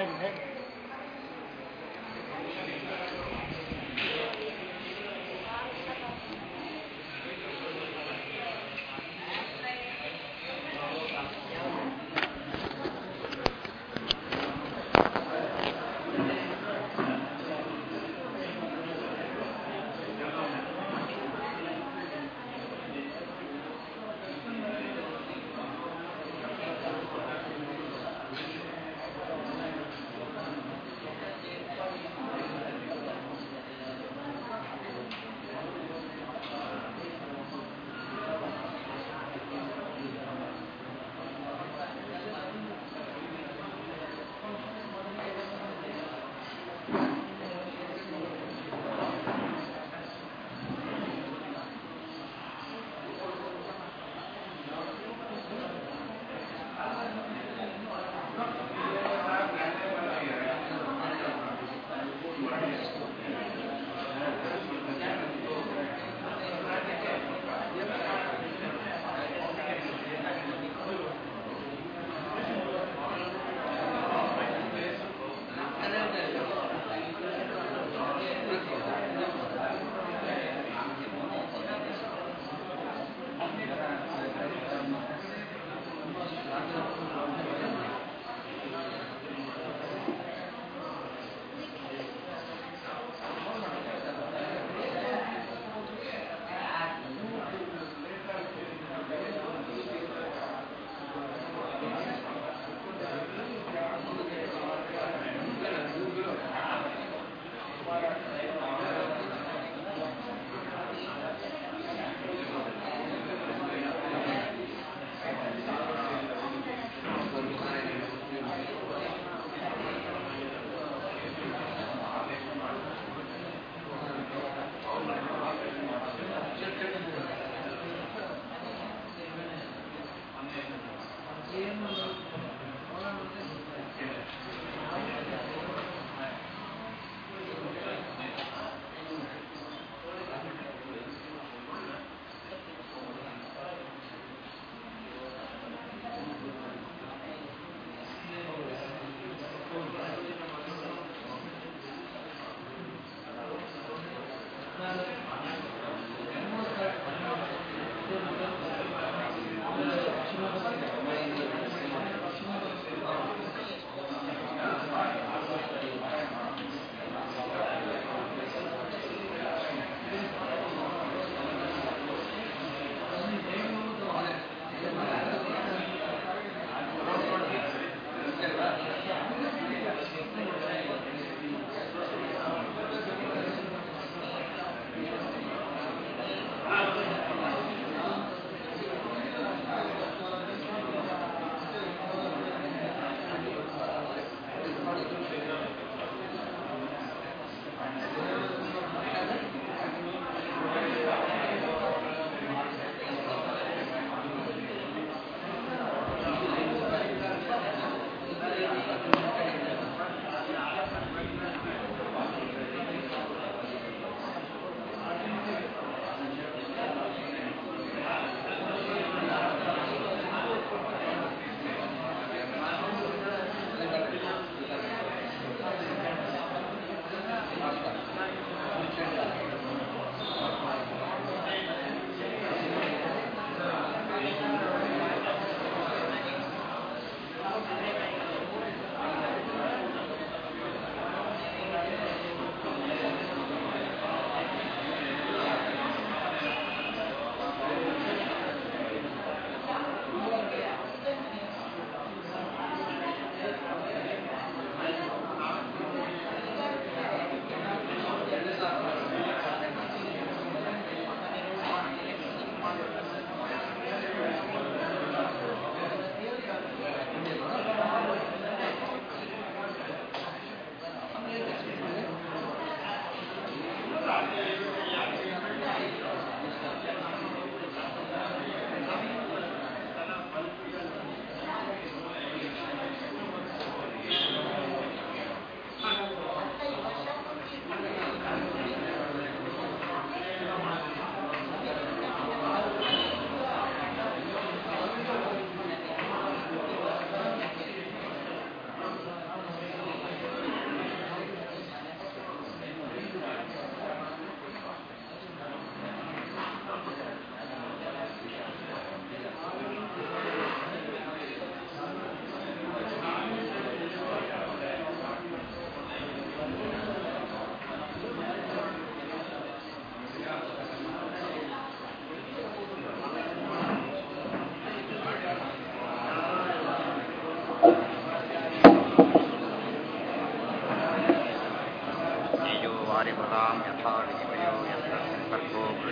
حلو حلو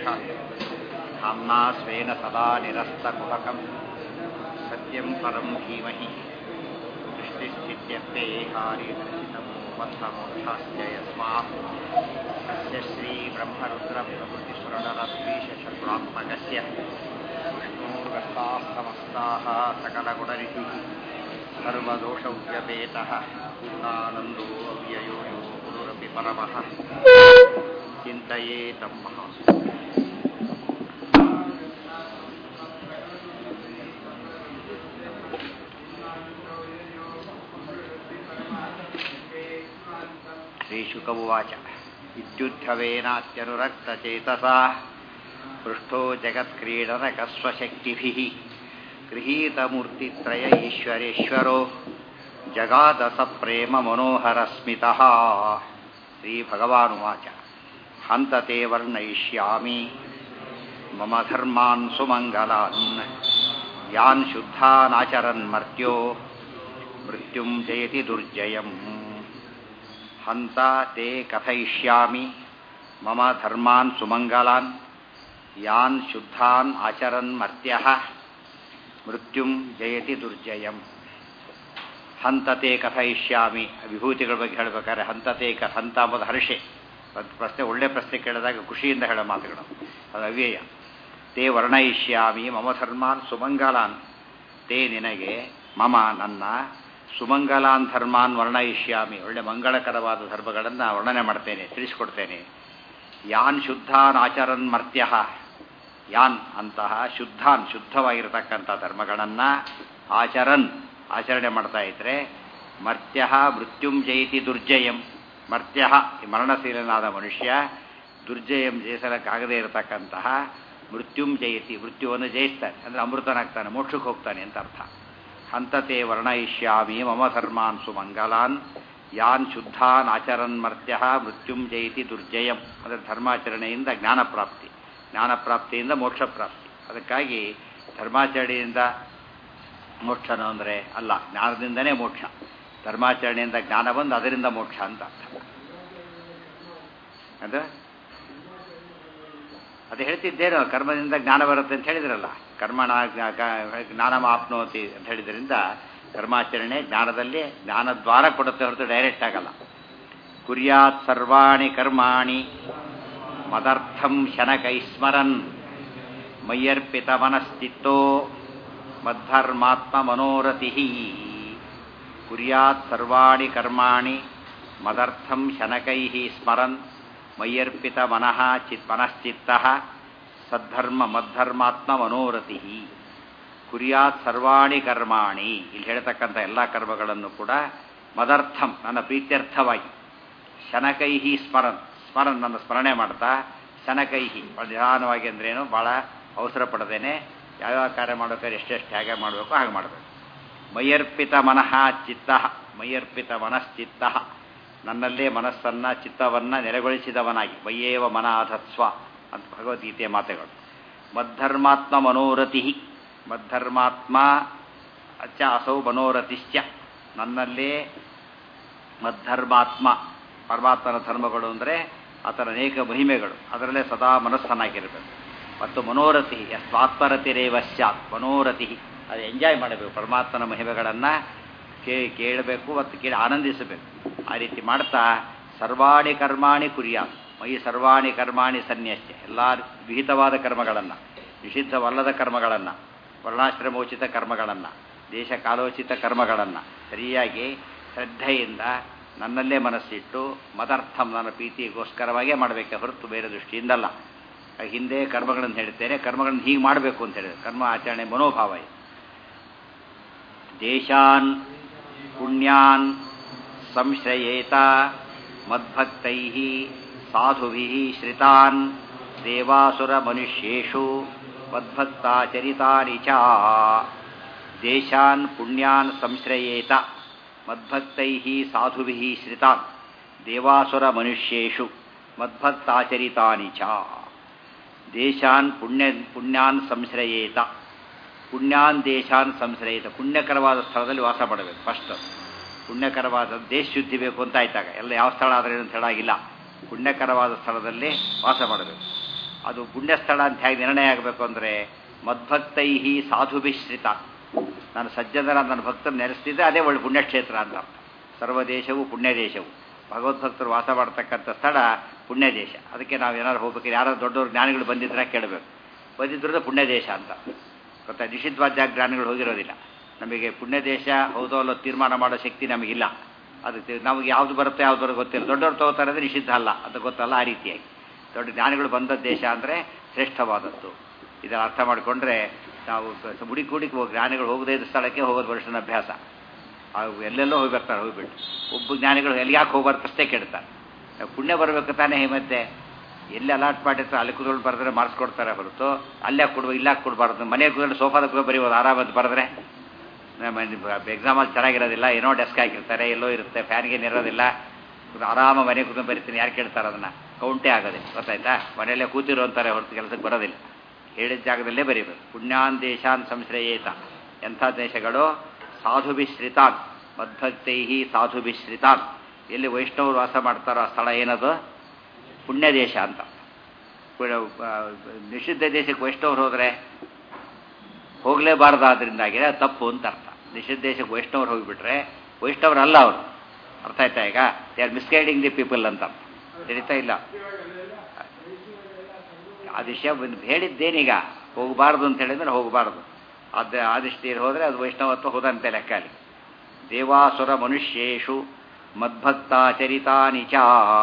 धाम्ना स्वेन सदा निरस्तकुहकं सत्यं परं धीमहि दृष्टिस्थित्यर्थे कार्यदर्शितं बद्धमोक्षाश्च यस्मात् तस्य श्रीब्रह्मरुद्रप्रभृतिस्फुरणरद्वीषशत्रुरात्मकस्य विष्णोर्गस्ताः समस्ताः सकलगुणरितिः सर्वदोषव्यपेतः पूर्णानन्दो अव्ययो यो गुरुरपि परमः चिन्तये तं महासु श्रीशुक उवाच इत्युद्धवेनात्यनुरक्तचेतसा पृष्ठो जगत्क्रीडनकस्वशक्तिभिः गृहीतमूर्तित्रय ईश्वरेश्वरो जगादसप्रेममनोहरस्मितः श्रीभगवानुवाच हन्त ते वर्णयिष्यामि मम धर्मान् सुमङ्गलान् यान् शुद्धानाचरन्मर्त्यो मृत्युं जयति दुर्जयम् हन्त ते कथयिष्यामि मम धर्मान् सुमङ्गलान् ಯಾನ್ ಶುದ್ಧಾನ್ ಆಚರನ್ ಮರ್ತ್ಯ ಮೃತ್ಯುಂ ಜಯತಿ ದುರ್ಜಯಂ ಹಂತತೆ ಕಥಯಿಷ್ಯಾಮಿ ವಿಭೂತಿಗಳ ಬಗ್ಗೆ ಹೇಳಬೇಕಾದ್ರೆ ಹಂತತೆ ಕ ಹಂತ ಅಂಬುದು ಹರ್ಷೆ ಒಂದು ಪ್ರಶ್ನೆ ಒಳ್ಳೆ ಪ್ರಶ್ನೆ ಕೇಳಿದಾಗ ಖುಷಿಯಿಂದ ಹೇಳೋ ಮಾತುಗಳು ಅದು ಅವ್ಯಯ ತೇ ವರ್ಣಯಿಷ್ಯಾಮಿ ಮಮ ಧರ್ಮಾನ್ ಸುಮಂಗಲಾನ್ ತೇ ನಿನಗೆ ಮಮ ನನ್ನ ಸುಮಂಗಲಾನ್ ಧರ್ಮಾನ್ ವರ್ಣಯಿಷ್ಯಾಮಿ ಒಳ್ಳೆ ಮಂಗಳಕರವಾದ ಧರ್ಮಗಳನ್ನು ವರ್ಣನೆ ಮಾಡ್ತೇನೆ ತಿಳಿಸ್ಕೊಡ್ತೇನೆ ಯಾನ್ ಶುದ್ಧಾನ್ ಆಚರನ್ ಮರ್ತ್ಯ ಯಾನ್ ಅಂತಹ ಶುದ್ಧಾನ್ ಶುದ್ಧವಾಗಿರತಕ್ಕಂಥ ಧರ್ಮಗಳನ್ನು ಆಚರನ್ ಆಚರಣೆ ಮಾಡ್ತಾ ಇದ್ರೆ ಮರ್ತ್ಯ ಮೃತ್ಯುಂ ಜಯಿತಿ ದುರ್ಜಯಂ ಮರ್ತ್ಯ ಮರಣಶೀಲನಾದ ಮನುಷ್ಯ ದುರ್ಜಯಂ ಜಯಿಸಲಕ್ಕಾಗದೇ ಇರತಕ್ಕಂತಹ ಮೃತ್ಯುಂ ಜಯತಿ ಮೃತ್ಯುವನ್ನು ಜಯಿಸ್ತಾನೆ ಅಂದರೆ ಅಮೃತನಾಗ್ತಾನೆ ಮೋಕ್ಷಕ್ಕೆ ಹೋಗ್ತಾನೆ ಅಂತ ಅರ್ಥ ಹಂತತೆ ವರ್ಣಯಿಷ್ಯಾಮಿ ಮಮ ಧರ್ಮಾನ್ ಸುಮಂಗಲಾನ್ ಯಾನ್ ಶುದ್ಧಾನ್ ಆಚರನ್ ಮರ್ತ್ಯ ಮೃತ್ಯುಂ ಜಯಿತಿ ದುರ್ಜಯಂ ಅದರ ಧರ್ಮಾಚರಣೆಯಿಂದ ಜ್ಞಾನ ಪ್ರಾಪ್ತಿ ಜ್ಞಾನ ಪ್ರಾಪ್ತಿಯಿಂದ ಮೋಕ್ಷ ಪ್ರಾಪ್ತಿ ಅದಕ್ಕಾಗಿ ಧರ್ಮಾಚರಣೆಯಿಂದ ಮೋಕ್ಷನ ಅಂದರೆ ಅಲ್ಲ ಜ್ಞಾನದಿಂದನೇ ಮೋಕ್ಷ ಧರ್ಮಾಚರಣೆಯಿಂದ ಜ್ಞಾನ ಬಂದು ಅದರಿಂದ ಮೋಕ್ಷ ಅಂತ ಅರ್ಥ ಅದು ಅದು ಹೇಳ್ತಿದ್ದೇನೋ ಕರ್ಮದಿಂದ ಜ್ಞಾನ ಬರುತ್ತೆ ಅಂತ ಹೇಳಿದ್ರಲ್ಲ ಕರ್ಮಣ ಜ್ಞಾನ ಆಪ್ನೋತಿ ಅಂತ ಹೇಳಿದ್ರಿಂದ ಕರ್ಮಾಚರಣೆ ಜ್ಞಾನದಲ್ಲಿ ಜ್ಞಾನದ್ವಾರ ಕೊಡುತ್ತೆ ಹೊರತು ಡೈರೆಕ್ಟ್ ಆಗಲ್ಲ ಕುರ್ಯಾತ್ ಸರ್ವಾಣಿ ಕರ್ಮಾಣಿ ಮದರ್ಥಂ ಶನಕೈಸ್ಮರನ್ ಮಯ್ಯರ್ಪಿತ ಮನಶ್ಚಿತ್ತೋ ಮದ್ಧರ್ಮಾತ್ಮ ಮನೋರತಿ ಕುರ್ಯಾತ್ ಸರ್ವಾಣಿ ಕರ್ಮಾಣಿ ಮದರ್ಥಂ ಶನಕೈ ಸ್ಮರನ್ ಮಯ್ಯರ್ಪಿತ ಮನಃ ಚಿತ್ ಮನಶ್ಚಿತ್ತ ಸದ್ಧರ್ಮ ಮದ್ಧರ್ಮಾತ್ಮ ಮನೋರತಿ ಕುರ್ಯಾತ್ ಸರ್ವಾಣಿ ಕರ್ಮಾಣಿ ಇಲ್ಲಿ ಹೇಳ್ತಕ್ಕಂಥ ಎಲ್ಲ ಕರ್ಮಗಳನ್ನು ಕೂಡ ಮದರ್ಥಂ ನನ್ನ ಪ್ರೀತ್ಯರ್ಥವಾಗಿ ಶನಕೈಹಿ ಸ್ಮರನ್ ಸ್ಮರನ್ ನನ್ನ ಸ್ಮರಣೆ ಮಾಡ್ತಾ ಶನಕೈಹಿ ನಿಧಾನವಾಗಿ ಅಂದ್ರೇನು ಭಾಳ ಅವಸರ ಪಡದೇನೆ ಯಾವ್ಯಾವ ಕಾರ್ಯ ಮಾಡಬೇಕಾದ್ರೆ ಎಷ್ಟೆಷ್ಟು ಹೇಗೆ ಮಾಡಬೇಕು ಹಾಗೆ ಮಾಡಬೇಕು ಮೈಯರ್ಪಿತ ಮನಃ ಚಿತ್ತ ಮೈಯರ್ಪಿತ ಮನಶ್ಚಿತ್ತ ನನ್ನಲ್ಲೇ ಮನಸ್ಸನ್ನ ಚಿತ್ತವನ್ನ ನೆಲೆಗೊಳಿಸಿದವನಾಗಿ ಮಯ್ಯೇವ ಮನ ಅಧತ್ಸ್ವ ಅಂತ ಭಗವದ್ಗೀತೆಯ ಮಾತುಗಳು ಮದ್ಧರ್ಮಾತ್ಮ ಮನೋರತಿ ಮದ್ಧರ್ಮಾತ್ಮ ಅಚ್ಚ ಅಸೌ ಮನೋರತಿಶ್ಚ ನನ್ನಲ್ಲೇ ಮದ್ಧರ್ಮಾತ್ಮ ಪರಮಾತ್ಮನ ಧರ್ಮಗಳು ಅಂದರೆ ಆತನ ಅನೇಕ ಮಹಿಮೆಗಳು ಅದರಲ್ಲೇ ಸದಾ ಮನಸ್ಸನ್ನಾಗಿರಬೇಕು ಮತ್ತು ಮನೋರತಿ ಸ್ವಾತ್ಮರತಿರೇವ ಸ್ಯಾತ್ ಮನೋರತಿ ಅದು ಎಂಜಾಯ್ ಮಾಡಬೇಕು ಪರಮಾತ್ಮನ ಮಹಿಮೆಗಳನ್ನು ಕೇ ಕೇಳಬೇಕು ಮತ್ತು ಕೇಳಿ ಆನಂದಿಸಬೇಕು ಆ ರೀತಿ ಮಾಡ್ತಾ ಸರ್ವಾಣಿ ಕರ್ಮಾಣಿ ಕುರಿಯ ಮೈ ಸರ್ವಾಣಿ ಕರ್ಮಾಣಿ ಸನ್ಯಸ್ಯ ಎಲ್ಲ ವಿಹಿತವಾದ ಕರ್ಮಗಳನ್ನು ನಿಷಿದ್ಧವಲ್ಲದ ಕರ್ಮಗಳನ್ನು ವರ್ಣಾಶ್ರಮೋಚಿತ ಕರ್ಮಗಳನ್ನು ದೇಶ ಕಾಲೋಚಿತ ಕರ್ಮಗಳನ್ನು ಸರಿಯಾಗಿ ಶ್ರದ್ಧೆಯಿಂದ ನನ್ನಲ್ಲೇ ಮನಸ್ಸಿಟ್ಟು ಮದರ್ಥಂ ನನ್ನ ಪ್ರೀತಿಗೋಸ್ಕರವಾಗೇ ಮಾಡಬೇಕೆ ಹೊರತು ಬೇರೆ ದೃಷ್ಟಿಯಿಂದಲ್ಲ ಹಿಂದೆ ಕರ್ಮಗಳನ್ನು ಹೇಳ್ತೇನೆ ಕರ್ಮಗಳನ್ನು ಹೀಗೆ ಮಾಡಬೇಕು ಅಂತ ಹೇಳಿದೆ ಕರ್ಮ ಆಚರಣೆ ಮನೋಭಾವ ಇದೆ ದೇಶಾನ್ ಪುಣ್ಯಾನ್ ಸಂಶ್ರಯೇತ ಮದ್ಭಕ್ತೈ ಸಾಧುಭಿ ಶ್ರಿತಾನ್ ದೇವಾಸುರ ಮನುಷ್ಯೇಷು ಮದ್ಭಕ್ತಾಚರಿತಾನಿ ಚ ದೇಶಾನ್ ಪುಣ್ಯಾನ್ ಸಂಶ್ರಯೇತ ಮದ್ಭಕ್ತೈ ಸಾಧುಭಿ ಶ್ರಿತಾನ್ ದೇವಾಸುರ ಮನುಷ್ಯೇಷು ಮದ್ಭಕ್ತಾಚರಿತಾನಿ ಚ ದೇಶಾನ್ ಪುಣ್ಯ ಪುಣ್ಯಾನ್ ಸಂಶ್ರಯೇತ ಪುಣ್ಯಾನ್ ದೇಶಾನ್ ಸಂಶ್ರಯೇತ ಪುಣ್ಯಕರವಾದ ಸ್ಥಳದಲ್ಲಿ ವಾಸ ಮಾಡಬೇಕು ಫಸ್ಟ್ ಪುಣ್ಯಕರವಾದ ದೇಶ ಶುದ್ಧಿ ಬೇಕು ಅಂತ ಆಯ್ತಾಗ ಎಲ್ಲ ಯಾವ ಸ್ಥಳ ಆದರೆ ಅಂತ ಹೇಳಾಗಿಲ್ಲ ಪುಣ್ಯಕರವಾದ ಸ್ಥಳದಲ್ಲಿ ವಾಸ ಮಾಡಬೇಕು ಅದು ಪುಣ್ಯಸ್ಥಳ ಅಂತ ಹೇಗೆ ನಿರ್ಣಯ ಆಗಬೇಕು ಅಂದರೆ ಮದ್ಭಕ್ತೈಹಿ ಸಾಧುಭಿಶ್ರಿತ ನಾನು ಸಜ್ಜನರ ನನ್ನ ಭಕ್ತರು ನೆಲೆಸ್ತಿದ್ದೆ ಅದೇ ಒಳ್ಳೆ ಪುಣ್ಯಕ್ಷೇತ್ರ ಅಂತ ಅರ್ಥ ಸರ್ವ ದೇಶವು ಪುಣ್ಯ ದೇಶವು ಭಗವದ್ಭಕ್ತರು ವಾಸ ಮಾಡತಕ್ಕಂಥ ಸ್ಥಳ ಪುಣ್ಯ ದೇಶ ಅದಕ್ಕೆ ನಾವು ಏನಾದ್ರು ಹೋಗ್ಬೇಕು ಯಾರು ದೊಡ್ಡವ್ರು ಜ್ಞಾನಿಗಳು ಬಂದಿದ್ರೆ ಕೇಳಬೇಕು ಬಂದಿದ್ರೆ ಪುಣ್ಯ ದೇಶ ಅಂತ ಗೊತ್ತಾ ನಿಷಿದ್ಧವಾದ ಜಾಗ ಜ್ಞಾನಿಗಳು ಹೋಗಿರೋದಿಲ್ಲ ನಮಗೆ ಪುಣ್ಯ ದೇಶ ಹೌದೋ ಅಲ್ಲೋ ತೀರ್ಮಾನ ಮಾಡೋ ಶಕ್ತಿ ನಮಗಿಲ್ಲ ಅದಕ್ಕೆ ನಮಗೆ ಯಾವ್ದು ಬರುತ್ತೆ ಯಾವ್ದು ಬರೋ ಗೊತ್ತಿಲ್ಲ ದೊಡ್ಡವ್ರು ತಗೋತಾರೆ ಅಂದರೆ ನಿಷಿದ್ಧ ಅಲ್ಲ ಅದು ಗೊತ್ತಲ್ಲ ಆ ರೀತಿಯಾಗಿ ದೊಡ್ಡ ಜ್ಞಾನಿಗಳು ಬಂದ ದೇಶ ಅಂದರೆ ಶ್ರೇಷ್ಠವಾದದ್ದು ಇದನ್ನು ಅರ್ಥ ಮಾಡಿಕೊಂಡ್ರೆ ನಾವು ಹುಡಿ ಕೂಡಿಗೆ ಹೋಗಿ ಜ್ಞಾನಿಗಳು ಹೋಗದೇ ಇದ್ದ ಸ್ಥಳಕ್ಕೆ ಹೋಗೋದು ವರ್ಷನ ಅಭ್ಯಾಸ ಅವು ಎಲ್ಲೆಲ್ಲೋ ಹೋಗಿ ಬರ್ತಾರೆ ಹೋಗ್ಬಿಟ್ಟು ಒಬ್ಬ ಜ್ಞಾನಿಗಳು ಎಲ್ಲಿ ಯಾಕೆ ಹೋಗ್ಬಾರ್ದು ಪ್ರಶ್ನೆ ಕೇಳ್ತಾರೆ ಪುಣ್ಯ ಬರಬೇಕು ತಾನೇ ಮತ್ತೆ ಎಲ್ಲಿ ಅಲಾಟ್ ಮಾಡಿರ್ತಾರೆ ಅಲ್ಲಿ ಕೂತ್ಕೊಂಡು ಬರೆದ್ರೆ ಮಾರ್ಕ್ಸ್ ಕೊಡ್ತಾರೆ ಹೊರತು ಅಲ್ಲೇ ಕೊಡುವ ಇಲ್ಲ ಕೊಡಬಾರ್ದು ಮನೆ ಕೂತ್ಕೊಂಡು ಸೋಫಾದ ಕೂಡ ಬರೀಬೋದು ಆರಾಮದ್ದು ಬರೆದ್ರೆ ಎಕ್ಸಾಮಲ್ಲಿ ಚೆನ್ನಾಗಿರೋದಿಲ್ಲ ಏನೋ ಡೆಸ್ಕ್ ಹಾಕಿರ್ತಾರೆ ಎಲ್ಲೋ ಇರುತ್ತೆ ಫ್ಯಾನ್ಗೆ ಇರೋದಿಲ್ಲ ಆರಾಮ ಮನೆ ಕೂತ್ಕೊಂಡು ಬರೀತೀನಿ ಯಾರು ಕೇಳ್ತಾರೆ ಅದನ್ನು ಕೌಂಟೇ ಆಗೋದಿಲ್ಲ ಗೊತ್ತಾಯ್ತಾ ಮನೆಯಲ್ಲೇ ಕೂತಿರೋ ಅಂತಾರೆ ಹೊರತು ಕೆಲಸಕ್ಕೆ ಬರೋದಿಲ್ಲ ಹೇಳಿದ ಜಾಗದಲ್ಲೇ ಬರೀಬೇಕು ಪುಣ್ಯಾನ್ ದೇಶಾನ್ ಸಂಶ್ರಯೇತ ಎಂಥ ದೇಶಗಳು ಸಾಧುಭಿಶ್ರಿತಾನ್ ಮದ್ಭಕ್ತೈಹಿ ಸಾಧುಭಿಶ್ರಿತಾನ್ ಎಲ್ಲಿ ವೈಷ್ಣವರು ವಾಸ ಮಾಡ್ತಾರೋ ಆ ಸ್ಥಳ ಏನದು ಪುಣ್ಯ ದೇಶ ಅಂತ ನಿಷಿದ್ಧ ದೇಶಕ್ಕೆ ವೈಷ್ಣವರು ಹೋದರೆ ಹೋಗಲೇಬಾರ್ದಾದ್ರಿಂದಾಗಿದೆ ಅದು ತಪ್ಪು ಅಂತ ಅರ್ಥ ನಿಷಿದ್ಧ ದೇಶಕ್ಕೆ ವೈಷ್ಣವರು ಹೋಗಿಬಿಟ್ರೆ ವೈಷ್ಣವರಲ್ಲ ಅವರು ಅರ್ಥ ಆಯ್ತಾ ಈಗ they are misguiding the people ಅಂತ ತಿಳಿತಾ ಇಲ್ಲ ಆ ವಿಷಯ ಹೇಳಿದ್ದೇನೀಗ ಹೋಗಬಾರ್ದು ಅಂತ ಹೇಳಿದ್ರೆ ಹೋಗಬಾರ್ದು ಅದ ಆದಿಷ್ಟಿಯಲ್ಲಿ ಹೋದರೆ ಅದು ವೈಷ್ಣವತ್ವ ಹೋದಂತೆ ಲೆಕ್ಕ ಅಲ್ಲಿ ದೇವಾಸುರ ಮನುಷ್ಯೇಶು ಮದ್ಭಕ್ತಾಚರಿತಾನಿ ಚ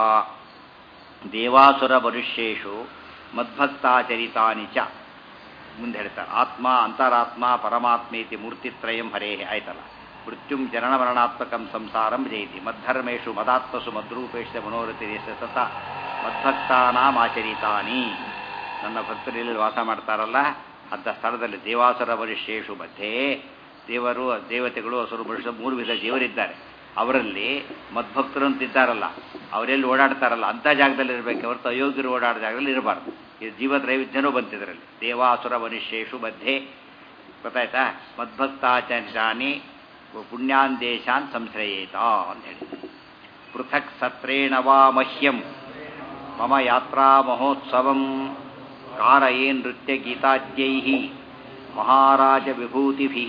ದೇವಾಸುರ ಮನುಷ್ಯೇಶು ಮದ್ಭಕ್ತಾಚರಿತಾನಿ ಚ ಮುಂದೆ ಹೇಳ್ತಾರೆ ಆತ್ಮ ಅಂತರಾತ್ಮ ಪರಮಾತ್ಮೇತಿ ಮೂರ್ತಿತ್ರಯಂ ಹರೇ ಆಯ್ತಲ್ಲ ಮೃತ್ಯುಂ ಜನನ ಮರಣಾತ್ಮಕಂ ಸಂಸಾರಂ ಜಯತಿ ಮದ್ಧರ್ಮೇಶು ಮದಾತ್ಮಸು ಮದ್ರೂಪೇಶ ಮನೋರತಿ ಸತ ಮದ್ಭಕ್ತಾನಾಮಾಚರಿತಾನಿ ನನ್ನ ಭಕ್ತರಲ್ಲಿ ವಾಸ ಮಾಡ್ತಾರಲ್ಲ ಅಂಥ ಸ್ಥಳದಲ್ಲಿ ದೇವಾಸುರ ಮನುಷ್ಯೇಶು ಮಧ್ಯೆ ದೇವರು ದೇವತೆಗಳು ಹಸುರು ಮನುಷ್ಯ ಮೂರು ವಿಧ ದೇವರಿದ್ದಾರೆ ಅವರಲ್ಲಿ ಮದ್ಭಕ್ತರು ಅಂತ ಇದ್ದಾರಲ್ಲ ಅವರೆಲ್ಲಿ ಓಡಾಡ್ತಾರಲ್ಲ ಅಂಥ ಜಾಗದಲ್ಲಿ ಇರಬೇಕು ಹೊರತು ಅಯೋಗ್ಯರು ಓಡಾಡೋ ಜಾಗದಲ್ಲಿ ಇರಬಾರ್ದು ಇದು ಜೀವತ್ರೈವಿಧ್ಯನೂ ಬಂತಿದ್ರಲ್ಲಿ ದೇವಾಸುರ ಮನುಷ್ಯೇಶು ಮಧ್ಯೆ ಗೊತ್ತಾಯ್ತಾ ಮದ್ಭಕ್ತಾಚಾರ್ಯಾನಿ ಪುಣ್ಯಾನ್ ದೇಶಾನ್ ಸಂಶ್ರಯೇತ ಅಂತ ಹೇಳಿ ಪೃಥಕ್ ಸತ್ರೇಣ ವಾ ಮಹ್ಯಂ ಮಮ ಯಾತ್ರಾ ಮಹೋತ್ಸವಂ ಕಾರಯೇ ನೃತ್ಯ ಗೀತಾದ್ಯೈ ಮಹಾರಾಜ ವಿಭೂತಿಭಿ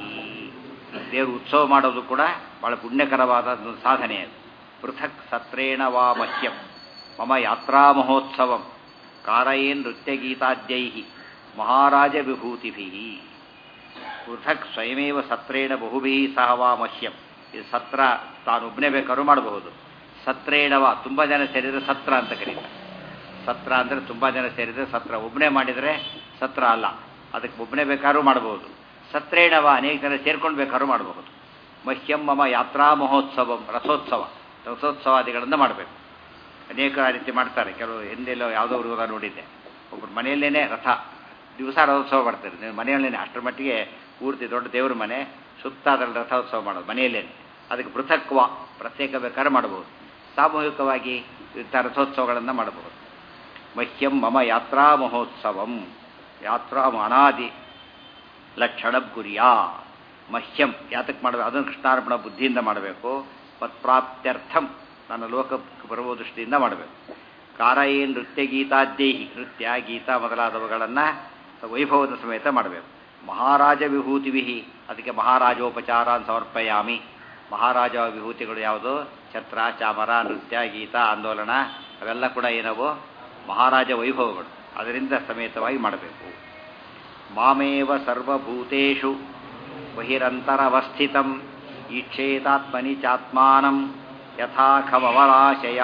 ದೇವರು ಉತ್ಸವ ಮಾಡೋದು ಕೂಡ ಬಹಳ ಪುಣ್ಯಕರವಾದ ಒಂದು ಸಾಧನೆ ಅದು ಪೃಥಕ್ ಸತ್ರೇಣ ವಾ ಮಹ್ಯಂ ಮಮ ಯಾತ್ರಾ ಮಹೋತ್ಸವಂ ಕಾರಯೇ ನೃತ್ಯ ಗೀತಾದ್ಯೈ ಮಹಾರಾಜ ವಿಭೂತಿಭಿ ಪೃಥಕ್ ಸ್ವಯಮೇವ ಸತ್ರೇಣ ಬಹುಭಿ ಸಹ ವಾ ಮಹ್ಯಂ ಇದು ಸತ್ರ ತಾನೊಬ್ಬನೇ ಬೇಕಾದ್ರೂ ಮಾಡಬಹುದು ಸತ್ರೇಣವ ತುಂಬ ಜನ ಸೇರಿದರೆ ಸತ್ರ ಅಂತ ಕರೀತಾರೆ ಸತ್ರ ಅಂದರೆ ತುಂಬ ಜನ ಸೇರಿದರೆ ಸತ್ರ ಒಬ್ಬನೇ ಮಾಡಿದರೆ ಸತ್ರ ಅಲ್ಲ ಅದಕ್ಕೆ ಒಬ್ಬನೇ ಬೇಕಾದ್ರೂ ಮಾಡಬಹುದು ಸತ್ರೇಣವ ಅನೇಕ ಜನ ಸೇರ್ಕೊಂಡು ಬೇಕಾದ್ರೂ ಮಾಡಬಹುದು ಮಹ್ಯಂ ಮಮ ಯಾತ್ರಾ ಮಹೋತ್ಸವಂ ರಥೋತ್ಸವ ರಥೋತ್ಸವಾದಿಗಳನ್ನು ಮಾಡಬೇಕು ಅನೇಕ ರೀತಿ ಮಾಡ್ತಾರೆ ಕೆಲವು ಹಿಂದೆಲ್ಲೋ ಯಾವುದೋ ಹುಡುಗ ನೋಡಿದ್ದೆ ಒಬ್ಬರು ಮನೆಯಲ್ಲೇನೆ ರಥ ದಿವಸ ರಥೋತ್ಸವ ಮಾಡ್ತಾರೆ ನೀವು ಮನೆಯಲ್ಲೇನೆ ಅಷ್ಟರ ಮಟ್ಟಿಗೆ ಪೂರ್ತಿ ದೊಡ್ಡ ದೇವ್ರ ಮನೆ ಸುತ್ತ ಅದರಲ್ಲಿ ರಥೋತ್ಸವ ಮಾಡೋದು ಮನೆಯಲ್ಲೇನೆ ಅದಕ್ಕೆ ಪೃಥಕ್ವ ಪ್ರತ್ಯೇಕ ಬೇಕಾದ್ರೆ ಮಾಡಬಹುದು ಸಾಮೂಹಿಕವಾಗಿ ಇಂಥ ರಥೋತ್ಸವಗಳನ್ನು ಮಾಡಬಹುದು ಮಹ್ಯಂ ಮಮ ಯಾತ್ರಾ ಮಹೋತ್ಸವಂ ಯಾತ್ರಾ ಅನಾದಿ ಲಕ್ಷಣ ಗುರಿಯಾ ಮಹ್ಯಂ ಯಾತಕ್ಕೆ ಮಾಡಬೇಕು ಅದನ್ನು ಕೃಷ್ಣಾರ್ಪಣ ಬುದ್ಧಿಯಿಂದ ಮಾಡಬೇಕು ಮತ್ಪ್ರಾಪ್ತ್ಯರ್ಥಂ ನನ್ನ ಲೋಕಕ್ಕೆ ಬರುವ ದೃಷ್ಟಿಯಿಂದ ಮಾಡಬೇಕು ಕಾರಯೇ ನೃತ್ಯ ಗೀತಾದ್ಯೇಹಿ ನೃತ್ಯ ಗೀತಾ ಮೊದಲಾದವುಗಳನ್ನು ವೈಭವದ ಸಮೇತ ಮಾಡಬೇಕು ಮಹಾರಾಜ ವಿಭೂತಿ ವಿಹಿ ಅದಕ್ಕೆ ಮಹಾರಾಜೋಪಚಾರ ಸಮರ್ಪಯಾಮಿ ಮಹಾರಾಜ ವಿಭೂತಿಗಳು ಯಾವುದು ಛತ್ರ ಚಾಮರ ನೃತ್ಯ ಗೀತ ಆಂದೋಲನ ಅವೆಲ್ಲ ಕೂಡ ಏನವು ಮಹಾರಾಜ ವೈಭವಗಳು ಅದರಿಂದ ಸಮೇತವಾಗಿ ಮಾಡಬೇಕು ಮಾಮೇವ ಸರ್ವಭೂತೇಷು ಬಹಿರಂತರವಸ್ಥಿತಂ ಈಕ್ಷೇತಾತ್ಮನಿ ಚಾತ್ಮಾನಂ ಯಥಾಖಮವರಾಶಯ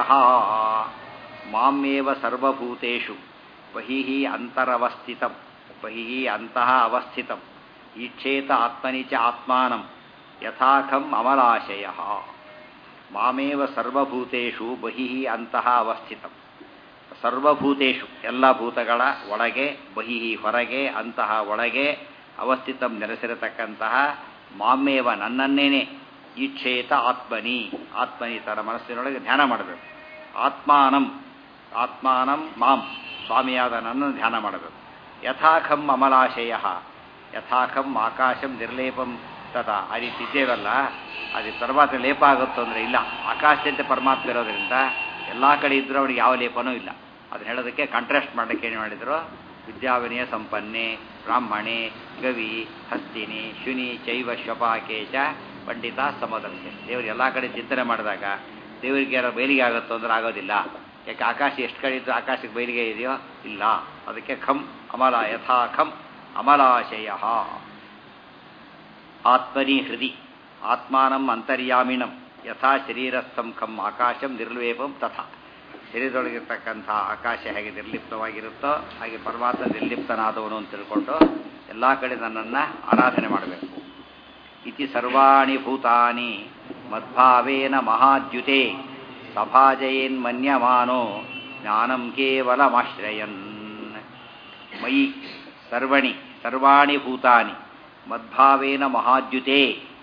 ಮಾಮೇವ ಸರ್ವಭೂತೇಷು ಬಹಿಃ ಅಂತರವಸ್ಥಿತಂ ಬಹಿಃ ಅಂತಃ ಅವಸ್ಥಿತಂ ಈಕ್ಷೇತ ಆತ್ಮನಿ ಚ ಆತ್ಮಾನಂ ಯಥಾಖಂ ಅಮಲಾಶಯ ಮಾಮೇವ ಸರ್ವಭೂತೇಷು ಬಹಿಃ ಅಂತಃ ಅವಸ್ಥಿತಂ ಸರ್ವಭೂತೇಷು ಎಲ್ಲ ಭೂತಗಳ ಒಳಗೆ ಬಹಿಹಿ ಹೊರಗೆ ಅಂತಹ ಒಳಗೆ ಅವಸ್ಥಿತಂ ನೆಲೆಸಿರತಕ್ಕಂತಹ ಮಾಮೇವ ನನ್ನನ್ನೇನೆ ಈಕ್ಷೇತ ಆತ್ಮನಿ ಆತ್ಮನಿ ತನ್ನ ಮನಸ್ಸಿನೊಳಗೆ ಧ್ಯಾನ ಮಾಡಬೇಕು ಆತ್ಮಾನಂ ಆತ್ಮಾನಂ ಮಾಂ ಸ್ವಾಮಿಯಾದ ನನ್ನನ್ನು ಧ್ಯಾನ ಮಾಡಬೇಕು ಯಥಾಖಂ ಅಮಲಾಶಯ ಯಥಾಖಂ ಆಕಾಶಂ ನಿರ್ಲೇಪಂ ತಥಾ ಆ ರೀತಿ ಇದ್ದೇವಲ್ಲ ಅದು ಪರಮಾತ್ಮ ಲೇಪ ಆಗುತ್ತೋ ಅಂದರೆ ಇಲ್ಲ ಆಕಾಶದಂತೆ ಪರಮಾತ್ಮ ಇರೋದ್ರಿಂದ ಎಲ್ಲ ಕಡೆ ಇದ್ರೂ ಅವನಿಗೆ ಯಾವ ಲೇಪನೂ ಇಲ್ಲ ಅದನ್ನ ಹೇಳೋದಕ್ಕೆ ಕಾಂಟ್ರಾಸ್ಟ್ ಮಾಡೋಕ್ಕೆ ಏನು ಮಾಡಿದ್ರು ವಿದ್ಯಾವಿನಯ ಸಂಪನ್ನೆ ಬ್ರಾಹ್ಮಣೆ ಗವಿ ಹಸ್ತಿನಿ ಶುನಿ ಚೈವ ಶ್ವಪಾಕೇಶ ಪಂಡಿತ ಸಮದರ್ಶೆ ದೇವರು ಎಲ್ಲ ಕಡೆ ಚಿಂತನೆ ಮಾಡಿದಾಗ ದೇವರಿಗೆ ಯಾರೋ ಬಯಲಿಗೆ ಆಗುತ್ತೋ ಅಂದ್ರೆ ಆಗೋದಿಲ್ಲ ಯಾಕೆ ಆಕಾಶ ಎಷ್ಟು ಕಡೆ ಇದ್ದು ಆಕಾಶಕ್ಕೆ ಬಯಲಿಗೆ ಇದೆಯೋ ಇಲ್ಲ ಅದಕ್ಕೆ ಖಂ ಅಮಲ ಯಥಾ ಖಂ ಅಮಲಾಶಯ ಆತ್ಮನಿ ಹೃದಿ ಆತ್ಮಾನಂ ಅಂತರ್ಯಾಮಿಣಂ ಯಥಾ ಶರೀರಸ್ಥಂ ಖಂ ಆಕಾಶಂ ನಿರ್ಲೇಪಂ ತಥಾ ಶರೀರದೊಳಗಿರ್ತಕ್ಕಂಥ ಆಕಾಶ ಹೇಗೆ ನಿರ್ಲಿಪ್ತವಾಗಿರುತ್ತೋ ಹಾಗೆ ಪರಮಾತ್ಮ ನಿರ್ಲಿಪ್ತನಾದವನು ಅಂತ ತಿಳ್ಕೊಂಡು ಎಲ್ಲ ಕಡೆ ನನ್ನನ್ನು ಆರಾಧನೆ ಮಾಡಬೇಕು ಇತಿ ಸರ್ವಾಣಿ ಭೂತಾನಿ ಮದ್ಭಾವೇನ ಮಹಾದ್ಯುತೆ ಸಭಾಜಯೇನ್ಮನ್ಯಮಾನೋ ಜ್ಞಾನಂ ಕೇವಲಮಾಶ್ರಯನ್ ಮಯಿ ಸರ್ವಣಿ ಸರ್ವಾಣಿ ಭೂತಾನಿ ಮದ್ಭಾವೇನ ಮಹಾದ್ಯುತೆ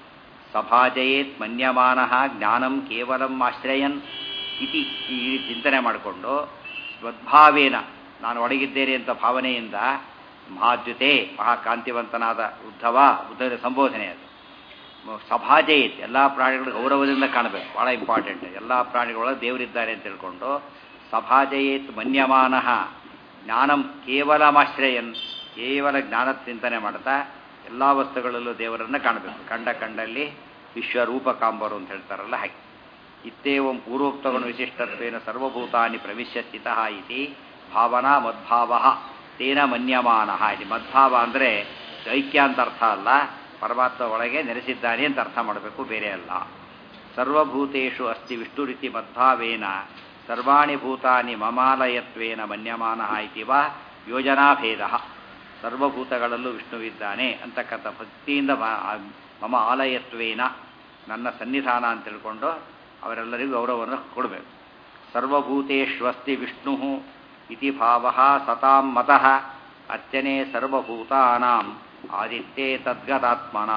ಸಭಾಜಯೇತ್ ಮನ್ಯಮಾನ ಜ್ಞಾನಂ ಕೇವಲಂ ಆಶ್ರಯನ್ ಇತಿ ಈ ಚಿಂತನೆ ಮಾಡಿಕೊಂಡು ಮದ್ಭಾವೇನ ನಾನು ಒಳಗಿದ್ದೇನೆ ಅಂತ ಭಾವನೆಯಿಂದ ಮಹಾದ್ಯುತೆ ಮಹಾಕಾಂತಿವಂತನಾದ ಉದ್ಧವ ಉದ್ಧವದ ಸಂಬೋಧನೆ ಅದು ಸಭಾಜಯೇತ್ ಎಲ್ಲ ಪ್ರಾಣಿಗಳು ಗೌರವದಿಂದ ಕಾಣಬೇಕು ಭಾಳ ಇಂಪಾರ್ಟೆಂಟ್ ಎಲ್ಲ ಪ್ರಾಣಿಗಳೊಳಗೆ ದೇವರಿದ್ದಾರೆ ಅಂತ ತಿಳ್ಕೊಂಡು ಸಭಾಜಯೇತ್ ಮನ್ಯಮಾನ ಜ್ಞಾನಂ ಕೇವಲಮಾಶ್ರಯನ್ ಕೇವಲ ಜ್ಞಾನ ಚಿಂತನೆ ಮಾಡ್ತಾ ಎಲ್ಲ ವಸ್ತುಗಳಲ್ಲೂ ದೇವರನ್ನು ಕಾಣಬೇಕು ಕಂಡ ಕಂಡಲ್ಲಿ ವಿಶ್ವರೂಪ ಕಾಂಬರು ಅಂತ ಹೇಳ್ತಾರಲ್ಲ ಹಾಗೆ ಇತ್ತೇವಂ ಪೂರ್ವೋಕ್ತವನ್ನು ವಿಶಿಷ್ಟತ್ವೇನ ಸರ್ವಭೂತಾನಿ ಪ್ರವಿಶ್ಯ ಸ್ಥಿತಃ ಇತಿ ಭಾವನಾ ಮದ್ಭಾವ ತೇನ ಮನ್ಯಮಾನ ಇಲ್ಲಿ ಮದ್ಭಾವ ಅಂದರೆ ಐಕ್ಯ ಅಂತ ಅರ್ಥ ಅಲ್ಲ ಪರಮಾತ್ಮ ಒಳಗೆ ನೆಲೆಸಿದ್ದಾನೆ ಅಂತ ಅರ್ಥ ಮಾಡಬೇಕು ಬೇರೆ ಅಲ್ಲ ಸರ್ವಭೂತೇಷು ಅಸ್ತಿ ವಿಷ್ಣು ರೀತಿ ಮದ್ಭಾವೇನ ಸರ್ವಾಣಿ ಭೂತಾನಿ ಮಮಾಲಯತ್ವೇನ ಮನ್ಯಮಾನ ಇತಿ ವಾ ಯೋಜನಾಭೇದ ಸರ್ವಭೂತಗಳಲ್ಲೂ ವಿಷ್ಣುವಿದ್ದಾನೆ ಅಂತಕ್ಕಂಥ ಭಕ್ತಿಯಿಂದ ಮಮ ಆಲಯತ್ವೇನ ನನ್ನ ಸನ್ನಿಧಾನ ಅಂತ ತಿಳ್ಕೊಂಡು ಅವರೆಲ್ಲರಿಗೂ ಗೌರವವನ್ನು ಕೊಡಬೇಕು ಸರ್ವಭೂತೇಷ್ವಸ್ತಿ ವಿಷ್ಣು ಇತಿ ಭಾವ ಸತಾಂ ಮತಃ ಅರ್ಚನೆ ಸರ್ವಭೂತಾನಾಂ ಆದಿತ್ಯೇ ತದ್ಗತಾತ್ಮನ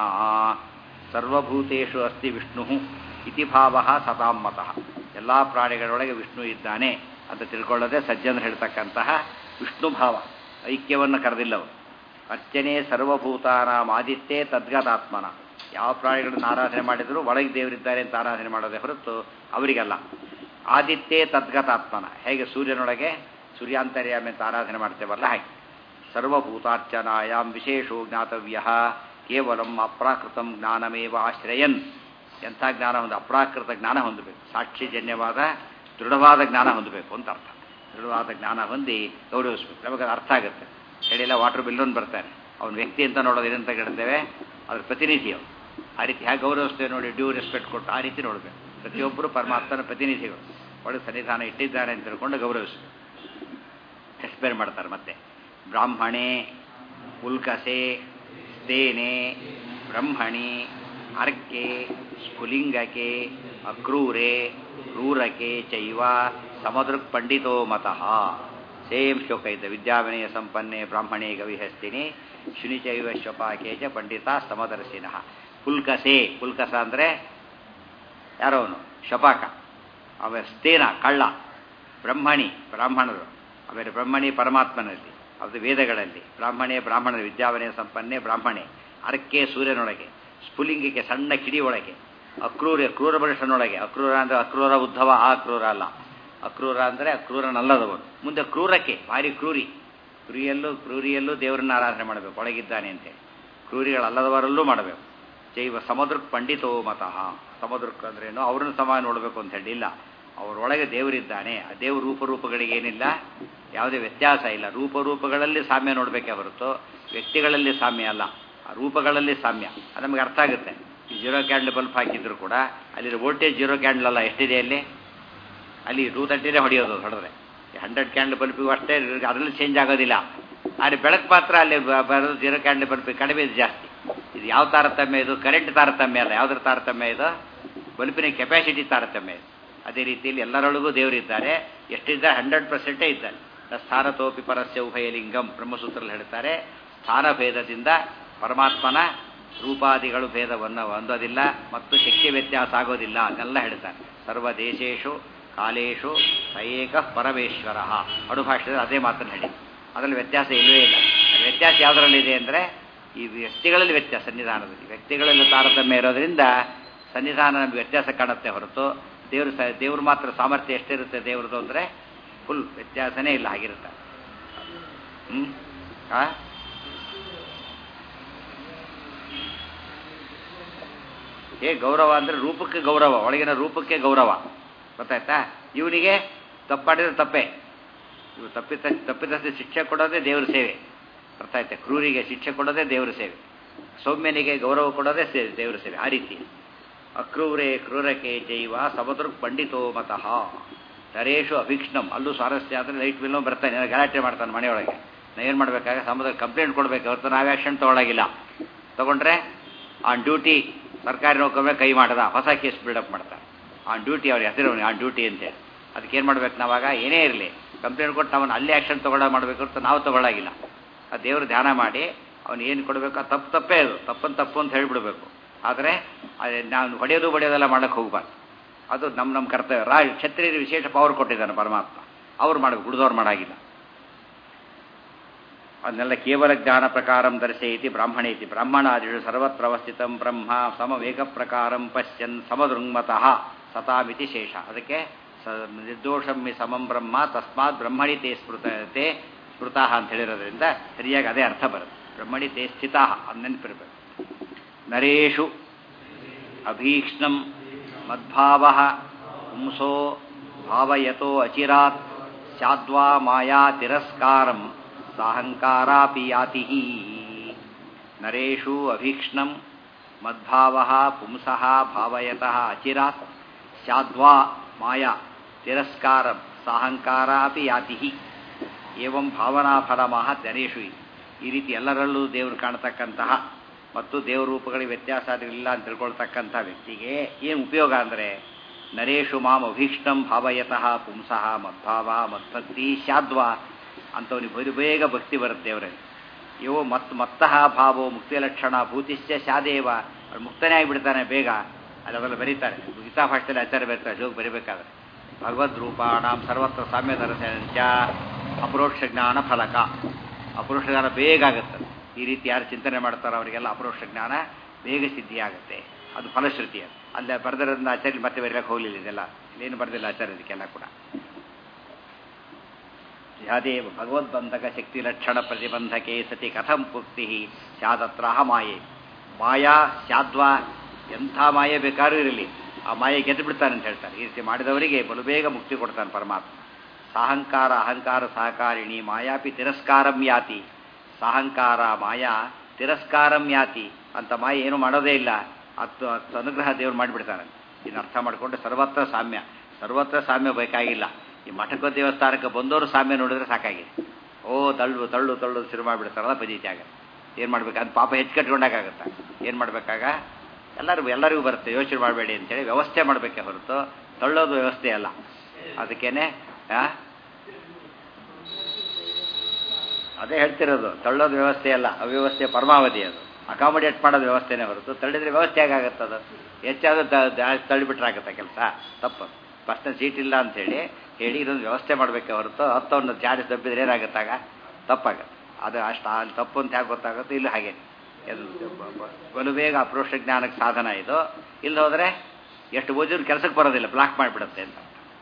ಸರ್ವಭೂತೇಷು ಅಸ್ತಿ ವಿಷ್ಣು ಇತಿ ಭಾವ ಸತಾಂ ಮತಃ ಎಲ್ಲ ಪ್ರಾಣಿಗಳೊಳಗೆ ವಿಷ್ಣು ಇದ್ದಾನೆ ಅಂತ ತಿಳ್ಕೊಳ್ಳೋದೇ ಸಜ್ಜನರು ಹೇಳ್ತಕ್ಕಂತಹ ವಿಷ್ಣು ಭಾವ ಐಕ್ಯವನ್ನು ಕರೆದಿಲ್ಲವು ಅರ್ಚನೆ ಸರ್ವಭೂತಾನಾಂ ಆದಿತ್ಯೇ ತದ್ಗತಾತ್ಮನ ಯಾವ ಪ್ರಾಣಿಗಳನ್ನು ಆರಾಧನೆ ಮಾಡಿದರೂ ಒಳಗೆ ದೇವರಿದ್ದಾರೆ ಅಂತ ಆರಾಧನೆ ಮಾಡೋದೇ ಹೊರತು ಅವರಿಗಲ್ಲ ಆದಿತ್ಯೇ ತದ್ಗತಾತ್ಮನ ಹೇಗೆ ಸೂರ್ಯನೊಳಗೆ ಸೂರ್ಯಾಂತರ್ಯಾಮಿ ಅಂತ ಆರಾಧನೆ ಮಾಡ್ತೇವಲ್ಲ ಹಾಗೆ ಸರ್ವಭೂತಾರ್ಚನಾಯಾಮ್ ವಿಶೇಷೋ ಜ್ಞಾತವ್ಯ ಕೇವಲಂ ಅಪ್ರಾಕೃತಂ ಜ್ಞಾನಮೇವ ಆಶ್ರಯನ್ ಎಂಥ ಜ್ಞಾನ ಹೊಂದ ಅಪ್ರಾಕೃತ ಜ್ಞಾನ ಹೊಂದಬೇಕು ಸಾಕ್ಷಿಜನ್ಯವಾದ ದೃಢವಾದ ಜ್ಞಾನ ಹೊಂದಬೇಕು ಅಂತ ಅರ್ಥ ದೃಢವಾದ ಜ್ಞಾನ ಹೊಂದಿ ಗೌರವಿಸ್ಬೇಕು ನಮಗೆ ಅರ್ಥ ಆಗುತ್ತೆ ಹೇಳಿಲ್ಲ ವಾಟರ್ ಬಿಲ್ಲೊಂದು ಬರ್ತಾರೆ ಅವನ ವ್ಯಕ್ತಿ ಅಂತ ನೋಡೋದು ಏನಂತ ಹೇಳ್ತೇವೆ ಅದ್ರ ಪ್ರತಿನಿಧಿ ಅವನು ಆ ರೀತಿ ಹೇಗೆ ಗೌರವಿಸ್ತೇವೆ ನೋಡಿ ಡ್ಯೂ ರೆಸ್ಪೆಕ್ಟ್ ಕೊಟ್ಟು ಆ ರೀತಿ ನೋಡಬೇಕು ಪ್ರತಿಯೊಬ್ಬರು ಪರಮಾತ್ಮನ ಪ್ರತಿನಿಧಿಗಳು ಒಳಗೆ ಸನ್ನಿಧಾನ ಇಟ್ಟಿದ್ದಾರೆ ಅಂತ ತಿಳ್ಕೊಂಡು ಗೌರವಿಸಬೇಕು ಎಕ್ಸ್ಪೇರ್ ಮಾಡ್ತಾರೆ ಮತ್ತೆ ಬ್ರಾಹ್ಮಣೆ ಉಲ್ಕಸೆ ಸ್ಥೇನೆ ಬ್ರಹ್ಮಣಿ ಅರ್ಕೆ ಸ್ಫುಲಿಂಗಕೆ ಅಕ್ರೂರೆ ಕ್ರೂರಕೆ ಚೈವ ಸಮದೃಕ್ ಪಂಡಿತೋ ಮತಃ ಸೇಮ್ ಶ್ಲೋಕ ಇದೆ ವಿದ್ಯಾವಿನಯ ಸಂಪನ್ನೆ ಬ್ರಾಹ್ಮಣೇ ಗವಿಹಸ್ತಿನಿ ಶುನಿಚೈವ ಶ್ವಪಾಕೆ ಚ ಪಂಡಿತ ಸಮದರ್ಶಿನಃ ಪುಲ್ಕಸೆ ಪುಲ್ಕಸ ಅಂದರೆ ಯಾರೋ ಅವನು ಶಪಾಕ ಅವ ಸ್ಥೇನ ಕಳ್ಳ ಬ್ರಹ್ಮಣಿ ಬ್ರಾಹ್ಮಣರು ಆಮೇಲೆ ಬ್ರಹ್ಮಣಿ ಪರಮಾತ್ಮನಲ್ಲಿ ಅದು ವೇದಗಳಲ್ಲಿ ಬ್ರಾಹ್ಮಣೆ ಬ್ರಾಹ್ಮಣರ ವಿದ್ಯಾವನೆಯ ಸಂಪನ್ನೆ ಬ್ರಾಹ್ಮಣೆ ಅರಕ್ಕೆ ಸೂರ್ಯನೊಳಗೆ ಸ್ಫುಲಿಂಗಿಗೆ ಸಣ್ಣ ಕಿಡಿ ಒಳಗೆ ಅಕ್ರೂರ ಕ್ರೂರ ಮನುಷ್ಯನೊಳಗೆ ಅಕ್ರೂರ ಅಂದರೆ ಅಕ್ರೂರ ಉದ್ಧವ ಆ ಕ್ರೂರ ಅಲ್ಲ ಅಕ್ರೂರ ಅಂದರೆ ಅಕ್ರೂರನಲ್ಲದವನು ಮುಂದೆ ಕ್ರೂರಕ್ಕೆ ಭಾರಿ ಕ್ರೂರಿ ಕ್ರೂರಿಯಲ್ಲೂ ಕ್ರೂರಿಯಲ್ಲೂ ದೇವರನ್ನ ಆರಾಧನೆ ಮಾಡಬೇಕು ಒಳಗಿದ್ದಾನೆ ಅಂತೇಳಿ ಕ್ರೂರಿಗಳಲ್ಲದವರಲ್ಲೂ ಮಾಡಬೇಕು ಜೈವ ಸಮುದ್ರಕ್ಕೆ ಪಂಡಿತೋ ಮತಃ ಸಮುದ್ರಕ್ಕೆ ಅಂದ್ರೇನು ಅವ್ರನ್ನ ಸಮ ನೋಡಬೇಕು ಅಂತ ಹೇಳಿ ಇಲ್ಲ ಅವರೊಳಗೆ ದೇವರಿದ್ದಾನೆ ಆ ದೇವ್ರ ರೂಪರೂಪಗಳಿಗೇನಿಲ್ಲ ಯಾವುದೇ ವ್ಯತ್ಯಾಸ ಇಲ್ಲ ರೂಪರೂಪಗಳಲ್ಲಿ ಸಾಮ್ಯ ನೋಡಬೇಕೇ ಹೊರತು ವ್ಯಕ್ತಿಗಳಲ್ಲಿ ಸಾಮ್ಯ ಅಲ್ಲ ಆ ರೂಪಗಳಲ್ಲಿ ಸಾಮ್ಯ ಅದು ನಮಗೆ ಅರ್ಥ ಆಗುತ್ತೆ ಈ ಜೀರೋ ಕ್ಯಾಂಡ್ಲ್ ಬಲ್ಬ್ ಹಾಕಿದ್ರು ಕೂಡ ಅಲ್ಲಿ ವೋಲ್ಟೇಜ್ ಜೀರೋ ಕ್ಯಾಂಡ್ಲ್ ಅಲ್ಲ ಎಷ್ಟಿದೆ ಅಲ್ಲಿ ಅಲ್ಲಿ ಟೂ ತರ್ಟಿನೇ ಹೊಡೆಯೋದು ಹೊಡೆದ್ರೆ ಹಂಡ್ರೆಡ್ ಕ್ಯಾಂಡ್ಲ್ ಬಲ್ಪಿಗೂ ಅಷ್ಟೇ ಅದರಲ್ಲಿ ಚೇಂಜ್ ಆಗೋದಿಲ್ಲ ಆದರೆ ಬೆಳಕು ಮಾತ್ರ ಅಲ್ಲಿ ಬರೋದು ಜೀರೋ ಕ್ಯಾಂಡ್ಲ್ ಬಲ್ಪ್ ಕಡಿಮೆ ಇದು ಜಾಸ್ತಿ ಇದು ಯಾವ ತಾರತಮ್ಯ ಇದು ಕರೆಂಟ್ ತಾರತಮ್ಯ ಅಲ್ಲ ಯಾವುದ್ರ ತಾರತಮ್ಯ ಇದು ಬಲ್ಪಿನ ಕೆಪಾಸಿಟಿ ತಾರತಮ್ಯ ಇದು ಅದೇ ರೀತಿಯಲ್ಲಿ ಎಲ್ಲರೊಳಗೂ ದೇವರಿದ್ದಾರೆ ಎಷ್ಟಿದ್ದಾರೆ ಹಂಡ್ರೆಡ್ ಪರ್ಸೆಂಟೇ ಇದ್ದಾರೆ ಸ್ಥಾನತೋಪಿ ಪರಸ್ಯ ಉಭಯಲಿಂಗಂ ಬ್ರಹ್ಮಸೂತ್ರದಲ್ಲಿ ಹೇಳ್ತಾರೆ ಸ್ಥಾನಭೇದದಿಂದ ಪರಮಾತ್ಮನ ರೂಪಾದಿಗಳು ಭೇದವನ್ನು ಹೊಂದೋದಿಲ್ಲ ಮತ್ತು ಶಕ್ತಿ ವ್ಯತ್ಯಾಸ ಆಗೋದಿಲ್ಲ ಅದನ್ನೆಲ್ಲ ಹೇಳ್ತಾರೆ ಸರ್ವ ದೇಶೇಶು ಕಾಲೇಶು ಸಯೇಕ ಪರಮೇಶ್ವರ ಅಡುಭಾಷೆಯಲ್ಲಿ ಅದೇ ಮಾತನ್ನು ಹೇಳಿ ಅದರಲ್ಲಿ ವ್ಯತ್ಯಾಸ ಇಲ್ಲವೇ ಇಲ್ಲ ವ್ಯತ್ಯಾಸ ಯಾವುದರಲ್ಲಿದೆ ಅಂದರೆ ಈ ವ್ಯಕ್ತಿಗಳಲ್ಲಿ ವ್ಯತ್ಯಾಸ ಸನ್ನಿಧಾನದಲ್ಲಿ ವ್ಯಕ್ತಿಗಳಲ್ಲಿ ತಾರತಮ್ಯ ಇರೋದ್ರಿಂದ ಸನ್ನಿಧಾನ ನಮಗೆ ವ್ಯತ್ಯಾಸ ಕಾಣುತ್ತೆ ಹೊರತು ದೇವರು ಸ ದೇವ್ರು ಮಾತ್ರ ಸಾಮರ್ಥ್ಯ ಎಷ್ಟಿರುತ್ತೆ ದೇವ್ರದ್ದು ಅಂದರೆ ಫುಲ್ ವ್ಯತ್ಯಾಸನೇ ಇಲ್ಲ ಆಗಿರುತ್ತೆ ಹ್ಞೂ ಆ ಏ ಗೌರವ ಅಂದರೆ ರೂಪಕ್ಕೆ ಗೌರವ ಒಳಗಿನ ರೂಪಕ್ಕೆ ಗೌರವ ಗೊತ್ತಾಯ್ತಾ ಇವನಿಗೆ ತಪ್ಪಾಡಿದ್ರೆ ತಪ್ಪೇ ಇವು ತಪ್ಪಿತ ತಪ್ಪಿತಸ್ಥ ಶಿಕ್ಷೆ ಕೊಡೋದೇ ದೇವ್ರ ಸೇವೆ ಅರ್ಥ ಆಯ್ತಾ ಕ್ರೂರಿಗೆ ಶಿಕ್ಷೆ ಕೊಡೋದೇ ದೇವ್ರ ಸೇವೆ ಸೌಮ್ಯನಿಗೆ ಗೌರವ ಕೊಡೋದೇ ಸೇ ದೇವ್ರ ಸೇವೆ ಆ ರೀತಿ ಅಕ್ರೂರೇ ಕ್ರೂರಕೆ ಜೈವ ಸಮದೃಕ್ ಪಂಡಿತೋ ಮತಃ ನರೇಶು ಅಭೀಕ್ಷ್ಣಂ ಅಲ್ಲೂ ಸ್ವಾರಸ್ಯ ಆದರೆ ಲೈಟ್ ಬಿಲ್ಲೋ ಬರ್ತಾನೆ ಏನೋ ಗಲಾಟೆ ಮಾಡ್ತಾನೆ ಮನೆಯೊಳಗೆ ನಾ ಏನು ಮಾಡಬೇಕಾಗ ಸಮುದ್ರ ಕಂಪ್ಲೇಂಟ್ ಕೊಡಬೇಕು ಹೊರತು ನಾವು ಆ್ಯಕ್ಷನ್ ತೊಗೊಳಗಿಲ್ಲ ತೊಗೊಂಡ್ರೆ ಆನ್ ಡ್ಯೂಟಿ ಸರ್ಕಾರಿ ನೌಕರ ಕೈ ಮಾಡದ ಹೊಸ ಕೇಸ್ ಬಿಲ್ಡಪ್ ಮಾಡ್ತಾರೆ ಆನ್ ಡ್ಯೂಟಿ ಅವ್ರಿಗೆ ಹೆಸರು ಆನ್ ಡ್ಯೂಟಿ ಅಂತೇಳಿ ಅದಕ್ಕೆ ಏನು ಮಾಡ್ಬೇಕು ನಾವಾಗ ಏನೇ ಇರಲಿ ಕಂಪ್ಲೇಂಟ್ ಕೊಟ್ಟು ಅವನು ಅಲ್ಲಿ ಆ್ಯಕ್ಷನ್ ತೊಗೊಳ್ಳೋ ಮಾಡಬೇಕು ಅಂತ ನಾವು ತೊಗೊಳ್ಳಾಗಿಲ್ಲ ಆ ದೇವರು ಧ್ಯಾನ ಮಾಡಿ ಅವನು ಏನು ಕೊಡಬೇಕು ಆ ತಪ್ಪು ತಪ್ಪೇ ಅದು ತಪ್ಪನ್ನು ತಪ್ಪು ಅಂತ ಹೇಳಿಬಿಡ್ಬೇಕು ಆದರೆ ನಾನು ಹೊಡೆಯೋದು ಬಡಿಯೋದೆಲ್ಲ ಮಾಡೋಕ್ಕೆ ಹೋಗ್ಬಾರ್ದು ಅದು ನಮ್ಮ ನಮ್ಮ ಕರ್ತವ್ಯ ರಾ ಕ್ಷತ್ರಿಯರಿಗೆ ವಿಶೇಷ ಪವರ್ ಕೊಟ್ಟಿದ್ದಾನೆ ಪರಮಾತ್ಮ ಅವ್ರು ಮಾಡಬೇಕು ಉಳಿದವ್ರು ಮಾಡಾಗಿಲ್ಲ ಅದನ್ನೆಲ್ಲ ಕೇವಲ ಜ್ಞಾನ ಪ್ರಕಾರಂ ದರ್ಶಯತಿ ಬ್ರಾಹ್ಮಣೇತಿ ಬ್ರಾಹ್ಮಣಾದಿಷು ಸರ್ವತ್ರ ಅವಸ್ಥಿತಂ ಬ್ರಹ್ಮ ಸಮವೇಗ ಪ್ರಕಾರಂ ಪಶ್ಯನ್ ಸಮದೃಂಗತಃ ಸತಾಮಿತಿ ಶೇಷ ಅದಕ್ಕೆ ಸ ನಿರ್ದೋಷಮ್ಮಿ ಸಮಂ ಬ್ರಹ್ಮ ತಸ್ಮಾತ್ ಬ್ರಹ್ಮಣಿ ತೇ ಸ್ಮೃತ ತೇ ಸ್ಮೃತಃ ಅಂತ ಹೇಳಿರೋದ್ರಿಂದ ಸರಿಯಾಗಿ ಅದೇ ಅರ್ಥ ಬರುತ್ತೆ ಬ್ರಹ್ಮಣಿ ತೇ ಸ್ಥಿತಃ ಅದು ನೆನಪಿರ್ಬೇಕು ನರೇಶು ಅಭೀಕ್ಷ್ಣಂ ಮದ್ಭಾವ ಪುಂಸೋ ಭಾವಯತೋ ಅಚಿರಾತ್ ಸ್ಯಾದ್ವಾ ಮಾಯಾ ತಿರಸ್ಕಾರಂ ಸಾಹಂಕಾರಾಪಿ ಯಾತಿ ನರೇಶು ಅಭೀಕ್ಷ್ಣಂ ಮದ್ಭಾವ ಪುಂಸಃ ಭಾವಯತಃ ಅಚಿರಾತ್ ಸ್ಯಾದ್ವಾ ಮಾಯಾ ತಿರಸ್ಕಾರಂ ಸಾಹಂಕಾರಾಪಿ ಯಾತಿ ಏವಂ ಭಾವನಾಫಲಮಃ ನರೇಶು ಈ ರೀತಿ ಎಲ್ಲರಲ್ಲೂ ದೇವರು ಕಾಣತಕ್ಕಂತಹ ಮತ್ತು ದೇವರೂಪಗಳಿಗೆ ವ್ಯತ್ಯಾಸಗಳಿಲ್ಲ ಅಂತ ತಿಳ್ಕೊಳ್ತಕ್ಕಂಥ ವ್ಯಕ್ತಿಗೆ ಏನು ಉಪಯೋಗ ಅಂದರೆ ನರೇಶು ಮಾಂ ಅಭೀಷ್ಟಂ ಭಾವಯತಃ ಪುಂಸಃ ಮದ್ಭಾವ ಮದ್ಭಕ್ತಿ ಶಾದ್ವ ಅಂಥವನಿಗೆ ಬರಿ ಬೇಗ ಭಕ್ತಿ ಬರುತ್ತೆ ದೇವರಲ್ಲಿ ಇವು ಮತ್ ಮತ್ತಃ ಭಾವೋ ಮುಕ್ತಿ ಲಕ್ಷಣ ಭೂತಿಶ್ಚ ಶಾದೇವ ಅವ್ರು ಮುಕ್ತನೇ ಆಗಿಬಿಡ್ತಾನೆ ಬೇಗ ಅಲ್ಲಿ ಅವೆಲ್ಲ ಬರೀತಾರೆ ಗೀತಾ ಭಾಷೆಯಲ್ಲಿ ಆಚಾರ್ಯ ಬರೀತಾರೆ ಜೋಗ ಬರೀಬೇಕಾದ್ರೆ ಭಗವದ್ ರೂಪಾಣಾಂ ಸರ್ವತ್ರ ಸಾಮ್ಯ ದರ್ಶನಂಚ ಅಪರೋಕ್ಷ ಜ್ಞಾನ ಫಲಕ ಅಪರೋಕ್ಷ ಜ್ಞಾನ ಬೇಗ ಆಗುತ್ತೆ ಈ ರೀತಿ ಯಾರು ಚಿಂತನೆ ಮಾಡ್ತಾರೋ ಅವರಿಗೆಲ್ಲ ಅಪರೋಕ್ಷ ಜ್ಞಾನ ಬೇಗ ಸಿದ್ಧಿಯಾಗುತ್ತೆ ಅದು ಫಲಶ್ರುತಿ ಅದು ಅಲ್ಲೇ ಬರೆದಿರೋದ್ರಿಂದ ಆಚಾರ್ಯ ಮತ್ತೆ ಬರೀಲಕ್ಕೆ ಹೋಗಲಿಲ್ಲ ಇದೆಲ್ಲ ಇಲ್ಲೇನು ಬರೆದಿಲ್ಲ ಆಚಾರ್ಯ ಇದಕ್ಕೆಲ್ಲ ಕೂಡ ಯಾದೇವ ಭಗವದ್ಬಂಧಕ ಶಕ್ತಿ ಲಕ್ಷಣ ಪ್ರತಿಬಂಧಕೆ ಸತಿ ಕಥಂ ಪುಕ್ತಿ ಸ್ಯಾದತ್ರ ಮಾಯೆ ಮಾಯಾ ಸ್ಯಾದ್ವ ಎಂಥ ಮಾಯೆ ಬೇಕಾದ್ರೂ ಇರಲಿ ಆ ಮಾಯೆ ಗೆದ್ದು ಬಿಡ್ತಾನೆ ಅಂತ ಹೇಳ್ತಾರೆ ಈ ರೀತಿ ಮಾಡಿದವರಿಗೆ ಬಲು ಬೇಗ ಮುಕ್ತಿ ಕೊಡ್ತಾನೆ ಪರಮಾತ್ಮ ಸಾಹಂಕಾರ ಅಹಂಕಾರ ಸಹಕಾರಿಣಿ ಮಾಯಾಪಿ ತಿರಸ್ಕಾರಂ ಯಾತಿ ಸಾಹಂಕಾರ ಮಾಯಾ ತಿರಸ್ಕಾರಂ ಯಾತಿ ಅಂತ ಮಾಯೆ ಏನು ಮಾಡೋದೇ ಇಲ್ಲ ಅದು ಅದು ಅನುಗ್ರಹ ದೇವ್ರು ಮಾಡಿಬಿಡ್ತಾನೆ ಇದನ್ನ ಅರ್ಥ ಮಾಡಿಕೊಂಡು ಸರ್ವತ್ರ ಸಾಮ್ಯ ಸರ್ವತ್ರ ಸಾಮ್ಯ ಬೇಕಾಗಿಲ್ಲ ಈ ಮಠಕ ದೇವಸ್ಥಾನಕ್ಕೆ ಬಂದವರು ಸಾಮ್ಯ ನೋಡಿದ್ರೆ ಸಾಕಾಗಿದೆ ಓ ತಳ್ಳು ತಳ್ಳು ತಳ್ಳು ಶುರು ಮಾಡಿಬಿಡ್ತಾರಲ್ಲ ಪದೀತಿ ಆಗ ಏನು ಮಾಡ್ಬೇಕು ಅದು ಪಾಪ ಹೆಚ್ಚು ಕಟ್ಕೊಂಡಾಗತ್ತ ಏನು ಮಾಡಬೇಕಾಗ ಎಲ್ಲರಿಗೂ ಎಲ್ಲರಿಗೂ ಬರುತ್ತೆ ಯೋಚನೆ ಮಾಡಬೇಡಿ ಅಂತೇಳಿ ವ್ಯವಸ್ಥೆ ಮಾಡಬೇಕೆ ಹೊರತು ತಳ್ಳೋದು ವ್ಯವಸ್ಥೆ ಅಲ್ಲ ಅದಕ್ಕೇನೆ ಅದೇ ಹೇಳ್ತಿರೋದು ತಳ್ಳೋದು ವ್ಯವಸ್ಥೆ ಅಲ್ಲ ಅವ್ಯವಸ್ಥೆ ಪರಮಾವಧಿ ಅದು ಅಕಾಮಿಡೇಟ್ ಮಾಡೋದು ವ್ಯವಸ್ಥೆನೇ ಹೊರತು ತಳ್ಳಿದ್ರೆ ವ್ಯವಸ್ಥೆ ಆಗಾಗತ್ತದು ಹೆಚ್ಚಾದ್ರೂ ತಳ್ಳಿಬಿಟ್ರೆ ಆಗುತ್ತೆ ಕೆಲಸ ತಪ್ಪು ಫಸ್ಟ್ ಸೀಟ್ ಇಲ್ಲ ಅಂತೇಳಿ ಹೇಳಿ ಇದೊಂದು ವ್ಯವಸ್ಥೆ ಮಾಡಬೇಕೆ ಹೊರತು ಹತ್ತವನ್ನು ಜಾರಿ ತಪ್ಪಿದ್ರೆ ಏನಾಗುತ್ತಾಗ ತಪ್ಪಾಗತ್ತೆ ಅದು ಅಷ್ಟು ಅಲ್ಲಿ ತಪ್ಪು ಅಂತ ಯಾಕೆ ಗೊತ್ತಾಗುತ್ತೆ ಇಲ್ಲಿ ಹಾಗೆ ಇದು ಬಲು ಬೇಗ ಅಪ್ರೋಷ ಜ್ಞಾನಕ್ಕೆ ಸಾಧನ ಇದು ಇಲ್ಲಿ ಹೋದರೆ ಎಷ್ಟು ಓದಿದ್ರು ಕೆಲಸಕ್ಕೆ ಬರೋದಿಲ್ಲ ಬ್ಲಾಕ್ ಮಾಡಿಬಿಡುತ್ತೆ ಅಂತ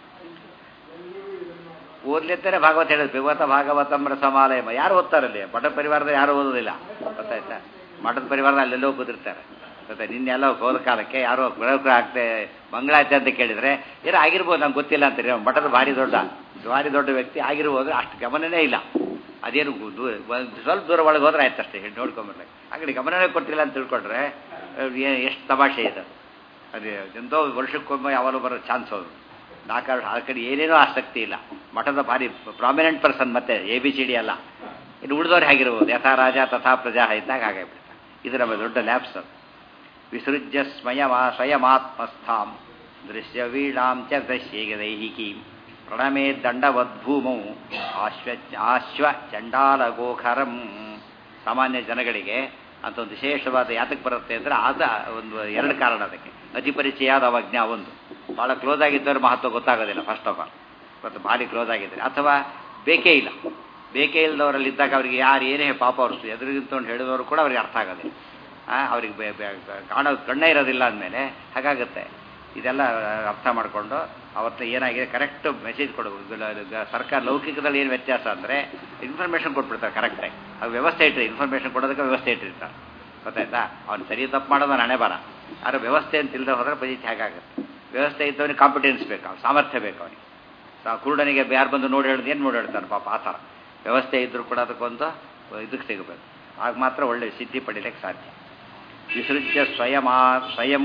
ಓದ್ಲಿತ್ತಾರೆ ಭಾಗವತ ಹೇಳಿದ್ರು ಭಗವತ ಭಾಗವತಂಬ್ರ ಸಮಾಲಯ ಯಾರು ಓದ್ತಾರಲ್ಲಿ ಮಠ ಪರಿವಾರದ ಯಾರು ಓದೋದಿಲ್ಲ ಗೊತ್ತಾಯ್ತಾ ಮಠದ ಪರಿವಾರದ ಅಲ್ಲೆಲ್ಲೋ ಕೂತಿರ್ತಾರೆ ಗೊತ್ತಾ ನಿನ್ನೆಲ್ಲ ಹೋದ ಕಾಲಕ್ಕೆ ಯಾರೋ ಗೃಹಕೃ ಆಗ್ತೆ ಮಂಗಳಾಯ್ತೆ ಅಂತ ಕೇಳಿದ್ರೆ ಏನೋ ಆಗಿರ್ಬೋದು ನಂಗೆ ಗೊತ್ತಿಲ್ಲ ಅಂತೀರಿ ಮಠದ ಭಾರಿ ದೊಡ್ಡ ಭಾರಿ ದೊಡ್ಡ ವ್ಯಕ್ತಿ ಆಗಿರ್ಬೋದು ಅಷ್ಟು ಗಮನನೇ ಇಲ್ಲ ಅದೇನು ಸ್ವಲ್ಪ ದೂರ ಒಳಗೆ ಹೋದ್ರೆ ಆಯ್ತು ಅಷ್ಟೇ ನೋಡ್ಕೊಂಬರ್ಲಿ ಆ ಕಡೆ ಗಮನನೇ ಕೊಟ್ಟಿಲ್ಲ ಅಂತ ತಿಳ್ಕೊಂಡ್ರೆ ಎಷ್ಟು ತಮಾಷೆ ಇದೆ ಅದೇ ಎಂತೋ ವರ್ಷಕ್ಕೊಮ್ಮೆ ಯಾವಾಗಲೂ ಬರೋ ಚಾನ್ಸ್ ಹೋದ್ರು ನಾಲ್ಕಾರು ಆ ಕಡೆ ಏನೇನೋ ಆಸಕ್ತಿ ಇಲ್ಲ ಮಠದ ಭಾರಿ ಪ್ರಾಮಿನೆಂಟ್ ಪರ್ಸನ್ ಮತ್ತೆ ಎ ಬಿ ಸಿ ಡಿ ಅಲ್ಲ ಇನ್ನು ಉಳಿದವ್ರು ಹೇಗಿರ್ಬೋದು ಯಥಾ ರಾಜ ತಥಾ ಪ್ರಜಾ ಇದ್ದಾಗ ಹಾಗಾಗ್ಬಿಡ್ತಾರೆ ಇದು ನಮ್ಮ ದೊಡ್ಡ ಲ್ಯಾಬ್ಸ್ ಅದು ವಿಸೃಜ್ಯ ಸ್ವಯಮ ಸ್ವಯಮಾತ್ಮಸ್ಥಾಂ ದೃಶ್ಯ ವೀಣಾಂ ಚ ದಶ್ಯೇಗ ದೈಹಿಕೀಂ ಪ್ರಣಮೇ ದಂಡವದ್ಭೂಮೌ ಆಶ್ವ ಆಶ್ವ ಚಂಡಾಲ ಗೋಖರಂ ಸಾಮಾನ್ಯ ಜನಗಳಿಗೆ ಅಂತ ಒಂದು ವಿಶೇಷವಾದ ಯಾತಕ್ಕೆ ಬರುತ್ತೆ ಅಂದರೆ ಆದ ಒಂದು ಎರಡು ಕಾರಣ ಅದಕ್ಕೆ ಅತಿ ಪರಿಚಯಾದ ಅವಜ್ಞ ಒಂದು ಭಾಳ ಕ್ಲೋಸ್ ಆಗಿದ್ದವ್ರ ಮಹತ್ವ ಗೊತ್ತಾಗೋದಿಲ್ಲ ಫಸ್ಟ್ ಆಫ್ ಆಲ್ ಮತ್ತು ಭಾರಿ ಕ್ಲೋಸ್ ಆಗಿದ್ದಾರೆ ಅಥವಾ ಬೇಕೇ ಇಲ್ಲ ಬೇಕೇ ಇಲ್ಲದವರಲ್ಲಿ ಇದ್ದಾಗ ಅವರಿಗೆ ಯಾರು ಏನೇ ಪಾಪ ಅವರು ಎದುರಿಗಿಂತಕೊಂಡು ಹೇಳಿದವರು ಕೂಡ ಅವ್ರಿಗೆ ಅರ್ಥ ಆಗೋದಿಲ್ಲ ಅವ್ರಿಗೆ ಕಾಣೋ ಕಣ್ಣೇ ಇರೋದಿಲ್ಲ ಅಂದಮೇಲೆ ಹಾಗಾಗುತ್ತೆ ಇದೆಲ್ಲ ಅರ್ಥ ಮಾಡಿಕೊಂಡು ಅವತ್ತು ಏನಾಗಿದೆ ಕರೆಕ್ಟ್ ಮೆಸೇಜ್ ಕೊಡಬೇಕು ಸರ್ಕಾರ ಲೌಕಿಕದಲ್ಲಿ ಏನು ವ್ಯತ್ಯಾಸ ಅಂದರೆ ಇನ್ಫಾರ್ಮೇಷನ್ ಕೊಟ್ಬಿಡ್ತಾರೆ ಕರೆಕ್ಟಾಗಿ ಅದು ವ್ಯವಸ್ಥೆ ಇಟ್ಟರೆ ಇನ್ಫಾರ್ಮೇಷನ್ ಕೊಡೋದಕ್ಕೆ ವ್ಯವಸ್ಥೆ ಇಟ್ಟಿರ್ತಾರೆ ಗೊತ್ತಾಯ್ತಾ ಅವ್ನು ಸರಿ ತಪ್ಪು ಮಾಡೋದು ಹಣೆ ಬರ ಆದರೆ ವ್ಯವಸ್ಥೆ ಅಂತ ಇಲ್ಲದೆ ಹೋದ್ರೆ ಪರಿಸ್ಥಿತಿ ಹೇಗಾಗುತ್ತೆ ವ್ಯವಸ್ಥೆ ಇದ್ದವನಿಗೆ ಕಾಂಪಿಟೆನ್ಸ್ ಬೇಕು ಅವ್ನು ಸಾಮರ್ಥ್ಯ ಬೇಕು ಅವನಿಗೆ ಕುರುಡನಿಗೆ ಯಾರು ಬಂದು ನೋಡಿ ಹೇಳೋದು ಏನು ನೋಡಿ ಹೇಳ್ತಾನೆ ಪಾಪ ಆ ಥರ ವ್ಯವಸ್ಥೆ ಇದ್ದರೂ ಕೂಡ ಅದಕ್ಕೊಂದು ಇದಕ್ಕೆ ಸಿಗಬೇಕು ಆಗ ಮಾತ್ರ ಒಳ್ಳೆ ಸಿದ್ಧಿ ಪಡೀಲಿಕ್ಕೆ ಸಾಧ್ಯ ವಿಸೃಜ್ಯ ಸ್ವಯಮಾ ಸ್ವಯಂ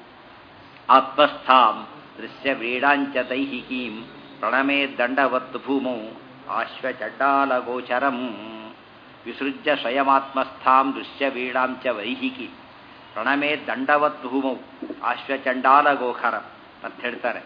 ಆತ್ಮಸ್ಥಾಂ ದೃಶ್ಯ ವೀಡಾಂಚ ದೈಹಿಕೀಂ ಪ್ರಣಮೇ ದಂಡವತ್ ಭೂಮೌ ಆಶ್ವಚಡ್ಡಾಲಗೋಚರಂ ವಿಸೃಜ್ಯ ಸ್ವಯಮಾತ್ಮಸ್ಥಾಂ ದೃಶ್ಯ ವೀಡಾಂಚ ವೈಹಿಕಿ ಪ್ರಣಮೇ ದಂಡವತ್ ಭೂಮೌ ಆಶ್ವಚಂಡಾಲಗೋಖರಂ ಅಂತ ಹೇಳ್ತಾರೆ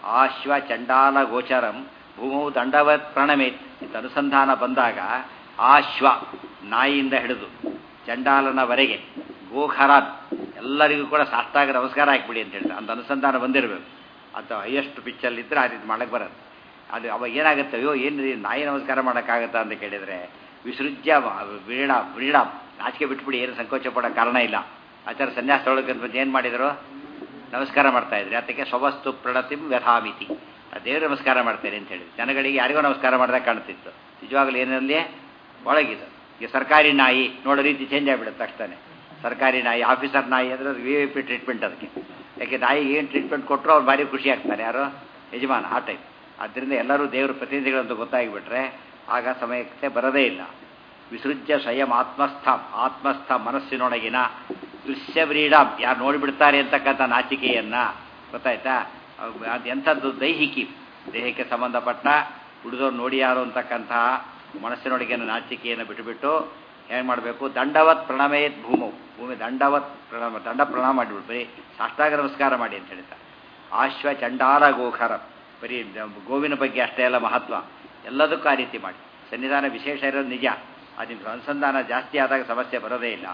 ಆಶ್ವಚಂಡಾಲ ಗೋಚರಂ ಭೂಮೌ ದಂಡವತ್ ಪ್ರಣಮೇತ್ ಅಂತ ಅನುಸಂಧಾನ ಬಂದಾಗ ಆಶ್ವ ನಾಯಿಯಿಂದ ಹಿಡಿದು ಚಂಡಾಲನವರೆಗೆ ಗೋಖರಾನ್ ಎಲ್ಲರಿಗೂ ಕೂಡ ಸಾಷ್ಟಾಗ ನಮಸ್ಕಾರ ಹಾಕ್ಬಿಡಿ ಅಂತ ಹೇಳ್ತಾರೆ ಅಂತ ಅನುಸಂಧಾನ ಬಂದಿರಬೇಕು ಅಂತ ಹೈಯೆಸ್ಟ್ ಪಿಚ್ಚಲ್ಲಿದ್ದರೆ ಆ ರೀತಿ ಮಾಡಕ್ಕೆ ಬರೋದು ಅದು ಅವಾಗ ಏನಾಗುತ್ತೆ ಅಯ್ಯೋ ಏನು ನಾಯಿ ನಮಸ್ಕಾರ ಮಾಡೋಕ್ಕಾಗತ್ತಾ ಅಂತ ಕೇಳಿದರೆ ವಿಸೃಜ್ಯ ವೀಣ ವೀಣ ನಾಚಿಕೆ ಬಿಟ್ಬಿಡಿ ಏನು ಸಂಕೋಚ ಪಡೋ ಕಾರಣ ಇಲ್ಲ ಆಚಾರ ಸನ್ಯಾಸ ತೊಳಕ್ಕೆ ಏನು ಮಾಡಿದರು ನಮಸ್ಕಾರ ಮಾಡ್ತಾ ಇದ್ರಿ ಅದಕ್ಕೆ ಸ್ವವಸ್ತು ಪ್ರಣತಿಂ ವ್ಯಥಾಮಿತಿ ದೇವರು ನಮಸ್ಕಾರ ಮಾಡ್ತೇನೆ ಅಂತ ಹೇಳಿ ಜನಗಳಿಗೆ ಯಾರಿಗೋ ನಮಸ್ಕಾರ ಮಾಡಿದಾಗ ಕಾಣ್ತಿತ್ತು ನಿಜವಾಗ್ಲೂ ಏನಲ್ಲಿ ಒಳಗಿದೆ ಈಗ ಸರ್ಕಾರಿ ನಾಯಿ ನೋಡೋ ರೀತಿ ಚೇಂಜ್ ಆಗಿಬಿಡುತ್ತೆ ತಕ್ಷಣ ಸರ್ಕಾರಿ ನಾಯಿ ಆಫೀಸರ್ ನಾಯಿ ಅಂದರೆ ವಿ ಐ ಪಿ ಟ್ರೀಟ್ಮೆಂಟ್ ಅದಕ್ಕೆ ಯಾಕೆ ನಾಯಿಗೆ ಏನು ಟ್ರೀಟ್ಮೆಂಟ್ ಕೊಟ್ಟರು ಅವ್ರು ಭಾರಿ ಖುಷಿ ಆಗ್ತಾರೆ ಯಾರು ಯಜಮಾನ ಆ ಟೈಪ್ ಆದ್ದರಿಂದ ಎಲ್ಲರೂ ದೇವರ ಪ್ರತಿನಿಧಿಗಳಂತ ಗೊತ್ತಾಗಿಬಿಟ್ರೆ ಆಗ ಸಮಯಕ್ಕೆ ಬರೋದೇ ಇಲ್ಲ ವಿಸೃಜ್ಯ ಸ್ವಯಂ ಆತ್ಮಸ್ಥ ಆತ್ಮಸ್ಥ ಮನಸ್ಸಿನೊಳಗಿನ ದೃಶ್ಯವ್ರೀಡ ಯಾರು ನೋಡಿಬಿಡ್ತಾರೆ ಅಂತಕ್ಕಂಥ ನಾಚಿಕೆಯನ್ನ ಗೊತ್ತಾಯ್ತಾ ಅದು ಎಂಥದ್ದು ದೈಹಿಕಿ ದೇಹಕ್ಕೆ ಸಂಬಂಧಪಟ್ಟ ಉಳಿದವ್ರು ನೋಡಿ ಯಾರು ಅಂತಕ್ಕಂತಹ ಮನಸ್ಸಿನೊಳಗಿನ ನಾಚಿಕೆಯನ್ನು ಬಿಟ್ಟುಬಿಟ್ಟು ಏನು ಮಾಡಬೇಕು ದಂಡವತ್ ಪ್ರಣಮೇತ್ ಭೂಮೌ ಭೂಮಿ ದಂಡವತ್ ಪ್ರಣಾಮ ದಂಡ ಪ್ರಣಾಮ ಮಾಡಿಬಿಟ್ಟು ಬರೀ ಸಾಷ್ಟಾಗ ನಮಸ್ಕಾರ ಮಾಡಿ ಅಂತ ಹೇಳ್ತಾರೆ ಆಶ್ವ ಚಂಡಾಲ ಗೋಖರ ಬರೀ ಗೋವಿನ ಬಗ್ಗೆ ಅಷ್ಟೇ ಎಲ್ಲ ಮಹತ್ವ ಎಲ್ಲದಕ್ಕೂ ಆ ರೀತಿ ಮಾಡಿ ಸನ್ನಿಧಾನ ವಿಶೇಷ ಇರೋದು ನಿಜ ಅದು ಅನುಸಂಧಾನ ಜಾಸ್ತಿ ಆದಾಗ ಸಮಸ್ಯೆ ಬರೋದೇ ಇಲ್ಲ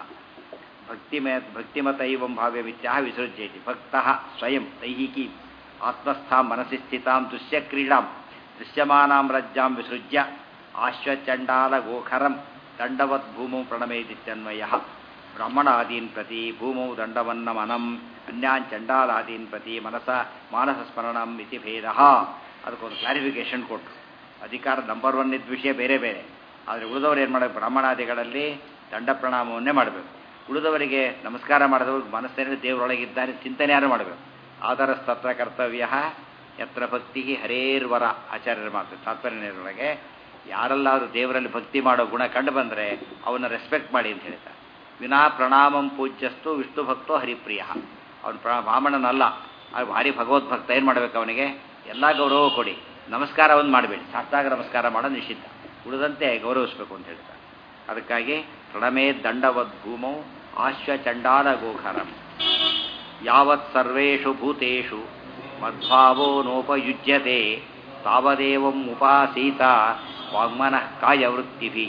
ಭಕ್ತಿಮಯ ಭಕ್ತಿಮತ ಇವಂ ಭಾವ್ಯಮಿತ್ಯಾಹ ವಿಸೃಜ್ಯೇತಿ ಭಕ್ತ ಸ್ವಯಂ ದೈಹಿಕಿ ಆತ್ಮಸ್ಥಾಂ ಮನಸ್ಸಿ ಸ್ಥಿತಾಂ ದೃಶ್ಯ ಕ್ರೀಡಾಂ ದೃಶ್ಯಮಾನಾಂ ರಜ್ಜಾಂ ವಿಸೃಜ್ಯ ಆಶ್ವಚಂಡಾಲ ಗೋಖರಂ ದಂಡವತ್ ಭೂಮೌ ಪ್ರಣಮೇದಿತ್ಯನ್ವಯ ಬ್ರಾಹ್ಮಣಾದೀನ್ ಪ್ರತಿ ಭೂಮೌ ದಂಡವನ್ನಮನಂ ಅನ್ಯಾನ್ ಚಂಡಾಲಾದೀನ್ ಪ್ರತಿ ಮನಸ ಮಾನಸ ಸ್ಮರಣಂ ಇತಿ ಭೇದ ಅದಕ್ಕೊಂದು ಕ್ಲಾರಿಫಿಕೇಶನ್ ಕೊಟ್ಟರು ಅಧಿಕಾರ ನಂಬರ್ ಒನ್ ಇದ್ದ ವಿಷಯ ಬೇರೆ ಬೇರೆ ಆದರೆ ಉಳಿದವರು ಏನು ಮಾಡಬೇಕು ಬ್ರಾಹ್ಮಣಾದಿಗಳಲ್ಲಿ ದಂಡ ಪ್ರಣಾಮವನ್ನೇ ಮಾಡಬೇಕು ಉಳಿದವರಿಗೆ ನಮಸ್ಕಾರ ಮಾಡಿದವ್ರಿಗೆ ಮನಸ್ಸಿನಲ್ಲಿ ದೇವರೊಳಗಿದ್ದಾನೆ ಚಿಂತನೆ ಯಾರು ಮಾಡಬೇಕು ಆಧಾರ ತತ್ರ ಕರ್ತವ್ಯ ಯತ್ರ ಭಕ್ತಿ ಹರೇರ್ವರ ಆಚಾರ್ಯರ ಮಾತು ತಾತ್ಪರ್ಯದೊಳಗೆ ಯಾರೆಲ್ಲಾದರೂ ದೇವರಲ್ಲಿ ಭಕ್ತಿ ಮಾಡೋ ಗುಣ ಕಂಡು ಬಂದರೆ ಅವನ್ನ ರೆಸ್ಪೆಕ್ಟ್ ಮಾಡಿ ಅಂತ ಹೇಳ್ತಾರೆ ವಿನಾ ಪ್ರಣಾಮಂ ಪೂಜ್ಯಸ್ತು ವಿಷ್ಣು ಭಕ್ತೋ ಹರಿಪ್ರಿಯ ಅವನು ಪ್ರ ಬ್ರಾಹ್ಮಣನಲ್ಲ ಅದು ಭಾರಿ ಭಗವದ್ಭಕ್ತ ಏನು ಮಾಡಬೇಕು ಅವನಿಗೆ ಎಲ್ಲ ಗೌರವ ಕೊಡಿ ನಮಸ್ಕಾರ ಒಂದು ಮಾಡಬೇಡಿ ಸಾಷ್ಟಾಗ ನಮಸ್ಕಾರ ಮಾಡೋದು ನಿಷಿದ್ಧ ಉಳಿದಂತೆ ಗೌರವಿಸಬೇಕು ಅಂತ ಹೇಳ್ತಾರೆ ಅದಕ್ಕಾಗಿ ಪ್ರಣಮೇ ದಂಡವದ್ ಭೂಮೌ ಆಶ್ವ ಚಂಡಾಲ ಗೋಖರಂ ಯಾವತ್ ಸರ್ವೇಷು ಭೂತೇಷು ಮದ್ಭಾವೋ ನೋಪಯುಜ್ಯತೆ ತಾವದೇವಂ ಉಪಾಸೀತ ವಾಗ್ಮನಃ ಕಾಯವೃತ್ತಿಭಿ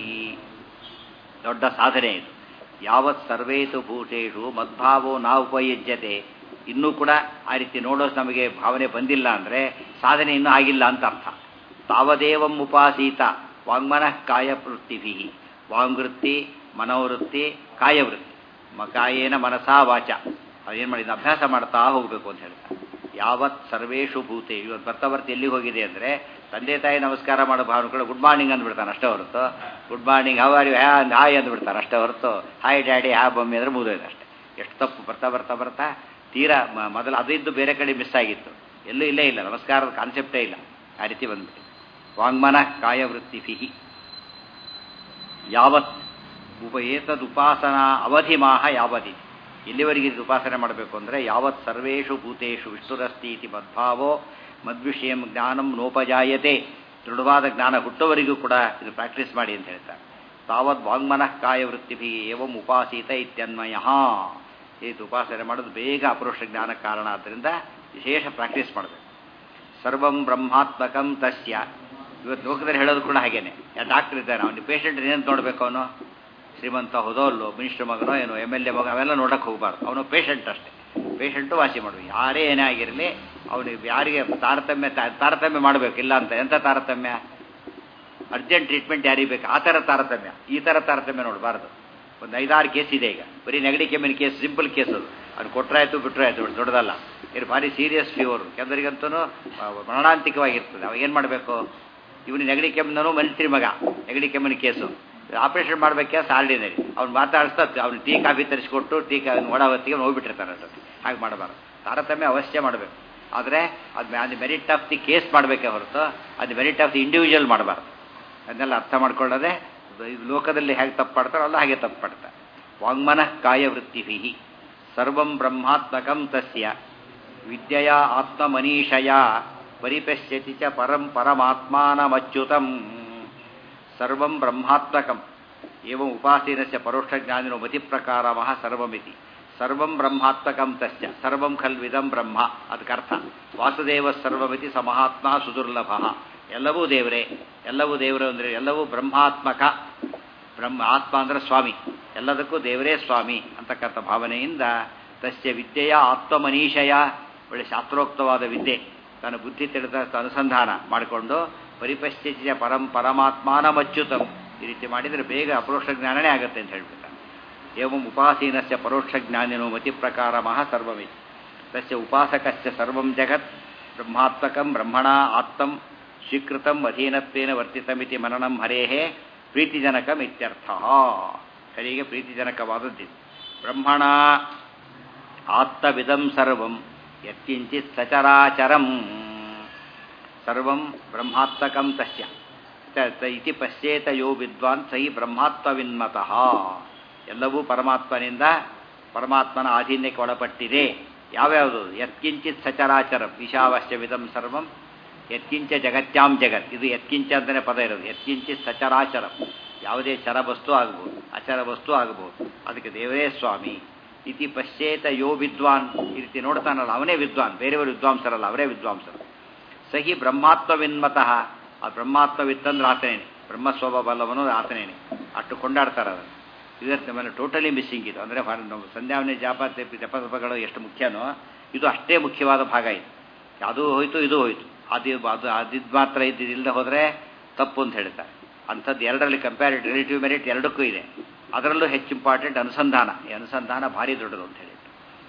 ದೊಡ್ಡ ಸಾಧನೆ ಇದು ಯಾವತ್ ಸರ್ವೇತು ಭೂತೇಷು ಮದ್ಭಾವೋ ನಾ ಉಪಯುಜ್ಯತೆ ಇನ್ನೂ ಕೂಡ ಆ ರೀತಿ ನೋಡೋ ನಮಗೆ ಭಾವನೆ ಬಂದಿಲ್ಲ ಅಂದರೆ ಸಾಧನೆ ಇನ್ನೂ ಆಗಿಲ್ಲ ಅಂತ ಅರ್ಥ ತಾವದೇವಂ ಉಪಾಸೀತ ವಾಗ್ಮನಃ ಕಾಯವೃತ್ತಿಭಿ ವಾಂಗವೃತ್ತಿ ಮನೋವೃತ್ತಿ ಕಾಯವೃತ್ತಿ ಮ ಕಾಯೇನ ಮನಸಾ ವಾಚ ಅದೇನು ಮಾಡಿದ ಅಭ್ಯಾಸ ಮಾಡ್ತಾ ಹೋಗಬೇಕು ಅಂತ ಹೇಳ್ತಾರೆ ಯಾವತ್ ಸರ್ವೇಷು ಭೂತೆ ಇವತ್ತು ಬರ್ತಾ ಬರ್ತಾ ಎಲ್ಲಿಗೆ ಹೋಗಿದೆ ಅಂದರೆ ತಂದೆ ತಾಯಿ ನಮಸ್ಕಾರ ಮಾಡೋ ಭಾವನೆಗಳು ಗುಡ್ ಮಾರ್ನಿಂಗ್ ಅಂದ್ಬಿಡ್ತಾನೆ ಅಷ್ಟೇ ಹೊರತು ಗುಡ್ ಮಾರ್ನಿಂಗ್ ಹವಾರಿ ಹ್ಯಾ ಹಾಯ್ ಅಂದ್ಬಿಡ್ತಾನೆ ಅಷ್ಟೇ ಹೊರತು ಹಾಯ್ ಡ್ಯಾಡಿ ಹಾ ಬಮ್ಮಿ ಅಂದರೆ ಮುಗಿದೋಯ್ತು ಅಷ್ಟೇ ಎಷ್ಟು ತಪ್ಪು ಬರ್ತಾ ಬರ್ತಾ ಬರ್ತಾ ತೀರಾ ಮೊದಲು ಅದು ಇದ್ದು ಬೇರೆ ಕಡೆ ಮಿಸ್ ಆಗಿತ್ತು ಎಲ್ಲೂ ಇಲ್ಲೇ ಇಲ್ಲ ನಮಸ್ಕಾರದ ಕಾನ್ಸೆಪ್ಟೇ ಇಲ್ಲ ಆ ರೀತಿ ಬಂದ್ಬಿಟ್ಟು ವಾಂಗ್ಮನ ಕಾಯವೃತ್ತಿ ಫಿಹಿ ಯಾವತ್ ಉಪ ಏತದುಪಾಸನಾ ಅವಧಿಮಾಹ ಯಾವದಿ ಎಲ್ಲಿವರೆಗೆ ಇದು ಉಪಾಸನೆ ಮಾಡಬೇಕು ಅಂದರೆ ಯಾವತ್ ಸರ್ವೇಷು ಭೂತೇಷು ವಿಷ್ಣುರಸ್ತಿ ಇತಿ ಮದ್ಭಾವೋ ಮದ್ವಿಷಯಂ ಜ್ಞಾನಂ ನೋಪಜಾಯತೆ ದೃಢವಾದ ಜ್ಞಾನ ಹುಟ್ಟುವರೆಗೂ ಕೂಡ ಇದು ಪ್ರಾಕ್ಟೀಸ್ ಮಾಡಿ ಅಂತ ಹೇಳ್ತಾರೆ ತಾವತ್ ವಾಂಗ್ಮನಃ ಕಾಯವೃತ್ತಿಭಿ ಏವಂ ಉಪಾಸೀತ ಇತ್ಯನ್ವಯ ಇದು ಉಪಾಸನೆ ಮಾಡೋದು ಬೇಗ ಅಪುರುಷ ಜ್ಞಾನ ಕಾರಣ ಆದ್ದರಿಂದ ವಿಶೇಷ ಪ್ರಾಕ್ಟೀಸ್ ಮಾಡಬೇಕು ಸರ್ವಂ ಬ್ರಹ್ಮಾತ್ಮಕಂ ತಸ್ಯ ಇವತ್ತು ಲೋಕದಲ್ಲಿ ಹೇಳೋದು ಕೂಡ ಹಾಗೇನೆ ಯಾ ಡಾಕ್ಟರ್ ಇದ್ದಾನೆ ಅವನು ಪೇಷಂಟ್ ಏನಂತ ನೋಡಬೇಕು ಅವನು ಶ್ರೀಮಂತ ಹೋದೋಲ್ಲೋ ಮಿನಿಸ್ಟರ್ ಮಗನೋ ಏನೋ ಎಮ್ ಎಲ್ ಎ ಮಗ ಅವೆಲ್ಲ ನೋಡಕ್ಕೆ ಹೋಗಬಾರ್ದು ಅವನು ಪೇಷಂಟ್ ಅಷ್ಟೇ ಪೇಷಂಟು ವಾಸಿ ಮಾಡಬೇಕು ಯಾರೇ ಏನೇ ಆಗಿರಲಿ ಅವನಿಗೆ ಯಾರಿಗೆ ತಾರತಮ್ಯ ತಾರತಮ್ಯ ಮಾಡಬೇಕು ಇಲ್ಲ ಅಂತ ಎಂಥ ತಾರತಮ್ಯ ಅರ್ಜೆಂಟ್ ಟ್ರೀಟ್ಮೆಂಟ್ ಯಾರಿಗೆ ಬೇಕು ಆ ಥರ ತಾರತಮ್ಯ ಈ ಥರ ತಾರತಮ್ಯ ನೋಡಬಾರ್ದು ಒಂದು ಐದಾರು ಕೇಸ್ ಇದೆ ಈಗ ಬರೀ ನೆಗಡಿ ಕೆಮ್ಮಿನ ಕೇಸ್ ಸಿಂಪಲ್ ಕೇಸ್ ಅದು ಅವ್ನು ಕೊಟ್ಟರಾಯ್ತು ಬಿಟ್ಟರಾಯ್ತು ದೊಡ್ಡದಲ್ಲ ಇದು ಭಾರಿ ಸೀರಿಯಸ್ ಫೀವರ್ ಕೆಲವರಿಗಂತೂ ಮರಣಾಂತಿಕವಾಗಿರ್ತದೆ ಅವಾಗ ಏನು ಮಾಡಬೇಕು ಇವನು ನೆಗಡಿ ಕೆಮ್ಮನೂ ಮಂತ್ರಿ ಮಗ ನೆಗಡಿ ಕೆಮ್ಮನ ಕೇಸು ಆಪರೇಷನ್ ಮಾಡಬೇಕೆ ಆರ್ಡಿನರಿ ಅವ್ನು ಮಾತಾಡಿಸ್ತಾ ಅವ್ನು ಟೀ ಕಾಫಿ ತರಿಸ್ಕೊಟ್ಟು ಟೀ ಕಾ ಒಡ ಹೊತ್ತಿಗೆ ಅವ್ನು ಹೋಗ್ಬಿಟ್ಟಿರ್ತಾನೆ ಅಷ್ಟೊತ್ತಿ ಹಾಗೆ ಮಾಡಬಾರ್ದು ತಾರತಮ್ಯ ಅವಶ್ಯ ಮಾಡಬೇಕು ಆದರೆ ಅದು ಅದು ಮೆರಿಟ್ ಆಫ್ ದಿ ಕೇಸ್ ಮಾಡಬೇಕೇ ಹೊರತು ಅದು ಮೆರಿಟ್ ಆಫ್ ದಿ ಇಂಡಿವಿಜುವಲ್ ಮಾಡಬಾರ್ದು ಅದನ್ನೆಲ್ಲ ಅರ್ಥ ಮಾಡ್ಕೊಳ್ಳೋದೆ ಇದು ಲೋಕದಲ್ಲಿ ಹೇಗೆ ತಪ್ಪು ಮಾಡ್ತಾರೋ ಅಲ್ಲ ಹಾಗೆ ತಪ್ಪು ಮಾಡ್ತಾರೆ ವಾಂಗ್ಮನಃ ಕಾಯವೃತ್ತಿಭಿ ಸರ್ವಂ ಬ್ರಹ್ಮಾತ್ಮಕಂ ತಸ್ಯ ವಿದ್ಯೆಯ ಆತ್ಮಮನೀಷಯ ಪರಿಪಶ್ಯತಿ ಚ ಪರಂ ಪರಮಾತ್ಮಾನಮಚ್ಯುತಂ ಸರ್ವಂ ಬ್ರಹ್ಮಾತ್ಮಕಂ ಏವಂ ಉಪಾಸೀನಸ್ಯ ಪರೋಕ್ಷಜ್ಞಾನಿನೋ ಮತಿಪ್ರಕಾರಮಃ ಸರ್ವಮಿತಿ ಸರ್ವಂ ಬ್ರಹ್ಮಾತ್ಮಕಂ ತಸ್ಯ ಸರ್ವಂ ಖಲ್ವಿದಂ ಬ್ರಹ್ಮ ಅದಕ್ಕರ್ಥ ವಾಸುದೇವ ಸರ್ವಮಿತಿ ಸ ಮಹಾತ್ಮ ಸುದುರ್ಲಭ ಎಲ್ಲವೂ ದೇವರೇ ಎಲ್ಲವೂ ದೇವರು ಅಂದರೆ ಎಲ್ಲವೂ ಬ್ರಹ್ಮಾತ್ಮಕ ಬ್ರಹ್ಮ ಆತ್ಮ ಅಂದರೆ ಸ್ವಾಮಿ ಎಲ್ಲದಕ್ಕೂ ದೇವರೇ ಸ್ವಾಮಿ ಅಂತಕ್ಕಂಥ ಭಾವನೆಯಿಂದ ತಸ್ಯ ವಿದ್ಯೆಯ ಆತ್ಮಮನೀಷಯ ಒಳ್ಳೆ ಶಾಸ್ತ್ರೋಕ್ತವಾದ ವಿದ್ಯೆ ತನ್ನ ಬುದ್ಧಿ ತಿಳಿದ ಅನುಸಂಧಾನ ಮಾಡಿಕೊಂಡು ಪರಿಪಶ್ಚಿತ ಪರಂ ಪರಮಾತ್ಮಾನಮಚ್ಯುತಂ ಈ ರೀತಿ ಮಾಡಿದರೆ ಬೇಗ ಅಪರೋಕ್ಷ ಜ್ಞಾನನೇ ಆಗುತ್ತೆ ಅಂತ ಹೇಳ್ಬಿಡ್ತಾನೆ ಏವಂ ಉಪಾಸೀನಸ್ಯ ಪರೋಕ್ಷ ಜ್ಞಾನಿನೋ ಮತಿ ಪ್ರಕಾರ ಮಹ ಸರ್ವಮಿ ತಸ್ಯ ಉಪಾಸಕಸ್ಯ ಸರ್ವಂ ಜಗತ್ ಬ್ರಹ್ಮಾತ್ಮಕಂ ಬ್ರಹ್ಮಣ ಆತ್ತಂ ಸ್ವೀಕೃತಂ ಅಧೀನತ್ವೇನ ವರ್ತಿತಮಿತಿ ಮನನಂ ಹರೇಹೇ ಪ್ರೀತಿಜನಕಂ ಇತ್ಯರ್ಥ ಹರಿಗೆ ಪ್ರೀತಿಜನಕವಾದದ್ದಿದೆ ಬ್ರಹ್ಮಣ ಆತ್ತವಿದಂ ಸರ್ವಂ ಯತ್ಕಿಂಚಿತ್ ಸಚರಾಚರಂ ಸರ್ವಂ ಬ್ರಹ್ಮಾತ್ಮಕಂ ತಸ್ಯ ಇತಿ ಪಶ್ಯೇತ ಯೋ ವಿದ್ವಾನ್ ಸೈ ಬ್ರಹ್ಮಾತ್ಮವಿನ್ಮತಃ ಎಲ್ಲವೂ ಪರಮಾತ್ಮನಿಂದ ಪರಮಾತ್ಮನ ಆಧೀನ್ಯಕ್ಕೆ ಒಳಪಟ್ಟಿದೆ ಯಾವ್ಯಾವುದು ಯತ್ಕಿಂಚಿತ್ ಸಚರಾಚರಂ ಈಶಾವಾಸ್ಯವಿದಂ ಸರ್ವಂ ಯತ್ಕಿಂಚ ಜಗತ್ಯಾಂ ಜಗತ್ ಇದು ಯತ್ಕಿಂಚ ಅಂತಲೇ ಪದ ಇರೋದು ಯತ್ಕಿಂಚಿತ್ ಸಚರಾಚರಂ ಯಾವುದೇ ಚರ ವಸ್ತು ಆಗ್ಬೋದು ಅಚರ ವಸ್ತು ಆಗ್ಬೋದು ಅದಕ್ಕೆ ದೇವರೇ ಸ್ವಾಮಿ ಇತಿ ಪಶ್ಚೇತ ಯೋ ವಿದ್ವಾನ್ ಈ ರೀತಿ ನೋಡ್ತಾನಲ್ಲ ಅವನೇ ವಿದ್ವಾನ್ ಬೇರೆಯವರು ವಿದ್ವಾಂಸರಲ್ಲ ಅವರೇ ವಿದ್ವಾಂಸರು ಸಹಿ ಬ್ರಹ್ಮಾತ್ಮವಿನ್ಮತಃ ಆ ಬ್ರಹ್ಮಾತ್ಮವಿತ್ತಂದ್ರೆ ಆತನೇನೆ ಬ್ರಹ್ಮಸ್ವಭಾವಲ್ಲವನು ಆತನೇನೆ ಅಷ್ಟು ಕೊಂಡಾಡ್ತಾರೆ ಅದನ್ನು ಇದರ ಮೇಲೆ ಟೋಟಲಿ ಮಿಸ್ಸಿಂಗ್ ಇದು ಅಂದರೆ ಸಂಧ್ಯಾವನೆ ಜಾಪ ಜಪಗಳು ಎಷ್ಟು ಮುಖ್ಯನೋ ಇದು ಅಷ್ಟೇ ಮುಖ್ಯವಾದ ಭಾಗ ಇದು ಅದು ಹೋಯ್ತು ಇದು ಹೋಯ್ತು ಅದು ಅದು ಅದಿದ್ದು ಮಾತ್ರ ಇದ್ದಿಲ್ಲದೆ ಹೋದರೆ ತಪ್ಪು ಅಂತ ಹೇಳ್ತಾರೆ ಅಂಥದ್ದು ಎರಡರಲ್ಲಿ ಕಂಪ್ಯಾರಿಟಿವ್ ರಿಲೇಟಿವ್ ಮೆರಿಟ್ ಎರಡಕ್ಕೂ ಇದೆ ಅದರಲ್ಲೂ ಹೆಚ್ಚು ಇಂಪಾರ್ಟೆಂಟ್ ಅನುಸಂಧಾನ ಈ ಅನುಸಂಧಾನ ಭಾರಿ ದೊಡ್ಡದು ಅಂತ ಹೇಳಿ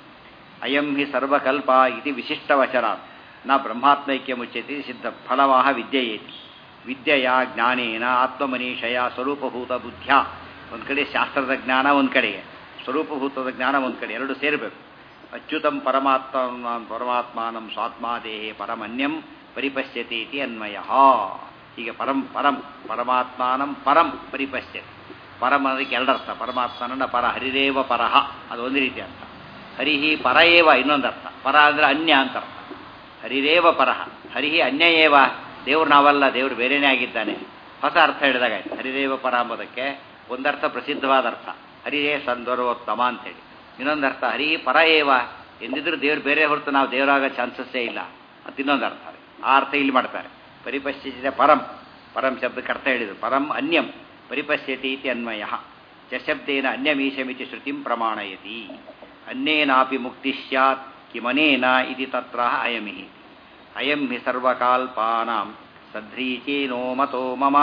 ಅಯಂ ಹಿ ಸರ್ವಕಲ್ಪ ಇತಿ ವಿಶಿಷ್ಟವಚನ ನ ಬ್ರಹ್ಮಾತ್ಮೈಕ್ಯ ಮುಚ್ಚತಿ ಸಿದ್ಧ ಫಲವಾಹ ವಿದ್ಯೆಯೇತಿ ವಿದ್ಯೆಯ ಜ್ಞಾನೇನ ಆತ್ಮಮನೀಷಯ ಸ್ವರೂಪಭೂತ ಬುದ್ಧ್ಯ ಒಂದು ಕಡೆ ಶಾಸ್ತ್ರದ ಜ್ಞಾನ ಒಂದು ಕಡೆಗೆ ಸ್ವರೂಪಭೂತದ ಜ್ಞಾನ ಒಂದು ಕಡೆ ಎರಡು ಸೇರಬೇಕು ಅಚ್ಯುತಂ ಪರಮಾತ್ಮ ಪರಮಾತ್ಮಾನಂ ಸ್ವಾತ್ಮಾದೇಹೇ ಪರಮನ್ಯಂ ಪರಿಪಶ್ಯತಿ ಇತಿ ಅನ್ವಯ ಹೀಗೆ ಪರಂ ಪರಂ ಪರಮಾತ್ಮಾನಂ ಪರಂ ಪರಿಪಶ್ಯತಿ ಪರಂ ಅದಕ್ಕೆ ಎರಡರ್ಥ ಪರಮಾತ್ಮನನ್ನ ಪರ ಹರಿರೇವ ಪರಹ ಅದು ಒಂದು ರೀತಿ ಅರ್ಥ ಹರಿಹಿ ಪರ ಏವ ಇನ್ನೊಂದು ಅರ್ಥ ಪರ ಅಂದರೆ ಅನ್ಯ ಅಂತ ಅರ್ಥ ಹರಿರೇವ ಪರಹ ಹರಿಹಿ ಅನ್ಯ ಏವ ದೇವ್ರು ನಾವಲ್ಲ ದೇವ್ರು ಬೇರೆನೇ ಆಗಿದ್ದಾನೆ ಹೊಸ ಅರ್ಥ ಹೇಳಿದಾಗಾಯ್ತು ಹರಿದೇವ ಪರ ಎಂಬುದಕ್ಕೆ ಒಂದರ್ಥ ಪ್ರಸಿದ್ಧವಾದ ಅರ್ಥ ಹರಿರೇ ಸಂದರೋತ್ತಮ ಅಂತೇಳಿ ಇನ್ನೊಂದು ಅರ್ಥ ಹರಿ ಪರ ಏವ ಎಂದಿದ್ರು ದೇವ್ರು ಬೇರೆ ಹೊರತು ನಾವು ದೇವರಾಗೋ ಚಾನ್ಸಸ್ಸೇ ಇಲ್ಲ ಅಂತ ಇನ್ನೊಂದು ಅರ್ಥ ಆ ಅರ್ಥ ಇಲ್ಲಿ ಮಾಡ್ತಾರೆ ಪರಿಪಶ್ಚಿತ ಪರಂ ಪರಂ ಶಬ್ದಕ್ಕೆ ಅರ್ಥ ಹೇಳಿದರು ಪರಂ ಅನ್ಯಂ ಪರಿಪಶ್ಯತಿ ಇತಿ ಅನ್ವಯ ಚಶಬ್ದೇನ ಅನ್ಯಮೀಶಮಿತಿ ಶ್ರುತಿಂ ಪ್ರಮಾಣಯತಿ ಅನ್ಯೇನಾಪಿ ಮುಕ್ತಿ ಸ್ಯಾತ್ ಕಿಮನೇನ ಇತಿ ತತ್ರ ಅಯಮಿ ಅಯಂ ಹಿ ಸರ್ವಕಾಲ್ಪಾನಾಂ ಸಧ್ರೀಚೇನೋ ಮತೋ ಮಮ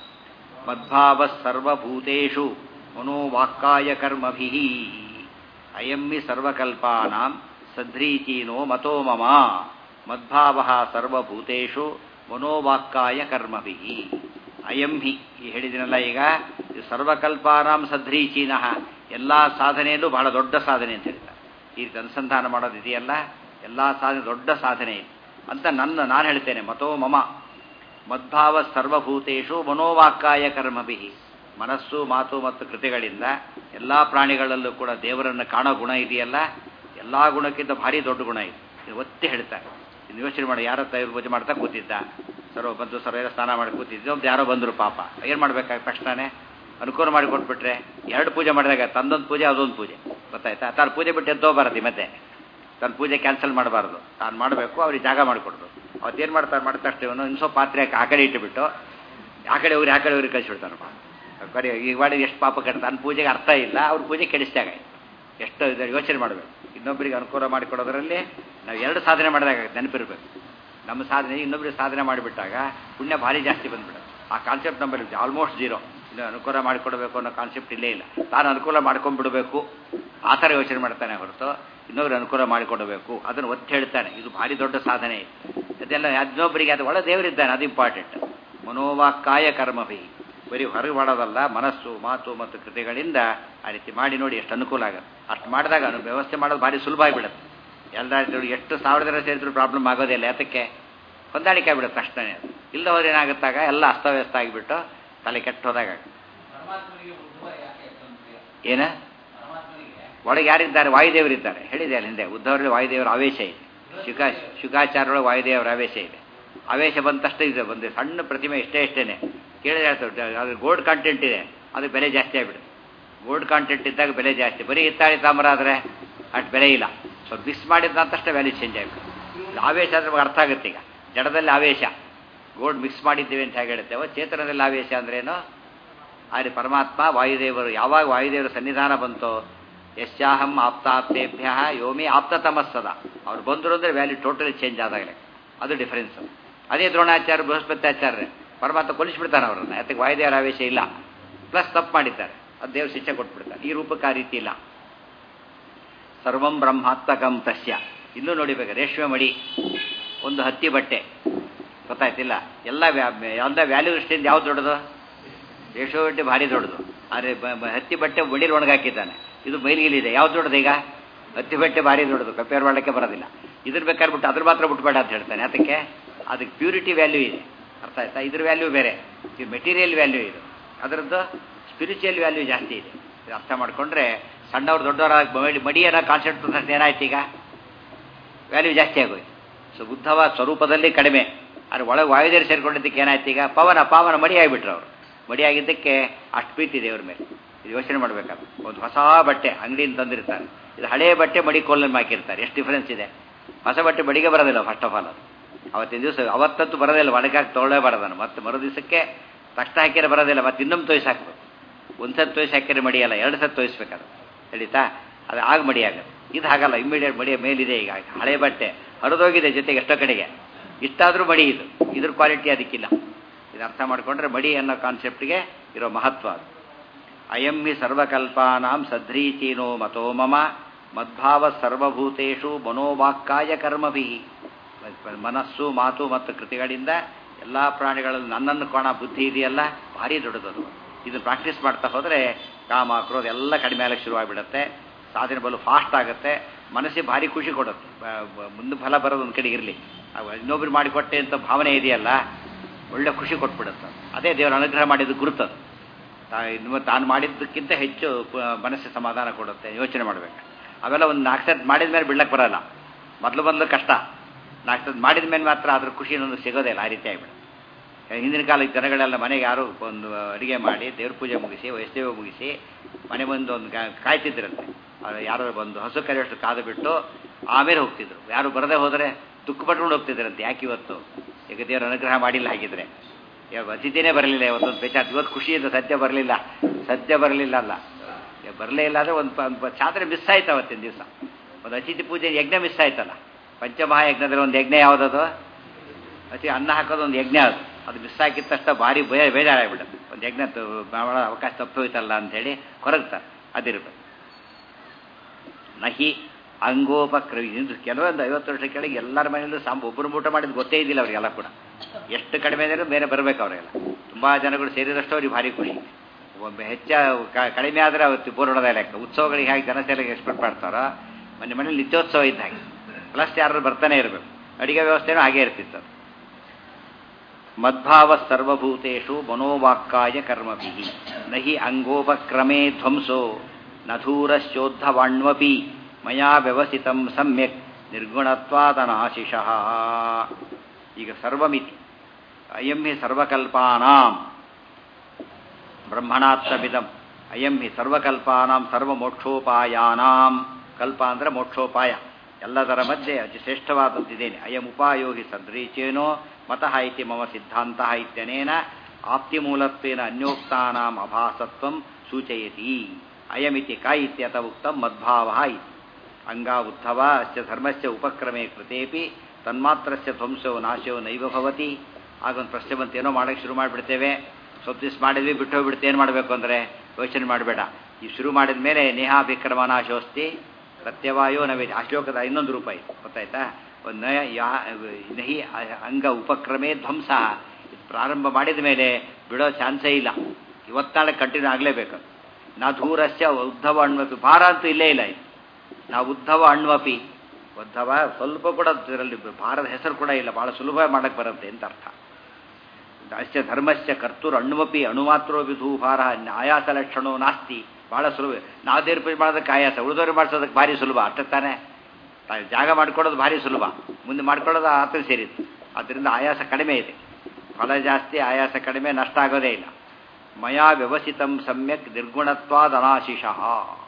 ಮದ್ಭಾವ ಸರ್ವಭೂತೇಷು ಮನೋವಾಕ್ಕಾಯ ಕರ್ಮಭಿಃ ಅಯಂ ಹಿ ಸರ್ವಕಲ್ಪಾನಾಂ ಸಧ್ರೀಚೀನೋ ಮತೋ ಮಮ ಮದ್ಭಾವ ಸರ್ವಭೂತೇಷು ಮನೋವಾಕ್ಕಾಯ ಕರ್ಮಭಿಃ ಅಯಂ ಹಿ ಈ ಹೇಳಿದಿನಲ್ಲ ಈಗ ಇದು ಸರ್ವಕಲ್ಪಾನಾಂ ಸಧ್ರೀಚೀನಃ ಎಲ್ಲ ಸಾಧನೆಯಲ್ಲೂ ಬಹಳ ದೊಡ್ಡ ಸಾಧನೆ ಅಂತ ಹೇಳ್ತಾರೆ ಈ ರೀತಿ ಅನುಸಂಧಾನ ಮಾಡೋದಿದೆಯಲ್ಲ ಎಲ್ಲ ಸಾಧನೆ ದೊಡ್ಡ ಸಾಧನೆ ಇದೆ ಅಂತ ನನ್ನ ನಾನು ಹೇಳ್ತೇನೆ ಮತೋ ಮಮ ಮದ್ಭಾವ ಸರ್ವಭೂತೇಷು ಮನೋವಾಕ್ಕಾಯ ಕರ್ಮಭಿ ಮನಸ್ಸು ಮಾತು ಮತ್ತು ಕೃತಿಗಳಿಂದ ಎಲ್ಲ ಪ್ರಾಣಿಗಳಲ್ಲೂ ಕೂಡ ದೇವರನ್ನು ಕಾಣೋ ಗುಣ ಇದೆಯಲ್ಲ ಎಲ್ಲ ಗುಣಕ್ಕಿಂತ ಭಾರಿ ದೊಡ್ಡ ಗುಣ ಇದೆ ಇದು ಒತ್ತಿ ಹೇಳ್ತಾರೆ ಇನ್ನು ಯೋಚನೆ ಮಾಡಿ ಯಾರ ತೈರು ಪೂಜೆ ಮಾಡ್ತಾ ಕೂತಿದ್ದ ಸರ್ವ ಬಂದು ಸರ್ವ ಸ್ನಾನ ಮಾಡಿ ಕೂತಿದ್ದ ಒಬ್ಬ ಯಾರೋ ಬಂದರು ಪಾಪ ಏನು ಮಾಡ್ಬೇಕಾಗ ತಕ್ಷಣನೇ ಅನುಕೂಲ ಮಾಡಿ ಕೊಟ್ಬಿಟ್ರೆ ಎರಡು ಪೂಜೆ ಮಾಡಿದಾಗ ತಂದೊಂದು ಪೂಜೆ ಅದೊಂದು ಪೂಜೆ ಗೊತ್ತಾಯ್ತಾ ತಾನು ಪೂಜೆ ಬಿಟ್ಟು ಎದ್ದೋಬಾರದು ಮತ್ತೆ ತನ್ನ ಪೂಜೆ ಕ್ಯಾನ್ಸಲ್ ಮಾಡಬಾರ್ದು ತಾನು ಮಾಡಬೇಕು ಅವ್ರಿಗೆ ಜಾಗ ಮಾಡಿಕೊಡ್ದು ಅವತ್ತೇನು ಮಾಡ್ತಾರೆ ಮಾಡಿದ ತಕ್ಷಣ ಇವನು ಇನ್ನು ಸ್ವಲ್ಪ ಪಾತ್ರೆ ಆ ಕಡೆ ಇಟ್ಟುಬಿಟ್ಟು ಆ ಕಡೆ ಹೋಗಿ ಆ ಕಡೆ ಹೋಗಿ ಕಳಿಸ್ಬಿಡ್ತಾನಪ್ಪ ಕರಿ ಈಗ ಮಾಡಿ ಎಷ್ಟು ಪಾಪ ಕೆಟ್ಟ ತನ್ನ ಪೂಜೆಗೆ ಅರ್ಥ ಇಲ್ಲ ಅವ್ರ ಪೂಜೆ ಕೆಡಿಸಿದಾಗ ಎಷ್ಟು ಇದು ಯೋಚನೆ ಮಾಡಬೇಕು ಇನ್ನೊಬ್ಬರಿಗೆ ಅನುಕೂಲ ಮಾಡಿಕೊಡೋದ್ರಲ್ಲಿ ನಾವು ಎರಡು ಸಾಧನೆ ಮಾಡಿದಾಗ ನೆನಪಿರ್ಬೇಕು ನಮ್ಮ ಸಾಧನೆ ಇನ್ನೊಬ್ಬರಿಗೆ ಸಾಧನೆ ಮಾಡಿಬಿಟ್ಟಾಗ ಪುಣ್ಯ ಭಾರಿ ಜಾಸ್ತಿ ಬಂದ್ಬಿಡುತ್ತೆ ಆ ಕಾನ್ಸೆಪ್ಟ್ ನಮ್ಮಲ್ಲಿ ಆಲ್ಮೋಸ್ಟ್ ಜೀರೋ ಇನ್ನು ಅನುಕೂಲ ಮಾಡಿಕೊಡ್ಬೇಕು ಅನ್ನೋ ಕಾನ್ಸೆಪ್ಟ್ ಇಲ್ಲೇ ಇಲ್ಲ ತಾನು ಅನುಕೂಲ ಮಾಡ್ಕೊಂಡ್ಬಿಡ್ಬೇಕು ಆ ಥರ ಯೋಚನೆ ಮಾಡ್ತಾನೆ ಹೊರತು ಇನ್ನೊಬ್ರು ಅನುಕೂಲ ಮಾಡಿಕೊಡಬೇಕು ಅದನ್ನು ಒತ್ತಿ ಹೇಳ್ತಾನೆ ಇದು ಭಾರಿ ದೊಡ್ಡ ಸಾಧನೆ ಅದೆಲ್ಲ ಇನ್ನೊಬ್ಬರಿಗೆ ಅದು ಒಳ ದೇವರಿದ್ದಾನೆ ಅದು ಇಂಪಾರ್ಟೆಂಟ್ ಮನೋವಾಕ್ಕಾಯ ಕರ್ಮಭಿ ಬರೀ ಹೊರಗೆ ಮಾಡೋದಲ್ಲ ಮನಸ್ಸು ಮಾತು ಮತ್ತು ಕೃತಿಗಳಿಂದ ಆ ರೀತಿ ಮಾಡಿ ನೋಡಿ ಎಷ್ಟು ಅನುಕೂಲ ಆಗುತ್ತೆ ಅಷ್ಟು ಮಾಡಿದಾಗ ಅನು ವ್ಯವಸ್ಥೆ ಮಾಡೋದು ಭಾರಿ ಸುಲಭ ಆಗಿಬಿಡುತ್ತೆ ಎಲ್ಲ ಎಷ್ಟು ಸಾವಿರ ಜನ ಸೇರಿದ್ರು ಪ್ರಾಬ್ಲಮ್ ಆಗೋದಿಲ್ಲ ಯಾತಕ್ಕೆ ಹೊಂದಾಣಿಕೆ ಆಗಿಬಿಡುತ್ತೆ ತಕ್ಷಣ ಇಲ್ಲ ಹೋದ್ರೆ ಏನಾಗುತ್ತಾಗ ಎಲ್ಲ ಅಸ್ತವ್ಯಸ್ತ ಆಗಿಬಿಟ್ಟು ತಲೆ ಕೆಟ್ಟು ಹೋದಾಗ ಏನ ಒಳಗೆ ಯಾರಿದ್ದಾರೆ ವಾಯುದೇವರಿದ್ದಾರೆ ಹೇಳಿದೆ ಅಲ್ಲಿ ಹಿಂದೆ ಉದ್ಧವರಲ್ಲಿ ವಾಯುದೇವರ ಆವೇಶ ಇದೆ ಶುಕಾ ಶುಕಾಚಾರ್ಯೊಳಗೆ ವಾಯುದೇವರ ಆವೇಶ ಇದೆ ಆವೇಶ ಬಂದ ತಕ್ಷಣ ಇದೆ ಬಂದು ಸಣ್ಣ ಪ್ರತಿಮೆ ಇಷ್ಟೇ ಇಷ್ಟೇನೆ ಕೇಳಿದ್ರೆ ಅದ್ರ ಗೋಲ್ಡ್ ಕಾಂಟೆಂಟ್ ಇದೆ ಅದಕ್ಕೆ ಬೆಲೆ ಜಾಸ್ತಿ ಆಗಿಬಿಡುತ್ತೆ ಗೋಲ್ಡ್ ಕಾಂಟೆಂಟ್ ಇದ್ದಾಗ ಬೆಲೆ ಜಾಸ್ತಿ ಬರೀ ಹಿತ್ತಾಳಿ ತಾಮ್ರ ಆದರೆ ಅಷ್ಟು ಬೆಲೆ ಇಲ್ಲ ಸೊ ಮಿಕ್ಸ್ ಮಾಡಿದ ತಕ್ಷಣ ವ್ಯಾಲ್ಯೂ ಚೇಂಜ್ ಆಗಿಬಿಡುತ್ತೆ ಆವೇಶ ಅಂದ್ರೆ ನಮಗೆ ಅರ್ಥ ಆಗುತ್ತೆ ಈಗ ಜಡದಲ್ಲಿ ಆವೇಶ ಗೋಲ್ಡ್ ಮಿಕ್ಸ್ ಮಾಡಿದ್ದೀವಿ ಅಂತ ಹೇಗೆ ಹೇಳುತ್ತೇವೆ ಚೇತನದಲ್ಲಿ ಆವೇಶ ಅಂದ್ರೇನು ಅಲ್ಲಿ ಪರಮಾತ್ಮ ವಾಯುದೇವರು ಯಾವಾಗ ವಾಯುದೇವರ ಸನ್ನಿಧಾನ ಬಂತೋ ಯಶ್ಯಾಹಂ ಆಪ್ತಾಪ್ತೇಭ್ಯ ಯೋಮಿ ಆಪ್ತತಮಸ್ಸದ ಅವ್ರು ಬಂದರು ಅಂದರೆ ವ್ಯಾಲ್ಯೂ ಟೋಟಲಿ ಚೇಂಜ್ ಆದಾಗಲೇ ಅದು ಡಿಫರೆನ್ಸ್ ಅದೇ ದ್ರೋಣಾಚಾರ್ಯ ಬೃಹಸ್ಪತ್ಯಾಚಾರ್ಯ ಪರಮಾತ್ಮ ಕೊಲಿಸ್ಬಿಡ್ತಾನೆ ಅವರನ್ನು ಯಾತಕ್ಕೆ ವಾಯುದೇವರ ಆವೇಶ ಇಲ್ಲ ಪ್ಲಸ್ ತಪ್ಪು ಮಾಡಿದ್ದಾರೆ ಅದು ದೇವ್ರ ಶಿಕ್ಷೆ ಕೊಟ್ಬಿಡ್ತಾರೆ ಈ ರೂಪಕ್ಕೆ ಆ ರೀತಿ ಇಲ್ಲ ಸರ್ವಂ ಬ್ರಹ್ಮಾತ್ಮಕಂ ತಸ್ಯ ಇನ್ನೂ ನೋಡಿಬೇಕು ರೇಷ್ಮೆ ಮಡಿ ಒಂದು ಹತ್ತಿ ಬಟ್ಟೆ ಗೊತ್ತಾಯ್ತಿಲ್ಲ ಎಲ್ಲ ಎಲ್ಲ ವ್ಯಾಲ್ಯೂ ದೃಷ್ಟಿಯಿಂದ ಯಾವ್ದು ದೊಡ್ಡದು ರೇಷ್ಮೆ ಬಟ್ಟೆ ಭಾರಿ ದೊಡ್ಡದು ಆದರೆ ಹತ್ತಿ ಬಟ್ಟೆ ಮಡಿಲಿ ಒಣಗಾಕಿದ್ದಾನೆ ಇದು ಮೈಲಿಗಿಲಿದೆ ಯಾವ್ದು ದೊಡ್ಡದು ಈಗ ಹತ್ತಿ ಬಟ್ಟೆ ಭಾರಿ ದೊಡ್ಡದು ಕಂಪೇರ್ ಮಾಡಲಿಕ್ಕೆ ಬರೋದಿಲ್ಲ ಇದ್ರ ಬೇಕಾದ್ರೆ ಬಿಟ್ಟು ಅದ್ರ ಮಾತ್ರ ಬಿಟ್ಬೇಡ ಅಂತ ಹೇಳ್ತಾನೆ ಅದಕ್ಕೆ ಅದಕ್ಕೆ ಪ್ಯೂರಿಟಿ ವ್ಯಾಲ್ಯೂ ಇದೆ ಅರ್ಥ ಆಯ್ತಾ ಇದ್ರ ವ್ಯಾಲ್ಯೂ ಬೇರೆ ಇದು ಮೆಟೀರಿಯಲ್ ವ್ಯಾಲ್ಯೂ ಇದು ಅದರದ್ದು ಸ್ಪಿರಿಚುವಲ್ ವ್ಯಾಲ್ಯೂ ಜಾಸ್ತಿ ಇದೆ ಇದು ಅರ್ಥ ಮಾಡಿಕೊಂಡ್ರೆ ಸಣ್ಣವ್ರು ದೊಡ್ಡವರ ಮಡಿ ಮಡಿಯನ್ನ ಕಾನ್ಸೆಪ್ಟ್ ತಕ್ಷಣ ಏನಾಯ್ತು ಈಗ ವ್ಯಾಲ್ಯೂ ಜಾಸ್ತಿ ಆಗೋಯ್ತು ಸೊ ಬುದ್ಧವ ಸ್ವರೂಪದಲ್ಲಿ ಕಡಿಮೆ ಆದರೆ ಒಳಗೆ ವಾಯುದೇವರು ಸೇರ್ಕೊಂಡಿದ್ದಕ್ಕೆ ಏನಾಯ್ತು ಈಗ ಪವನ ಪಾವನ ಮಡಿ ಆಗಿಬಿಟ್ರು ಅವರು ಮಡಿ ಆಗಿದ್ದಕ್ಕೆ ಅಷ್ಟು ಪ್ರೀತಿ ದೇವ್ರ ಮೇಲೆ ಇದು ಯೋಚನೆ ಮಾಡಬೇಕಾದ್ರೆ ಒಂದು ಹೊಸ ಬಟ್ಟೆ ಅಂಗಡಿಯಿಂದ ತಂದಿರ್ತಾರೆ ಇದು ಹಳೆಯ ಬಟ್ಟೆ ಮಡಿ ಕೋಲನ್ನು ಹಾಕಿರ್ತಾರೆ ಎಷ್ಟು ಡಿಫ್ರೆನ್ಸ್ ಇದೆ ಹೊಸ ಬಟ್ಟೆ ಮಡಿಗೆ ಬರೋದಿಲ್ಲ ಫಸ್ಟ್ ಆಫ್ ಆಲ್ ಅದು ಅವತ್ತಿನ ದಿವಸ ಅವತ್ತಂತೂ ಬರೋದಿಲ್ಲ ಒಳಗಾಗಿ ತೊಗೊಳ್ಳೇ ಬರೋದನ್ನು ಮತ್ತೆ ಮರು ದಿವಸಕ್ಕೆ ತಕ್ಷಣ ಹಾಕಿದ್ರೆ ಬರೋದಿಲ್ಲ ಮತ್ತೆ ಇನ್ನೊಮ್ಮೆ ತೋಯಿಸಿ ಹಾಕ್ಬೇಕು ಒಂದು ಸತ್ ತೋಯಿಸಿ ಹಾಕಿದ್ರೆ ಮಡಿಯಲ್ಲ ಎರಡು ಸತ್ ತೋಯಿಸ್ಬೇಕಾದ್ರೆ ಹೇಳಿತಾ ಅದು ಆಗ ಮಡಿ ಆಗುತ್ತೆ ಇದು ಹಾಗಲ್ಲ ಇಮ್ಮಿಡಿಯೇಟ್ ಮಡಿಯ ಮೇಲಿದೆ ಈಗ ಹಳೆ ಬಟ್ಟೆ ಹರಿದೋಗಿದೆ ಜೊತೆಗೆ ಎಷ್ಟೋ ಕಡೆಗೆ ಇಷ್ಟಾದರೂ ಮಡಿ ಇದು ಇದ್ರ ಕ್ವಾಲಿಟಿ ಅದಕ್ಕಿಲ್ಲ ಇದು ಅರ್ಥ ಮಾಡಿಕೊಂಡ್ರೆ ಮಡಿ ಅನ್ನೋ ಕಾನ್ಸೆಪ್ಟ್ಗೆ ಇರೋ ಮಹತ್ವ ಅದು ಅಯಂ ಹಿ ಸರ್ವಕಲ್ಪಾನಾಂ ಸದ್ರೀಚೀನೋ ಮತೋ ಮಮ ಮದ್ಭಾವ ಸರ್ವಭೂತೇಷು ಮನೋವಾಕ್ಕಾಯ ಕರ್ಮಭಿ ಮನಸ್ಸು ಮಾತು ಮತ್ತು ಕೃತಿಗಳಿಂದ ಎಲ್ಲ ಪ್ರಾಣಿಗಳಲ್ಲಿ ನನ್ನನ್ನು ಕಾಣ ಬುದ್ಧಿ ಇದೆಯಲ್ಲ ಭಾರಿ ದೊಡ್ಡದದು ಇದನ್ನು ಪ್ರಾಕ್ಟೀಸ್ ಮಾಡ್ತಾ ಹೋದರೆ ಕಾಮ ಕ್ರೋಧ ಎಲ್ಲ ಕಡಿಮೆ ಆಗಲಿಕ್ಕೆ ಶುರುವಾಗಿಬಿಡುತ್ತೆ ಸಾಧನೆ ಬಲು ಫಾಸ್ಟ್ ಆಗುತ್ತೆ ಮನಸ್ಸಿಗೆ ಭಾರಿ ಖುಷಿ ಕೊಡುತ್ತೆ ಮುಂದೆ ಫಲ ಬರೋದು ಒಂದು ಕಡೆ ಇರಲಿ ಇನ್ನೊಬ್ರು ಮಾಡಿಕೊಟ್ಟೆ ಅಂತ ಭಾವನೆ ಇದೆಯಲ್ಲ ಒಳ್ಳೆ ಖುಷಿ ಕೊಟ್ಬಿಡುತ್ತೆ ಅದೇ ದೇವರ ಅನುಗ್ರಹ ಮಾಡಿದ್ದು ಗುರುತದು ತಾನು ಮಾಡಿದ್ದಕ್ಕಿಂತ ಹೆಚ್ಚು ಮನಸ್ಸಿಗೆ ಸಮಾಧಾನ ಕೊಡುತ್ತೆ ಯೋಚನೆ ಮಾಡಬೇಕು ಅವೆಲ್ಲ ಒಂದು ನಾಲ್ಕು ಸತ್ ಮಾಡಿದ ಮೇಲೆ ಬಿಡ್ಲಕ್ಕೆ ಬರಲ್ಲ ಮೊದಲು ಮೊದಲು ಕಷ್ಟ ನಾಲ್ಕು ಸತ್ ಮಾಡಿದ ಮೇಲೆ ಮಾತ್ರ ಅದ್ರ ಖುಷಿ ಅನ್ನೋದು ಸಿಗೋದೇ ಇಲ್ಲ ಆ ರೀತಿ ಆಗಿಬಿಡುತ್ತೆ ಹಿಂದಿನ ಕಾಲದ ಜನಗಳೆಲ್ಲ ಮನೆಗೆ ಯಾರು ಒಂದು ಅಡುಗೆ ಮಾಡಿ ದೇವ್ರ ಪೂಜೆ ಮುಗಿಸಿ ವೈಷ್ಣವ ಮುಗಿಸಿ ಮನೆ ಬಂದು ಒಂದು ಕಾಯ್ತಿದ್ರಂತೆ ಯಾರು ಬಂದು ಹಸು ಕರೆಯಷ್ಟು ಕಾದು ಬಿಟ್ಟು ಆಮೇಲೆ ಹೋಗ್ತಿದ್ರು ಯಾರು ಬರದೇ ಹೋದರೆ ದುಃಖ ಪಟ್ಕೊಂಡು ಹೋಗ್ತಿದ್ರಂತೆ ಯಾಕೆ ಇವತ್ತು ಈಗ ದೇವರ ಅನುಗ್ರಹ ಮಾಡಿಲ್ಲ ಹಾಗಿದ್ರೆ ಇವಾಗ ಅತಿಥಿನೇ ಬರಲಿಲ್ಲ ಇವತ್ತೊಂದು ಬೇಚಾರ ಇವತ್ತು ಖುಷಿಯಿಂದ ಸದ್ಯ ಬರಲಿಲ್ಲ ಸದ್ಯ ಬರಲಿಲ್ಲ ಅಲ್ಲ ಬರಲೇ ಇಲ್ಲ ಅಂದರೆ ಒಂದು ಒಂದು ಚಾತ್ರೆ ಮಿಸ್ ಆಯ್ತು ಅವತ್ತಿನ ದಿವಸ ಒಂದು ಅತಿಥಿ ಪೂಜೆ ಯಜ್ಞ ಮಿಸ್ ಆಯ್ತಲ್ಲ ಪಂಚಮಹಾಯಜ್ಞದಲ್ಲಿ ಒಂದು ಯಜ್ಞ ಯಾವುದದು ಅತಿ ಅನ್ನ ಹಾಕೋದು ಒಂದು ಯಜ್ಞ ಅದು ಅದು ಮಿಸ್ ಆಗಿದ ತಕ್ಷಣ ಭಾರಿ ಭಯ ಬೇಜಾರಾಗ್ಬಿಡುತ್ತೆ ಒಂದು ಯಜ್ಞ ಮಾಡೋ ಅವಕಾಶ ತಪ್ಪು ಹೋಯ್ತಲ್ಲ ಅಂಥೇಳಿ ಕೊರಗ್ತಾರೆ ಅದಿರ್ಬೇಕು ನಹಿ ಅಂಗೋಪಕ್ರವಿ ಕೆಲವೊಂದು ಐವತ್ತು ವರ್ಷ ಕೆಳಗೆ ಎಲ್ಲರ ಮನೆಯಲ್ಲೂ ಸಾಂಬ ಒಬ್ಬರು ಊಟ ಮಾಡಿದ್ದು ಗೊತ್ತೇ ಇದ್ದಿಲ್ಲ ಅವರಿಗೆಲ್ಲ ಕೂಡ ಎಷ್ಟು ಕಡಿಮೆ ಅಂದರೆ ಬೇರೆ ಬರಬೇಕು ಅವರೆಲ್ಲ ತುಂಬ ಜನಗಳು ಸೇರಿದಷ್ಟು ಅವ್ರಿಗೆ ಭಾರಿ ಖುಷಿ ಒಬ್ಬ ಹೆಚ್ಚ ಕಡಿಮೆ ಆದರೆ ಅವತ್ತು ಬೋರ್ಡೋದ ಲೆಕ್ಕ ಉತ್ಸವಗಳಿಗೆ ಹಾಗೆ ಜನ ಸೇರಿಗೆ ಎಕ್ಸ್ಪೆಕ್ಟ್ ಮಾಡ್ತಾರೋ ಮನೆ ಮನೇಲಿ ನಿತ್ಯೋತ್ಸವ ಇದ್ದ ಹಾಗೆ ಪ್ಲಸ್ ಯಾರು ಬರ್ತಾನೆ ಇರಬೇಕು ಅಡಿಗೆ ವ್ಯವಸ್ಥೆನೂ ಹಾಗೇ ಇರ್ತಿತ್ತು ಮದ್ಭಾವ ಸರ್ವಭೂತೇಷು ಮನೋವಾಕ್ಕಾಯ ಕರ್ಮಭಿ ನಹಿ ಅಂಗೋಪಕ್ರಮೇ ಧ್ವಂಸೋ ನಧೂರಶ್ಚೋದ್ಧವಾಣ್ವಪಿ ಮಯಾ ವ್ಯವಸ್ಥಿತಂ ಸಮ್ಯಕ್ ನಿರ್ಗುಣತ್ವಾದನಾಶಿಷಃ ಈಗ ಸರ್ವಮಿತಿ ಅಯಂ ಹಿ ಸರ್ವಕಲ್ಪಾನಾಂ ಬ್ರಹ್ಮಣಾತ್ಮವಿದಂ ಅಯಂ ಹಿ ಸರ್ವಕಲ್ಪಾನಾಂ ಸರ್ವಮೋಕ್ಷೋಪಾಯಾನಾಂ ಕಲ್ಪ ಅಂದರೆ ಮೋಕ್ಷೋಪಾಯ ಎಲ್ಲದರ ಮಧ್ಯೆ ಅತಿ ಶ್ರೇಷ್ಠವಾದದ್ದಿದ್ದೇನೆ ಅಯಂ ಉಪಾಯೋ ಹಿ ಸದೃಚೇನೋ ಮತಃ ಇತಿ ಮಮ ಸಿದ್ಧಾಂತ ಇತ್ಯನೇನ ಆಪ್ತಿಮೂಲತ್ವೇನ ಅನ್ಯೋಕ್ತಾನಾಂ ಅಭಾಸತ್ವಂ ಸೂಚಯತಿ ಅಯಮಿತಿ ಕ ಇತ್ಯತ ಉಕ್ತಂ ಮದ್ಭಾವ ಇತಿ ಅಂಗಾ ಉದ್ಧವ ಅಸ್ಯ ಧರ್ಮಸ್ಯ ಉಪಕ್ರಮೆ ಕೃತೇಪಿ ತನ್ಮಾತ್ರಸ್ಯ ಧ್ವಂಸೋ ನಾಶೋ ನೈವ ಭವತಿ ಆಗ ಒಂದು ಪ್ರಶ್ನೆ ಬಂತು ಏನೋ ಮಾಡೋಕ್ಕೆ ಶುರು ಮಾಡಿಬಿಡ್ತೇವೆ ಸ್ವಲ್ಪ ದಿವಸ ಮಾಡಿದ್ವಿ ಬಿಟ್ಟು ಹೋಗ್ಬಿಡ್ತು ಏನು ಮಾಡಬೇಕು ಅಂದರೆ ಯೋಚನೆ ಮಾಡಬೇಡ ಈ ಶುರು ಮಾಡಿದ ಮೇಲೆ ನೇಹಾ ವಿಕ್ರಮನಾಶೋಸ್ತಿ ಪ್ರತ್ಯವಾಯೋ ನವೇದ ಆ ಶ್ಲೋಕದ ಇನ್ನೊಂದು ರೂಪ ಇದೆ ಗೊತ್ತಾಯ್ತಾ ಒಂದು ನಯ ಯಾ ನಹಿ ಅಂಗ ಉಪಕ್ರಮೇ ಧ್ವಂಸ ಇದು ಪ್ರಾರಂಭ ಮಾಡಿದ ಮೇಲೆ ಬಿಡೋ ಚಾನ್ಸೇ ಇಲ್ಲ ಇವತ್ತಾಳೆ ಕಂಟಿನ್ಯೂ ಆಗಲೇಬೇಕು ನಾ ಧೂರಸ್ಯ ಉದ್ಧವ ಅಣ್ವಪಿ ಭಾರ ಅಂತೂ ಇಲ್ಲೇ ಇಲ್ಲ ಇದು ನಾವು ಉದ್ಧವ ಅಣ್ವಪಿ ಉದ್ಧವ ಸ್ವಲ್ಪ ಕೂಡ ಇದರಲ್ಲಿ ಭಾರದ ಹೆಸರು ಕೂಡ ಇಲ್ಲ ಬಹಳ ಸುಲಭ ಮಾಡಕ್ಕೆ ಬರುತ್ತೆ ಅಂತ ಅರ್ಥ ಅಸ್ಯ ಧರ್ಮಸ್ಯ ಕರ್ತುರ್ ಅಣ್ವಪಿ ಅಣುಮಾತ್ರೋ ವಿಧೂಭಾರ ಆಯಾಸ ಲಕ್ಷಣೋ ನಾಸ್ತಿ ಬಹಳ ಸುಲಭ ನಾವು ದೇವ್ರ ಪೂಜೆ ಮಾಡೋದಕ್ಕೆ ಆಯಾಸ ಉಳಿದವ್ರು ಮಾಡಿಸೋದಕ್ಕೆ ಭಾರಿ ಸುಲಭ ಅಷ್ಟೇ ತಾನೇ ತಾವು ಜಾಗ ಮಾಡ್ಕೊಳ್ಳೋದು ಭಾರಿ ಸುಲಭ ಮುಂದೆ ಮಾಡ್ಕೊಳ್ಳೋದು ಆತನ ಸೇರಿತ್ತು ಅದರಿಂದ ಆಯಾಸ ಕಡಿಮೆ ಇದೆ ಫಲ ಜಾಸ್ತಿ ಆಯಾಸ ಕಡಿಮೆ ನಷ್ಟ ಆಗೋದೇ ಇಲ್ಲ ಮಯಾ ವ್ಯವಸಿತಂ ಸಮ್ಯಕ್ ನಿರ್ಗುಣತ್ವಾದ್ ಅನಾಶಿಷಃ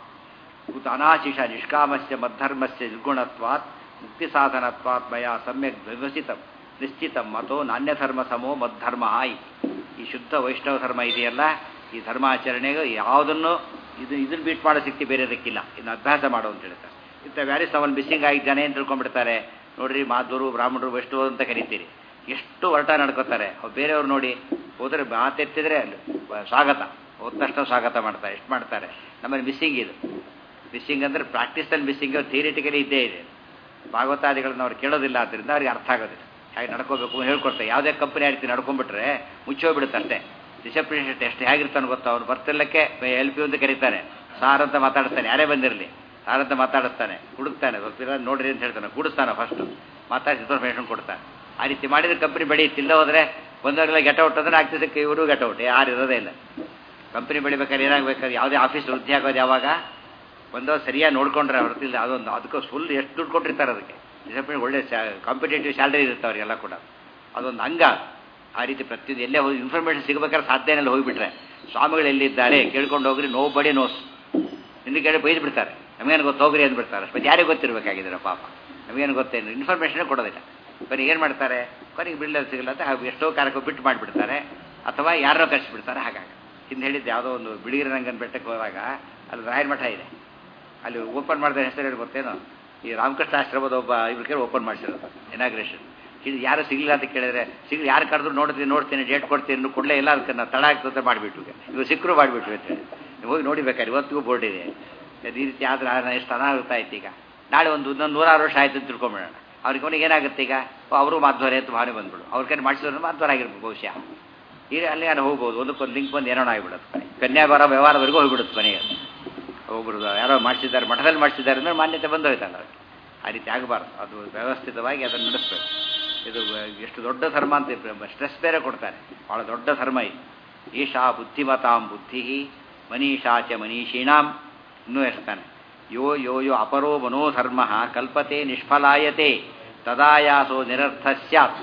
ಉತ್ ಅನಾಶಿಷ ನಿಷ್ಕಾಮಸ್ಯ ಮದ್ಧರ್ಮಸ್ಯ ನಿರ್ಗುಣತ್ವಾತ್ ಮುಕ್ತಿ ಸಾಧನತ್ವಾತ್ ಮಯಾ ಸಮ್ಯಕ್ ವ್ಯವಸಿತಂ ನಿಶ್ಚಿತಂ ಮತೋ ನಾಣ್ಯಧರ್ಮ ಸಮೋ ಮದ್ಧರ್ಮ ಇತಿ ಈ ಶುದ್ಧ ವೈಷ್ಣವ ಧರ್ಮ ಇದೆಯಲ್ಲ ಈ ಧರ್ಮಾಚರಣೆಗೆ ಯಾವುದನ್ನು ಇದು ಇದನ್ನು ಬೀಟ್ ಮಾಡೋ ಶಕ್ತಿ ಬೇರೆದಕ್ಕಿಲ್ಲ ಇನ್ನು ಅಭ್ಯಾಸ ಮಾಡು ಅಂತ ಹೇಳ್ತಾರೆ ಇಂಥ ವ್ಯಾರಿಸ್ ಅವನ್ ಮಿಸ್ಸಿಂಗ್ ಆಗಿದ್ದಾನೆ ಅಂತ ತಿಳ್ಕೊಂಡ್ಬಿಡ್ತಾರೆ ನೋಡ್ರಿ ಮಾಧವರು ಬ್ರಾಹ್ಮಣರು ವೈಷ್ಣವರು ಅಂತ ಕರಿತೀರಿ ಎಷ್ಟು ಹೊರಟ ನಡ್ಕೋತಾರೆ ಅವ್ರು ಬೇರೆಯವ್ರು ನೋಡಿ ಹೋದ್ರೆ ಮಾತೆತ್ತಿದ್ರೆ ಅಲ್ಲಿ ಸ್ವಾಗತ ಹೋದ ತಕ್ಷಣ ಸ್ವಾಗತ ಮಾಡ್ತಾರೆ ಎಷ್ಟು ಮಾಡ್ತಾರೆ ನಮ್ಮಲ್ಲಿ ಮಿಸ್ಸಿಂಗ್ ಇದು ಮಿಸ್ಸಿಂಗ್ ಅಂದರೆ ಪ್ರಾಕ್ಟೀಸಲ್ಲಿ ಮಿಸ್ಸಿಂಗ್ ಥಿಯರಿಟಿಕಲಿ ಇದ್ದೇ ಇದೆ ಭಾಗವತಾದಿಗಳನ್ನ ಅವ್ರು ಕೇಳೋದಿಲ್ಲ ಆದ್ದರಿಂದ ಅವ್ರಿಗೆ ಅರ್ಥ ಆಗೋದಿಲ್ಲ ಹೇಗೆ ನಡ್ಕೋಬೇಕು ಅಂತ ಹೇಳ್ಕೊಡ್ತಾರೆ ಯಾವುದೇ ಕಂಪನಿ ಆ ರೀತಿ ನಡ್ಕೊಂಡ್ಬಿಟ್ರೆ ಮುಚ್ಚೋಗ್ಬಿಡುತ್ತೆ ಅಷ್ಟೇ ಡಿಸಪ್ಲಿನೇಷನ್ ಟೆಸ್ಟ್ ಹೇಗಿರ್ತಾನೆ ಗೊತ್ತಾ ಅವ್ನು ಬರ್ತಿಲ್ಲಕ್ಕೆ ಎಲ್ ಪಿ ಅಂತ ಕರೀತಾನೆ ಸಾರ್ ಅಂತ ಮಾತಾಡ್ತಾನೆ ಯಾರೇ ಬಂದಿರಲಿ ಸಾರ್ ಅಂತ ಮಾತಾಡಿಸ್ತಾನೆ ಹುಡುಕ್ತಾನೆ ಸ್ವಲ್ಪ ನೋಡ್ರಿ ಅಂತ ಹೇಳ್ತಾನೆ ಕೂಡಿಸ್ತಾನೆ ಫಸ್ಟು ಮಾತಾಡಿ ಇನ್ಫಾರ್ಮೇಷನ್ ಕೊಡ್ತಾನೆ ಆ ರೀತಿ ಮಾಡಿದ್ರೆ ಕಂಪನಿ ಬೆಳೆಯುತ್ತಿಲ್ಲ ಹೋದರೆ ಒಂದವರೆಲ್ಲ ಗೆಟ್ ಔಟ್ ಅಂದ್ರೆ ಆಗ್ತಿದ್ದಕ್ಕೆ ಇವರು ಗೆಟ್ ಔಟ್ ಯಾರು ಇರೋದೇ ಇಲ್ಲ ಕಂಪನಿ ಬೆಳಿಬೇಕಾದ್ರೆ ಏನಾಗಬೇಕಾದ್ರೆ ಯಾವುದೇ ಆಫೀಸ್ ವೃದ್ಧಿ ಆಗೋದು ಯಾವಾಗ ಒಂದವ್ರು ಸರಿಯಾಗಿ ನೋಡ್ಕೊಂಡ್ರೆ ಹೊರತಿಲ್ಲ ಅದೊಂದು ಅದಕ್ಕೆ ಫುಲ್ ಎಷ್ಟು ದುಡ್ಡು ಕೊಟ್ಟಿರ್ತಾರೆ ಅದಕ್ಕೆ ಡಿಸಪ್ಲಿನ್ ಒಳ್ಳೆ ಕಾಂಪಿಟೇಟಿವ್ ಸ್ಯಾಲ್ರಿ ಇರುತ್ತೆ ಅವರಿಗೆಲ್ಲ ಕೂಡ ಅದೊಂದು ಅಂಗ ಆ ರೀತಿ ಪ್ರತಿಯೊಂದು ಎಲ್ಲೇ ಹೋಗಿ ಇನ್ಫಾರ್ಮೇಷನ್ ಸಿಗಬೇಕಾದ್ರೆ ಸಾಧ್ಯನೆಲ್ಲ ಹೋಗಿಬಿಟ್ರೆ ಸ್ವಾಮಿಗಳು ಎಲ್ಲಿದ್ದಾರೆ ಕೇಳ್ಕೊಂಡು ಹೋಗ್ರಿ ನೋ ಬಡಿ ನೋಸ್ ಹಿಂದೆ ಕೇಳಿ ಬೈದು ಬಿಡ್ತಾರೆ ನಮಗೇನು ಗೊತ್ತು ಹೋಗ್ರಿ ಅಂದ್ಬಿಡ್ತಾರೆ ಮತ್ತೆ ಯಾರಿಗೆ ಗೊತ್ತಿರಬೇಕಾಗಿದ್ದಾರೆ ಪಾಪ ನಮಗೇನು ಗೊತ್ತೇನು ಇನ್ಫಾರ್ಮೇಷನ್ ಕೊಡೋದಿಲ್ಲ ಕೊನೆಗೆ ಏನು ಮಾಡ್ತಾರೆ ಕೊನೆಗೆ ಬಿಲ್ಡರ್ ಸಿಗಲ್ಲ ಅಂತ ಹಾಗೆ ಎಷ್ಟೋ ಕಾರ್ಯಕ್ಕೆ ಬಿಟ್ಟು ಮಾಡಿಬಿಡ್ತಾರೆ ಅಥವಾ ಯಾರೋ ಕಳಿಸ್ಬಿಡ್ತಾರೆ ಹಾಗಾಗಿ ಹಿಂದೆ ಹೇಳಿದ್ದು ಯಾವುದೋ ಒಂದು ಬಿಳಿಗಿರಂಗನ ಬೆಟ್ಟಕ್ಕೆ ಹೋದಾಗ ಅಲ್ಲಿ ರಾಯರ ಮಠ ಇದೆ ಅಲ್ಲಿ ಓಪನ್ ಮಾಡಿದ ಹೆಸರು ಹೇಳಿ ಗೊತ್ತೇನೋ ಈ ರಾಮಕೃಷ್ಣ ಆಶ್ರಮದ ಒಬ್ಬ ಇವ್ರ ಕೇಳಿ ಓಪನ್ ಮಾಡಿಸಿರೋದು ಇನಾಗ್ರೇಷನ್ ಇದು ಯಾರು ಸಿಗಲಿಲ್ಲ ಅಂತ ಕೇಳಿದ್ರೆ ಸಿಗ್ಲಿ ಯಾರು ಕರೆದ್ರು ನೋಡ್ತೀನಿ ನೋಡ್ತೀನಿ ಡೇಟ್ ಕೊಡ್ತೀನಿ ಕೊಡಲೇ ಇಲ್ಲ ಅದಕ್ಕೆ ನಾವು ತಡ ಆಗ್ತದೆ ಮಾಡಿಬಿಟ್ಟು ಇವಾಗ ಸಿಕ್ಕರು ಮಾಡಿಬಿಟ್ವಿ ಅಂತ ಹೇಳಿ ನೀವು ಹೋಗಿ ನೋಡಿಬೇಕಾದ್ರೆ ಇವತ್ತಿಗೂ ಬೋರ್ಡ್ ಇದೆ ಈ ರೀತಿ ಆದ್ರೆ ಎಷ್ಟು ಅನಾಹುತ ಆಯ್ತು ಈಗ ನಾಳೆ ಒಂದು ಇನ್ನೊಂದು ನೂರಾರು ವರ್ಷ ಆಯ್ತು ಅಂತ ತಿಳ್ಕೊಂಬಿಡೋಣ ಅವ್ರಿಗೆ ಅವನಿಗೆ ಏನಾಗುತ್ತೆ ಈಗ ಅವರು ಮಾಧ್ವರೇ ಅಂತ ಭಾವನೆ ಬಂದ್ಬಿಡು ಅವ್ರ ಕೈ ಮಾಡಿಸಿದ್ರು ಮಾಧ್ವರ ಆಗಿರ್ಬೇಕು ಬಹುಶಃ ಈಗ ಅಲ್ಲಿ ನಾನು ಹೋಗ್ಬೋದು ಒಂದಕ್ಕೊಂದು ಲಿಂಕ್ ಬಂದು ಏನೋ ಆಗಿಬಿಡುತ್ತೆ ಕನ್ಯಾಭಾರ ವ್ಯವಹಾರವರೆಗೂ ಹೋಗ್ಬಿಡುತ್ತೆ ಮನೆಗೆ ಹೋಗ್ಬಿಡುದು ಯಾರೋ ಮಾಡಿಸಿದ್ದಾರೆ ಮಠದಲ್ಲಿ ಮಾಡಿಸಿದ್ದಾರೆ ಅಂದ್ರೆ ಮಾನ್ಯತೆ ಬಂದು ಹೋಯ್ತಲ್ಲ ಅವ್ರಿಗೆ ಆ ರೀತಿ ಆಗಬಾರ್ದು ಅದು ವ್ಯವಸ್ಥಿತವಾಗಿ ಅದನ್ನು ನಡೆಸಬೇಕು ಇದು ಎಷ್ಟು ದೊಡ್ಡ ಧರ್ಮ ಅಂತ ಸ್ಟ್ರೆಸ್ ಬೇರೆ ಕೊಡ್ತಾರೆ ಭಾಳ ದೊಡ್ಡ ಧರ್ಮ ಇದು ಈಶಾ ಬುದ್ಧಿಮತಾಂ ಬುದ್ಧಿ ಮನೀಷಾ ಚ ಮನೀಷೀಣಾಂ ಇನ್ನೂ ಹೇಳ್ತಾನೆ ಯೋ ಯೋ ಯೋ ಅಪರೋ ಮನೋಧರ್ಮ ಕಲ್ಪತೆ ನಿಷ್ಫಲಾಯತೆ ತದಾಯಾಸೋ ನಿರರ್ಥ ಸ್ಯಾತ್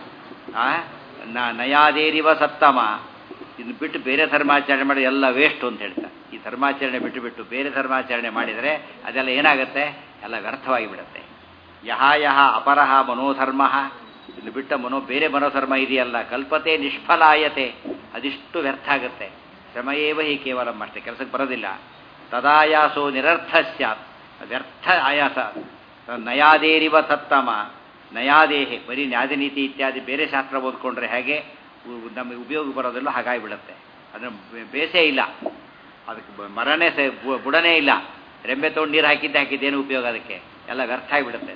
ನಯಾದೇರಿವ ಸತ್ತಮ ಇನ್ನು ಬಿಟ್ಟು ಬೇರೆ ಧರ್ಮಾಚರಣೆ ಮಾಡಿ ಎಲ್ಲ ವೇಸ್ಟ್ ಅಂತ ಹೇಳ್ತಾರೆ ಈ ಧರ್ಮಾಚರಣೆ ಬಿಟ್ಟು ಬಿಟ್ಟು ಬೇರೆ ಧರ್ಮಾಚರಣೆ ಮಾಡಿದರೆ ಅದೆಲ್ಲ ಏನಾಗುತ್ತೆ ಎಲ್ಲ ವ್ಯರ್ಥವಾಗಿ ಬಿಡುತ್ತೆ ಯಹ ಯಹ ಅಪರಹ ಮನೋಧರ್ಮ ಇನ್ನು ಬಿಟ್ಟ ಮನೋ ಬೇರೆ ಮನೋಧರ್ಮ ಇದೆಯಲ್ಲ ಕಲ್ಪತೆ ನಿಷ್ಫಲಾಯತೆ ಅದಿಷ್ಟು ವ್ಯರ್ಥ ಆಗುತ್ತೆ ಶ್ರಮಯೇವ ಹಿ ಕೇವಲ ಅಷ್ಟೇ ಕೆಲಸಕ್ಕೆ ಬರೋದಿಲ್ಲ ತದಾಯಾಸೋ ನಿರರ್ಥ ಸ್ಯಾತ್ ವ್ಯರ್ಥ ಆಯಾಸ ನಯಾದೇರಿವ ಸತ್ತಮ ನಯಾದೇಹೆ ಬರೀ ನ್ಯಾಯನೀತಿ ಇತ್ಯಾದಿ ಬೇರೆ ಶಾಸ್ತ್ರ ಓದ್ಕೊಂಡ್ರೆ ಹೇಗೆ ನಮಗೆ ಉಪಯೋಗ ಬರೋದಿಲ್ಲ ಹಾಗಾಗಿಬಿಡುತ್ತೆ ಅದನ್ನು ಬೇಸೇ ಇಲ್ಲ ಅದಕ್ಕೆ ಮರನೇ ಸ ಬುಡನೇ ಇಲ್ಲ ರೆಂಬೆ ತೊಗೊಂಡು ನೀರು ಹಾಕಿದ್ದೆ ಹಾಕಿದ್ದೇನು ಉಪಯೋಗ ಅದಕ್ಕೆ ಎಲ್ಲ ವ್ಯರ್ಥ ಆಗಿಬಿಡುತ್ತೆ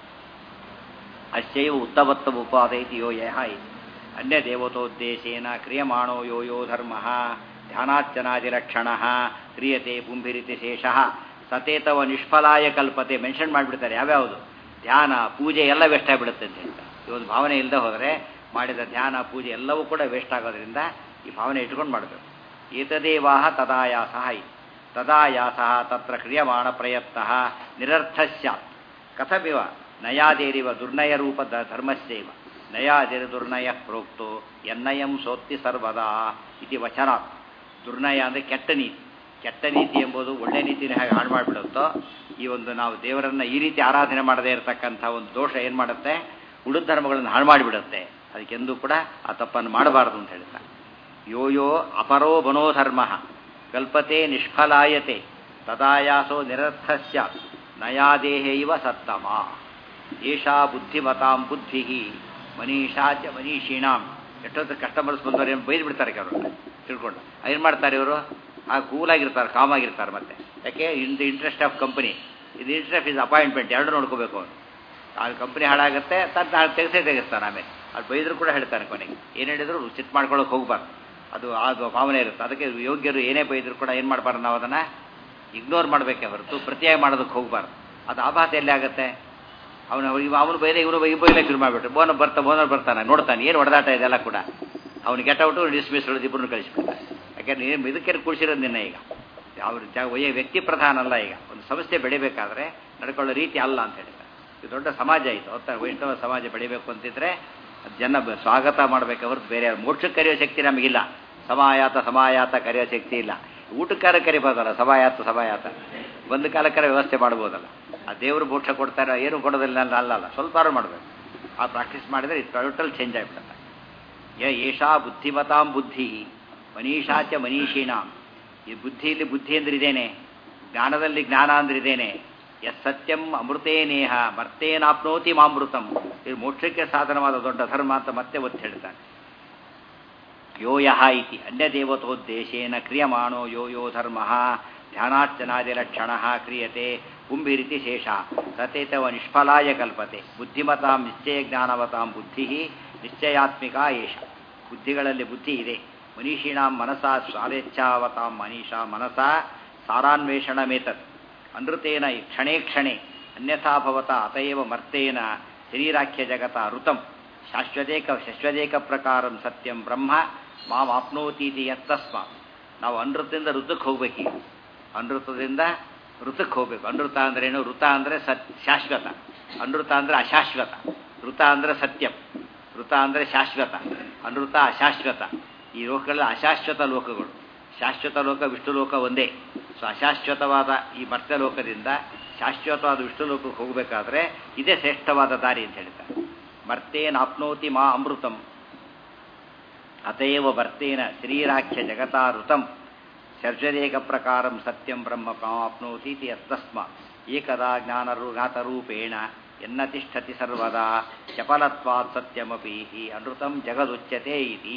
ಅಶ್ಚೈವ ಉತ್ತಮೋತ್ತಮ ಉಪಾದೈತಿ ಯೋ ಯಹ ಅನ್ಯ ದೇವತೋದ್ದೇಶೇನ ಕ್ರಿಯಮಾಣೋ ಯೋ ಯೋ ಧರ್ಮ ಧ್ಯಾನಾರ್ಚನಾದಿಲಕ್ಷಣ ಕ್ರಿಯತೆ ಪುಂಭಿರಿತಿ ಶೇಷ ಸತೇತವ ನಿಷ್ಫಲಾಯ ಕಲ್ಪತೆ ಮೆನ್ಷನ್ ಮಾಡಿಬಿಡ್ತಾರೆ ಯಾವ್ಯಾವುದು ಧ್ಯಾನ ಪೂಜೆ ಎಲ್ಲ ವೇಸ್ಟ್ ಆಗಿಬಿಡುತ್ತೆ ಅಂತ ಹೇಳ್ತಾರೆ ಈ ಒಂದು ಭಾವನೆ ಇಲ್ಲದೆ ಹೋದರೆ ಮಾಡಿದ ಧ್ಯಾನ ಪೂಜೆ ಎಲ್ಲವೂ ಕೂಡ ವೇಸ್ಟ್ ಆಗೋದ್ರಿಂದ ಈ ಭಾವನೆ ಇಟ್ಕೊಂಡು ಮಾಡಬೇಕು ಏತದೇವಾಹ ತದಾಯಾಸ ತದಾಯಾಸ ತತ್ರ ಕ್ರಿಯಮಾಣ ಪ್ರಯತ್ನ ನಿರರ್ಥ ಸ್ಯಾತ್ ಕಥಮಿವ ನಯಾದೇರಿವ ದುರ್ನಯ ರೂಪ ಧರ್ಮಸ್ಯೈವ ನಯಾದೇರಿ ದುರ್ನಯ ಪ್ರೋಕ್ತೋ ಎನ್ನಯಂ ಸೋತ್ತಿ ಸರ್ವದಾ ಇತಿ ವಚನಾತ್ ದುರ್ನಯ ಅಂದರೆ ಕೆಟ್ಟ ನೀತಿ ಕೆಟ್ಟ ನೀತಿ ಎಂಬುದು ಒಳ್ಳೆ ನೀತಿನ ಹೇಗೆ ಹಾಳು ಮಾಡಿಬಿಡುತ್ತೋ ಈ ಒಂದು ನಾವು ದೇವರನ್ನ ಈ ರೀತಿ ಆರಾಧನೆ ಮಾಡದೇ ಇರತಕ್ಕಂಥ ಒಂದು ದೋಷ ಏನು ಮಾಡುತ್ತೆ ಉಳಿದ ಧರ್ಮಗಳನ್ನು ಹಾಳು ಮಾಡಿಬಿಡುತ್ತೆ ಅದಕ್ಕೆಂದೂ ಕೂಡ ಆ ತಪ್ಪನ್ನು ಮಾಡಬಾರದು ಅಂತ ಹೇಳ್ತಾರೆ ಯೋ ಯೋ ಅಪರೋ ಮನೋಧರ್ಮ ಕಲ್ಪತೆ ನಿಷ್ಫಲಾಯತೆ ತದಾಯಾಸೋ ನಿರರ್ಥ ಸ್ಯಾತ್ ನಯಾದೇಹೈವ ಸತ್ತಮ ಏಷಾ ಬುದ್ಧಿಮತಾಂ ಬುದ್ಧಿ ಮನೀಷಾ ಚ ಮನೀಷೀಣಾಂ ಎಷ್ಟೊತ್ತು ಕಸ್ಟಮರ್ಸ್ ಬಂದವರು ಏನು ಬೈದು ಬಿಡ್ತಾರೆ ಕೆಲವರು ತಿಳ್ಕೊಂಡು ಏನು ಮಾಡ್ತಾರೆ ಇವರು ಆ ಕೂಲಾಗಿರ್ತಾರೆ ಕಾಮಾಗಿರ್ತಾರೆ ಮತ್ತೆ ಯಾಕೆ in the interest of company ಇದು ಇಂಟ್ರೆಸ್ಟ್ ಆಫ್ ಇಸ್ ಅಪಾಯಿಂಟ್ಮೆಂಟ್ ಎರಡು ನೋಡ್ಕೋಬೇಕು ಅವನು ಆ ಕಂಪನಿ ಹಾಳಾಗುತ್ತೆ ತನ್ನ ತೆಗೆಸೇ ತೆಗೆಸ್ತಾನೆ ಆಮೇಲೆ ಅದು ಬೈದ್ರು ಕೂಡ ಹೇಳ್ತಾನೆ ಕೊನೆಗೆ ಏನು ಹೇಳಿದ್ರು ಸಿಟ್ ಮಾಡ್ಕೊಳ್ಳೋಕೆ ಹೋಗ್ಬಾರ್ದು ಅದು ಅದು ಭಾವನೆ ಇರುತ್ತೆ ಅದಕ್ಕೆ ಯೋಗ್ಯರು ಏನೇ ಬೈದ್ರು ಕೂಡ ಏನು ಮಾಡಬಾರ್ದು ನಾವು ಅದನ್ನು ಇಗ್ನೋರ್ ಮಾಡಬೇಕೇ ಹೊರತು ಪ್ರತಿಯಾಗಿ ಮಾಡೋದಕ್ಕೆ ಹೋಗ್ಬಾರ್ದು ಅದು ಆಘಾತ ಎಲ್ಲಿ ಆಗುತ್ತೆ ಅವನು ಇವ ಅವನು ಬೈದ ಇವನು ಬೈ ಬೈಲಕ್ಕೆ ಶುರು ಮಾಡಿಬಿಟ್ಟು ಬೋನ ಬರ್ತಾ ಬೋನರ್ ಬರ್ತಾನೆ ನೋಡ್ತಾನೆ ಏನು ಹೊಡೆದಾಟ ಇದೆಲ್ಲ ಕೂಡ ಅವ್ನು ಗೆಟ್ ಔಟು ಡಿಸ್ಮಿಸ್ ಹೊಡೆದು ಇಬ್ಬರನ್ನು ಕಳಿಸ್ಬಿಡ್ತಾನೆ ಯಾಕೆಂದ್ರೆ ಏನು ಇದಕ್ಕೆ ಕುಡಿಸಿರೋದು ನಿನ್ನ ಈಗ ಅವ್ರ ಜ ವಯ ವ್ಯಕ್ತಿ ಪ್ರಧಾನ ಅಲ್ಲ ಈಗ ಒಂದು ಸಂಸ್ಥೆ ಬೆಳಿಬೇಕಾದ್ರೆ ನಡ್ಕೊಳ್ಳೋ ರೀತಿ ಅಲ್ಲ ಅಂತ ಹೇಳ್ತಾರೆ ಇದು ದೊಡ್ಡ ಸಮಾಜ ಇದು ಹೊತ್ತ ವೈಷ್ಣವ ಸಮಾಜ ಬೆಳಿಬೇಕು ಅಂತಿದ್ರೆ ಜನ ಬ- ಸ್ವಾಗತ ಮಾಡಬೇಕು ಹೊರತು ಬೇರೆ ಯಾರು ಮೋಕ್ಷಕ್ಕೆ ಕರೆಯೋ ಶಕ್ತಿ ನಮಗಿಲ್ಲ ಸಮಾಯಾತ ಸಮಾಯಾತ ಕರೆಯೋ ಶಕ್ತಿ ಇಲ್ಲ ಊಟಕ್ಕಾರ ಕರಿಬೋದಲ್ಲ ಸಮಾಯಾತ ಸಮಾಯಾತ ಒಂದು ಕಾಲಕ್ಕರ ವ್ಯವಸ್ಥೆ ಮಾಡ್ಬೋದಲ್ಲ ಆ ದೇವರು ಮೋಕ್ಷ ಕೊಡ್ತಾರೆ ಏನು ಕೊಡೋದಿಲ್ಲ ಅಲ್ಲ ಅಲ್ಲ ಸ್ವಲ್ಪ ಮಾಡಬೇಕು ಆ ಪ್ರಾಕ್ಟೀಸ್ ಮಾಡಿದರೆ ಇದು ಟೋಟಲ್ ಚೇಂಜ್ ಆಗಿಬಿಡುತ್ತೆ ಯ ಏಷಾ ಬುದ್ಧಿಮತಾಂ ಬುದ್ಧಿ ಮನೀಷಾಚ ಮನೀಷೀಣಾಂ ಈ ಬುದ್ಧಿಯಲ್ಲಿ ಬುದ್ಧಿ ಅಂದ್ರೆ ಇದೇನೆ ಜ್ಞಾನದಲ್ಲಿ ಜ್ಞಾನ ಅಂದ್ರೆ ಇದೇನೆ ಯತ್ ಸತ್ಯಂ ಅಮೃತೇನೇಹ ಮರ್ತೇನಾಪ್ನೋತಿ ಮಾಮೃತಂ ಇದು ಮೋಕ್ಷಕ್ಕೆ ಸಾಧನವಾದ ದೊಡ್ಡ ಧರ್ಮ ಅಂತ ಮತ್ತೆ ಒತ್ತಿ ಹೇಳ್ತಾನೆ ಯೋ ಯಹ ಇತಿ ಅನ್ಯದೇವತೋದ್ದೇಶೇನ ಕ್ರಿಯಮಾಣೋ ಯೋ ಯೋ ಧರ್ಮ ಧ್ಯಾನಾರ್ಚನಾದಿಲಕ್ಷಣ ಕ್ರಿಯತೆ ಕುಂಭಿರಿತಿ ಶೇಷ ಸತೇತವ ನಿಷ್ಫಲಾಯ ಕಲ್ಪತೆ ಬುದ್ಧಿಮತಾಂ ನಿಶ್ಚಯ ಜ್ಞಾನವತಾಂ ಬುದ್ಧಿ ನಿಶ್ಚಯಾತ್ಮಿಕ ಏಷ ಬುದ್ಧಿಗಳಲ್ಲಿ ಬುದ್ಧಿ ಇದೆ ಮನೀಷಿಣಾಂ ಮನಸಾ ಸ್ವಾದೇಚ್ಛಾವತಾಂ ಮನೀಷಾ ಮನಸಾ ಸಾರಾನ್ವೇಷಣಮೇತತ್ ಅನೃತೇನ ಕ್ಷಣೇ ಕ್ಷಣೆ ಅನ್ಯಥಾ ಭವತ ಅತಯವ ಮರ್ತೇನ ಶರೀರಾಖ್ಯ ಜಗತ ಋತಂ ಶಾಶ್ವತೇಕ ಶಶ್ವತೇಕ ಪ್ರಕಾರಂ ಸತ್ಯಂ ಬ್ರಹ್ಮ ಮಾಂ ಆಪ್ನೋತೀತಿ ಯತ್ತಸ್ಮಾತ್ ನಾವು ಅನೃತದಿಂದ ಋತಕ್ಕೆ ಹೋಗ್ಬೇಕೀಗ ಅನೃತದಿಂದ ಋತಕ್ಕೆ ಹೋಗ್ಬೇಕು ಅನೃತ ಅಂದ್ರೇನು ಋತ ಅಂದರೆ ಸತ್ ಶಾಶ್ವತ ಅನೃತ ಅಂದರೆ ಅಶಾಶ್ವತ ಋತ ಅಂದರೆ ಸತ್ಯಂ ಋತ ಅಂದರೆ ಶಾಶ್ವತ ಅನೃತ ಅಶಾಶ್ವತ ಈ ಲೋಕಗಳಲ್ಲಿ ಅಶಾಶ್ವತ ಲೋಕಗಳು ಶಾಶ್ವತ ಲೋಕ ವಿಷ್ಣು ಲೋಕ ಒಂದೇ ಸೊ ಅಶಾಶ್ವತವಾದ ಈ ಮರ್ತ್ಯ ಲೋಕದಿಂದ ಶಾಶ್ವತವಾದ ವಿಷ್ಣು ಲೋಕಕ್ಕೆ ಹೋಗಬೇಕಾದ್ರೆ ಇದೇ ಶ್ರೇಷ್ಠವಾದ ದಾರಿ ಅಂತ ಹೇಳ್ತಾರೆ ಮರ್ತೇನಾಪ್ನೋತಿ ಮಾ ಅಮೃತಂ ಅತಯವ ವರ್ತೇನ ಶರೀರಾಖ್ಯ ಜಗತಾ ಋತಂ ಶರ್ಜರೇಕ ಪ್ರಕಾರಂ ಸತ್ಯಂ ಬ್ರಹ್ಮ ಪ್ರಾಪ್ನೋತಿ ಅಸ್ತಸ್ಮಾತ್ ಏಕದಾ ಜ್ಞಾನರು ಜ್ಞಾತರೂಪೇಣ ಎನ್ನ ತಿಷ್ಠತಿ ಸರ್ವದಾ ಚಪಲತ್ವಾತ್ ಸತ್ಯಮಪಿ ಹಿ ಅನೃತಂ ಜಗದುಚ್ಯತೆ ಇತಿ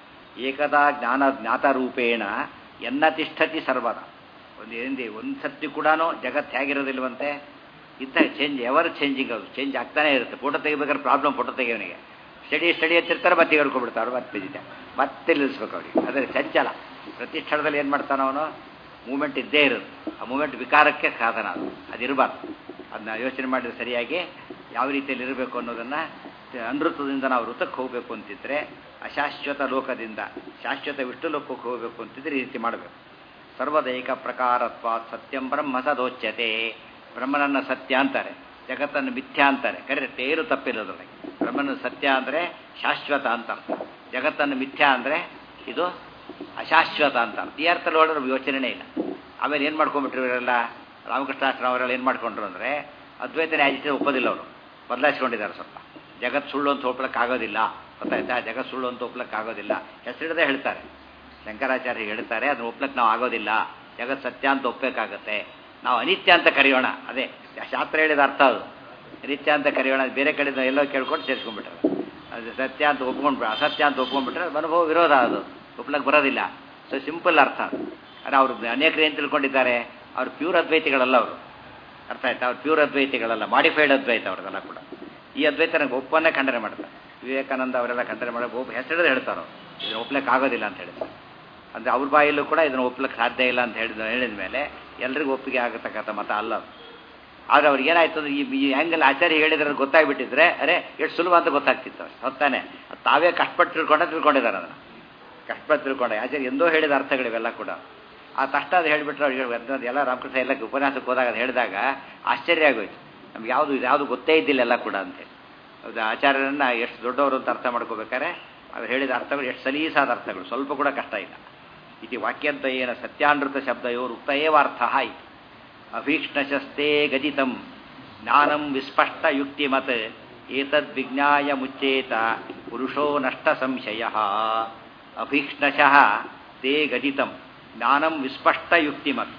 ಏಕದಾ ಜ್ಞಾನ ಜ್ಞಾತರೂಪೇಣ ಎನ್ನ ತಿಷ್ಠತಿ ಸರ್ವದ ಒಂದು ಏನಿದೆ ಒಂದು ಸತ್ಯ ಕೂಡ ಜಗತ್ತು ಹೇಗಿರೋದಿಲ್ವಂತೆ ಇಂಥ ಚೇಂಜ್ ಎವರ್ ಚೇಂಜಿಂಗ್ ಅದು ಚೇಂಜ್ ಆಗ್ತಾನೆ ಇರುತ್ತೆ ಫೋಟೋ ತೆಗಿಬೇಕಾದ್ರೆ ಪ್ರಾಬ್ಲಮ್ ಫೋಟೋ ತೆಗಿಯೋನಿಗೆ ಸ್ಟಡಿ ಸ್ಟಡಿ ಹಚ್ಚಿರ್ತಾರೆ ಮತ್ತೆ ಹೇಳ್ಕೊಬಿಡ್ತಾರೆ ಮತ್ತೆ ಬಿದ್ದಿದ್ದೆ ಮತ್ತೆ ನಿಲ್ಲಿಸ್ಬೇಕು ಅವ್ರಿಗೆ ಆದರೆ ಚಂಚಲ ಪ್ರತಿ ಕ್ಷಣದಲ್ಲಿ ಏನು ಮಾಡ್ತಾನೆ ಅವನು ಮೂಮೆಂಟ್ ಇದ್ದೇ ಇರುತ್ತೆ ಆ ಮೂಮೆಂಟ್ ವಿಕಾರಕ್ಕೆ ಸಾಧನ ಅದು ಅದಿರಬಾರ್ದು ಅದನ್ನ ಯೋಚನೆ ಮಾಡಿದ್ರೆ ಸರಿಯಾಗಿ ಯಾವ ರೀತಿಯಲ್ಲಿ ಇರಬೇಕು ಅನ್ನೋದನ್ನು ಅನೃತದಿಂದ ನಾವು ಋತಕ್ಕೆ ಹೋಗಬೇಕು ಅಂತಿದ್ರೆ ಅಶಾಶ್ವತ ಲೋಕದಿಂದ ಶಾಶ್ವತ ವಿಷ್ಣು ಲೋಕಕ್ಕೆ ಹೋಗಬೇಕು ಅಂತಿದ್ರೆ ಈ ರೀತಿ ಮಾಡಬೇಕು ಸರ್ವದೈಕ ಪ್ರಕಾರತ್ವ ಸತ್ಯಂ ಬ್ರಹ್ಮ ಸದೋಚ್ಯತೆ ಬ್ರಹ್ಮನನ್ನ ಸತ್ಯ ಅಂತಾರೆ ಜಗತ್ತನ್ನು ಮಿಥ್ಯ ಅಂತಾರೆ ಕರೆಕ್ಟ್ ಏನು ತಪ್ಪಿರೋದ್ರಲ್ಲಿ ಬ್ರಹ್ಮನ ಸತ್ಯ ಅಂದರೆ ಶಾಶ್ವತ ಅಂತ ಅರ್ಥ ಜಗತ್ತನ್ನು ಮಿಥ್ಯ ಅಂದರೆ ಇದು ಅಶಾಶ್ವತ ಅಂತ ಅರ್ಥ ಈ ಅರ್ಥ ನೋಡಿದ್ರೆ ಯೋಚನೆನೇ ಇಲ್ಲ ಆಮೇಲೆ ಏನು ಮಾಡ್ಕೊಂಡ್ಬಿಟ್ರು ಇವರೆಲ್ಲ ರಾಮಕೃಷ್ಣಾಶ್ರಮ ಅವರೆಲ್ಲ ಏನು ಮಾಡ್ಕೊಂಡ್ರು ಅಂದರೆ ಅದ್ವೈತನೇ ಆಜಿತ ಒಪ್ಪೋದಿಲ್ಲ ಅವರು ಬದಲಾಯಿಸ್ಕೊಂಡಿದ್ದಾರೆ ಸ್ವಲ್ಪ ಜಗತ್ ಸುಳ್ಳು ಅಂತ ಒಪ್ಲಕ್ಕಾಗೋದಿಲ್ಲ ಗೊತ್ತಾಯ್ತಾ ಜಗತ್ ಸುಳ್ಳು ಅಂತ ಒಪ್ಲಕ್ಕಾಗೋದಿಲ್ಲ ಹೆಸರಿಡದೆ ಹೇಳ್ತಾರೆ ಶಂಕರಾಚಾರ್ಯ ಹೇಳ್ತಾರೆ ಅದನ್ನ ಒಪ್ಲಕ್ಕೆ ನಾವು ಆಗೋದಿಲ್ಲ ಜಗತ್ ಸತ್ಯ ಅಂತ ಒಪ್ಪಬೇಕಾಗತ್ತೆ ನಾವು ಅನಿತ್ಯ ಅಂತ ಕರೆಯೋಣ ಅದೇ ಶಾಸ್ತ್ರ ಹೇಳಿದ ಅರ್ಥ ಅದು ಅನಿತ್ಯ ಅಂತ ಕರೆಯೋಣ ಬೇರೆ ಕಡೆಯಿಂದ ಎಲ್ಲೋ ಕೇಳ್ಕೊಂಡು ಸೇರಿಸ್ಕೊಂಡ್ಬಿಟ್ರೆ ಅದು ಸತ್ಯ ಅಂತ ಒಪ್ಕೊಂಡ್ಬಿಟ್ರೆ ಅಸತ್ಯ ಅಂತ ಒಪ್ಕೊಂಡ್ಬಿಟ್ರೆ ಅದು ಅನುಭವ ವಿರೋಧ ಅದು ಒಪ್ಲಕ್ಕೆ ಬರೋದಿಲ್ಲ ಸೊ ಸಿಂಪಲ್ ಅರ್ಥ ಆದರೆ ಅವರು ಅನೇಕರು ಏನು ತಿಳ್ಕೊಂಡಿದ್ದಾರೆ ಅವ್ರು ಪ್ಯೂರ್ ಅದ್ವೈತಿಗಳಲ್ಲ ಅವರು ಅರ್ಥ ಆಯ್ತಾ ಅವ್ರು ಪ್ಯೂರ್ ಅದ್ವೈತಿಗಳಲ್ಲ ಮಾಡಿಫೈಡ್ ಅದ್ವೈತ ಅವ್ರದೆಲ್ಲ ಕೂಡ ಈ ಅದ್ವೈತ ನನಗೆ ಒಪ್ಪನ್ನೇ ಖಂಡನೆ ಮಾಡ್ತಾರೆ ವಿವೇಕಾನಂದ ಅವರೆಲ್ಲ ಖಂಡನೆ ಮಾಡಿ ಒಬ್ಬ ಹೆಸರಿಡದೆ ಹೇಳ್ತಾರೋ ಇದನ್ನು ಒಪ್ಲಕ್ಕೆ ಆಗೋದಿಲ್ಲ ಅಂತ ಹೇಳ್ತಾರೆ ಅಂದರೆ ಅವ್ರ ಬಾಯಲ್ಲೂ ಕೂಡ ಇದನ್ನು ಒಪ್ಲಕ್ಕೆ ಸಾಧ್ಯ ಇಲ್ಲ ಅಂತ ಹೇಳಿದ ಹೇಳಿದ ಮೇಲೆ ಎಲ್ರಿಗೂ ಒಪ್ಪಿಗೆ ಆಗತಕ್ಕಂಥ ಮತ ಅಲ್ಲ ಅದು ಆದರೆ ಅವ್ರಿಗೆ ಏನಾಯ್ತು ಅಂದ್ರೆ ಈ ಈ ಆ್ಯಂಗಲ್ ಆಚಾರ್ಯ ಹೇಳಿದ್ರೆ ಗೊತ್ತಾಗ್ಬಿಟ್ಟಿದ್ರೆ ಅರೆ ಎಷ್ಟು ಸುಲಭ ಅಂತ ಗೊತ್ತಾಗ್ತಿತ್ತು ಅಷ್ಟು ಹೊತ್ತಾನೆ ಅದು ತಾವೇ ಕಷ್ಟಪಟ್ಟು ತಿಳ್ಕೊಂಡೆ ತಿಳ್ಕೊಂಡಿದ್ದಾರೆ ಅದನ್ನು ಕಷ್ಟಪಟ್ಟು ತಿಳ್ಕೊಂಡೆ ಆಚಾರ್ಯ ಎಂದೋ ಹೇಳಿದ ಅರ್ಥಗಳಿವೆಲ್ಲ ಕೂಡ ಆ ತಷ್ಟ ಅದು ಹೇಳಿಬಿಟ್ರೆ ಅವ್ರಿಗೆ ಅದು ಎಲ್ಲ ರಾಮಕೃಷ್ಣ ಎಲ್ಲ ಉಪನ್ಯಾಸಕ್ಕೆ ಹೋದಾಗ ಅದು ಹೇಳಿದಾಗ ಆಶ್ಚರ್ಯ ಆಗೋಯ್ತು ನಮ್ಗೆ ಯಾವುದು ಇದು ಯಾವುದು ಗೊತ್ತೇ ಇದ್ದಿಲ್ಲ ಎಲ್ಲ ಕೂಡ ಅಂತೇಳಿ ಹೌದು ಆಚಾರ್ಯರನ್ನ ಎಷ್ಟು ದೊಡ್ಡವರು ಅಂತ ಅರ್ಥ ಮಾಡ್ಕೋಬೇಕಾದ್ರೆ ಅವ್ರು ಹೇಳಿದ ಅರ್ಥಗಳು ಎಷ್ಟು ಸಲೀಸಾದ ಅರ್ಥಗಳು ಸ್ವಲ್ಪ ಕೂಡ ಕಷ್ಟ ಇಲ್ಲ ಇತಿ ವಾಕ್ಯದ್ವಯೇನ ಸತ್ಯಾನೃತ ಶಬ್ದಯೋರು ಉಕ್ತ ಏವಾರ್ಥ ಇತಿ ಅಭೀಕ್ಷ್ಣಶಸ್ತೆ ಗದಿತಂ ಜ್ಞಾನಂ ವಿಸ್ಪಷ್ಟ ಯುಕ್ತಿಮತ್ ಏತದ್ ವಿಜ್ಞಾಯ ಮುಚ್ಚೇತ ಪುರುಷೋ ನಷ್ಟ ಸಂಶಯ ಅಭೀಕ್ಷ್ಣಶಃ ತೇ ಗದಿತಂ ಜ್ಞಾನಂ ವಿಸ್ಪಷ್ಟ ಯುಕ್ತಿಮತ್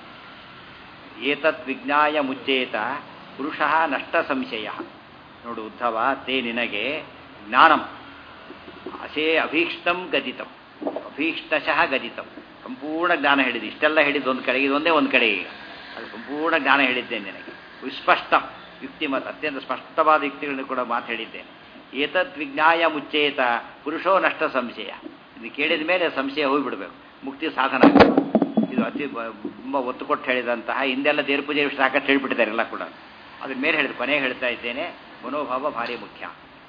ಏತತ್ ವಿಜ್ಞಾಯ ಮುಚ್ಚೇತ ಪುರುಷ ನಷ್ಟ ಸಂಶಯ ನೋಡು ಉದ್ಧವ ತೇ ನಿನಗೆ ಜ್ಞಾನಂ ಅಸೇ ಅಭೀಕ್ಷ್ಣಂ ಗದಿತಂ ಅಭೀಕ್ಷ್ಣಶಃ ಗದಿತಂ ಸಂಪೂರ್ಣ ಜ್ಞಾನ ಹೇಳಿದ್ದು ಇಷ್ಟೆಲ್ಲ ಹೇಳಿದ್ದು ಒಂದು ಕಡೆಗೆ ಇದೊಂದೇ ಒಂದು ಕಡೆಗೆ ಈಗ ಅದು ಸಂಪೂರ್ಣ ಜ್ಞಾನ ಹೇಳಿದ್ದೇನೆ ನಿನಗೆ ವಿಸ್ಪಷ್ಟ ಯುಕ್ತಿಮತ್ ಅತ್ಯಂತ ಸ್ಪಷ್ಟವಾದ ಯುಕ್ತಿಗಳನ್ನು ಕೂಡ ಮಾತು ಹೇಳಿದ್ದೇನೆ ಏತದ್ ವಿಜ್ಞಾಯ ಮುಚ್ಚೇತ ಪುರುಷೋ ನಷ್ಟ ಸಂಶಯ ಇದು ಕೇಳಿದ ಮೇಲೆ ಸಂಶಯ ಹೋಗಿಬಿಡ್ಬೇಕು ಮುಕ್ತಿ ಸಾಧನ ಆಗ್ಬೇಕು. ಇದು ಅತಿ ಬ- ತುಂಬ ಒತ್ತು ಕೊಟ್ಟು ಹೇಳಿದಂತಹ ಹಿಂದೆಲ್ಲ ದೇವ್ರ ಪೂಜೆ ವಿಷಯ ಸಾಕಷ್ಟು ಹೇಳಿಬಿಟ್ಟಿದ್ದಾರೆ ಎಲ್ಲ ಕೂಡ ಅದ್ರ ಮೇಲೆ ಹೇಳಿದ ಕೊನೆಗೆ ಹೇಳ್ತಾ ಇದ್ದೇನೆ ಮನೋಭಾವ ಭಾರಿ ಮುಖ್ಯ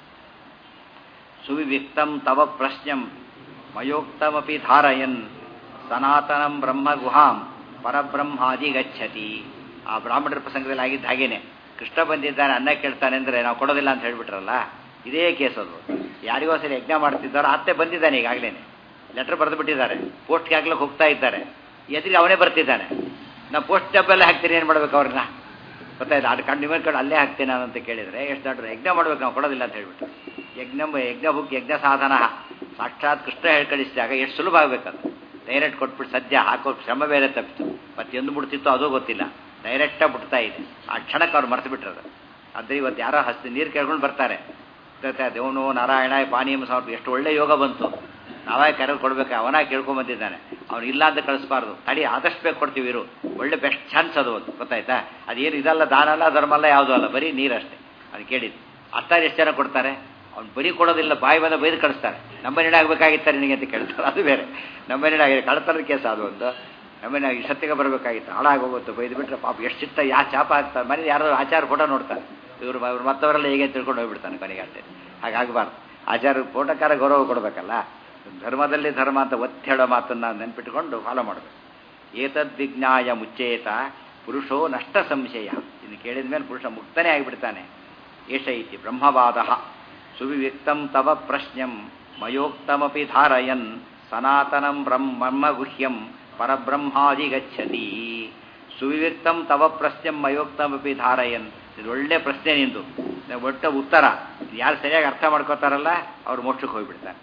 ಸುವಿವಿಕ್ತಂ ತವ ಪ್ರಶ್ನಂ ಮಯೋಕ್ತಮಪಿ ಧಾರಯನ್ ಸನಾತನಂ ಬ್ರಹ್ಮ ಗುಹಾಂ ಪರಬ್ರಹ್ಮಾದಿ ಗಚ್ಚತಿ ಆ ಬ್ರಾಹ್ಮಣರ ಪ್ರಸಂಗದಲ್ಲಿ ಆಗಿದ್ದ ಹಾಗೇನೆ ಕೃಷ್ಣ ಬಂದಿದ್ದಾನೆ ಅನ್ನ ಕೇಳ್ತಾನೆ ಅಂದ್ರೆ ನಾವು ಕೊಡೋದಿಲ್ಲ ಅಂತ ಹೇಳ್ಬಿಟ್ರಲ್ಲ ಇದೇ ಕೇಸ್ ಅದು ಯಾರಿಗೋ ಸರಿ ಯಜ್ಞ ಮಾಡ್ತಿದ್ದಾರೋ ಅತ್ತೆ ಬಂದಿದ್ದಾನೆ ಈಗಾಗಲೇ ಲೆಟರ್ ಬರೆದು ಬಿಟ್ಟಿದ್ದಾರೆ ಪೋಸ್ಟ್ಗೆ ಹಾಕ್ಲಿಕ್ಕೆ ಹೋಗ್ತಾ ಇದ್ದಾರೆ ಎದುರಿಗೆ ಅವನೇ ಬರ್ತಿದ್ದಾನೆ ನಾವು ಪೋಸ್ಟ್ ಡಬ್ಬೆಲ್ಲ ಹಾಕ್ತೀನಿ ಏನು ಮಾಡ್ಬೇಕು ಅವ್ರನ್ನ ಗೊತ್ತಾಯ್ತು ಅದು ಕಂಡು ನಿಮ್ಮ ಕಡೆ ಅಲ್ಲೇ ಹಾಕ್ತೇನೆ ನಾನು ಅಂತ ಕೇಳಿದರೆ ಎಷ್ಟು ದೊಡ್ಡ ಯಜ್ಞ ಮಾಡ್ಬೇಕು ನಾವು ಕೊಡೋದಿಲ್ಲ ಅಂತ ಹೇಳ್ಬಿಟ್ಟು ಯಜ್ಞ ಯಜ್ಞ ಬುಕ್ ಯಜ್ಞ ಸಾಧನ ಸಾಕ್ಷಾತ್ ಕೃಷ್ಣ ಹೇಳಿ ಕಳಿಸಿದಾಗ ಎಷ್ಟು ಸುಲಭ ಆಗಬೇಕದು ಡೈರೆಕ್ಟ್ ಕೊಟ್ಬಿಟ್ಟು ಸದ್ಯ ಹಾಕೋ ಶ್ರಮ ಬೇರೆ ತಪ್ಪಿತು ಮತ್ತೆ ಎಂದು ಬಿಡ್ತಿತ್ತೋ ಅದು ಗೊತ್ತಿಲ್ಲ ಡೈರೆಕ್ಟಾಗಿ ಬಿಡ್ತಾ ಇದೆ ಆ ಕ್ಷಣಕ್ಕೆ ಅವ್ರು ಮರೆತು ಬಿಟ್ರದು ಅದ್ರೆ ಇವತ್ತು ಯಾರೋ ಹಸ್ತಿ ನೀರು ಕೇಳ್ಕೊಂಡು ಬರ್ತಾರೆ ದೇವನು ನಾರಾಯಣ ಪಾನೀಯಂ ಸಮರ್ಪ ಎಷ್ಟು ಒಳ್ಳೆ ಯೋಗ ಬಂತು ನಾವೇ ಕರೆದು ಕೊಡ್ಬೇಕು ಅವನಾಗಿ ಕೇಳ್ಕೊಂಡ್ ಬಂದಿದ್ದಾನೆ ಅವ್ನು ಇಲ್ಲ ಅಂತ ಕಳಿಸ್ಬಾರ್ದು ತಡಿ ಆದಷ್ಟು ಬೇಕು ಕೊಡ್ತೀವಿ ಇರು ಒಳ್ಳೆ ಬೆಸ್ಟ್ ಚಾನ್ಸ್ ಅದು ಒಂದು ಗೊತ್ತಾಯ್ತಾ ಅದೇನು ಇದಲ್ಲ ದಾನ ಅಲ್ಲ ಧರ್ಮ ಅಲ್ಲ ಯಾವುದೂ ಅಲ್ಲ ಬರೀ ನೀರಷ್ಟೇ ಅದು ಕೇಳಿದ್ದು ಅಷ್ಟಾರು ಎಷ್ಟು ಜನ ಕೊಡ್ತಾರೆ ಅವ್ನು ಬರೀ ಕೊಡೋದಿಲ್ಲ ಬಾಯಿ ಬಂದ ಬೈದು ಕಳಿಸ್ತಾರೆ ನಮ್ಮನೆ ಆಗಬೇಕಾಗಿತ್ತಾರೆ ನಿನಗೆ ಅಂತ ಕೇಳ್ತಾರೆ ಅದು ಬೇರೆ ನಮ್ಮನೆ ಆಗಿದೆ ಕಳ್ತನದ ಕೇಸ್ ಅದು ಒಂದು ನಮ್ಮನೆ ಇಷ್ಟೊತ್ತಿಗೆ ಬರಬೇಕಾಗಿತ್ತು ಹಾಳಾಗೋಗುತ್ತೆ ಬೈದು ಬಿಟ್ರೆ ಪಾಪ ಎಷ್ಟು ಚಿತ್ತ ಯಾ ಚಾಪ ಆಗ್ತಾರೆ ಮನೆ ಯಾರೋ ಆಚಾರ ಫೋಟೋ ನೋಡ್ತಾರೆ ಇವರು ಇವ್ರು ಮತ್ತವರೆಲ್ಲ ಹೇಗೆ ತಿಳ್ಕೊಂಡು ಹೋಗ್ಬಿಡ್ತಾನೆ ಕೊನೆಗೆ ಅಷ್ಟೇ ಹಾಗಾಗಬಾರ್ದು ಆಚಾರ ಫೋಟೋಕಾರ ಗೌರವ ಕೊಡಬೇಕಲ್ಲ ಧರ್ಮದಲ್ಲಿ ಧರ್ಮ ಅಂತ ಒತ್ತಿ ಹೇಳೋ ಮಾತನ್ನ ನೆನ್ಪಿಟ್ಟುಕೊಂಡು ಫಾಲೋ ಮಾಡಬೇಕು ಏತದ್ ವಿಜ್ಞಾಯ ಮುಚ್ಚೇತ ಪುರುಷೋ ನಷ್ಟ ಸಂಶಯ ಇನ್ನು ಕೇಳಿದ ಮೇಲೆ ಪುರುಷ ಮುಕ್ತನೇ ಆಗಿಬಿಡ್ತಾನೆ ಏಷ ಇತಿ ಬ್ರಹ್ಮವಾದ ಸುವಿವ್ಯಕ್ತಂ ತವ ಪ್ರಶ್ನಂ ಮಯೋಕ್ತಮಪಿ ಧಾರಯನ್ ಸನಾತನಂ ಬ್ರಹ್ಮ ಗುಹ್ಯಂ ಪರಬ್ರಹ್ಮಾದಿ ಗಚ್ಚತಿ ಸುವಿವ್ಯಕ್ತಂ ತವ ಪ್ರಶ್ನಂ ಮಯೋಕ್ತಮಪಿ ಧಾರಯನ್ ಇದು ಒಳ್ಳೆ ಪ್ರಶ್ನೆ ನಿಂದು ಒಟ್ಟ ಉತ್ತರ ಯಾರು ಸರಿಯಾಗಿ ಅರ್ಥ ಮಾಡ್ಕೋತಾರಲ್ಲ ಅವ್ರು ಮೋಕ್ಷಕ್ಕೆ ಹೋಗ್ಬಿಡ್ತಾರೆ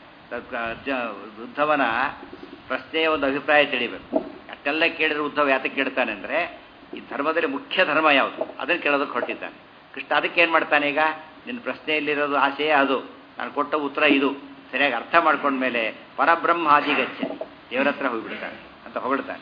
ಉದ್ಧವನ ಪ್ರಶ್ನೆಯ ಒಂದು ಅಭಿಪ್ರಾಯ ತಿಳಿಬೇಕು ಅಷ್ಟೆಲ್ಲ ಕೇಳಿದ್ರೆ ಉದ್ಧವ ಯಾತಕ್ಕೆ ಕೇಳ್ತಾನೆ ಅಂದರೆ ಈ ಧರ್ಮದಲ್ಲಿ ಮುಖ್ಯ ಧರ್ಮ ಯಾವುದು ಅದನ್ನು ಕೇಳೋದಕ್ಕೆ ಹೊರಟಿದ್ದಾನೆ ಕೃಷ್ಣ ಅದಕ್ಕೆ ಏನು ಮಾಡ್ತಾನೆ ಈಗ ನಿನ್ನ ಪ್ರಶ್ನೆಯಲ್ಲಿರೋದು ಆಶಯ ಅದು ನಾನು ಕೊಟ್ಟ ಉತ್ತರ ಇದು ಸರಿಯಾಗಿ ಅರ್ಥ ಮಾಡ್ಕೊಂಡ್ಮೇಲೆ ಪರಬ್ರಹ್ಮ ಆದಿಗಚ್ಚೆ ದೇವರ ಹತ್ರ ಹೋಗ್ಬಿಡ್ತಾನೆ ಅಂತ ಹೊಗಳ್ತಾನೆ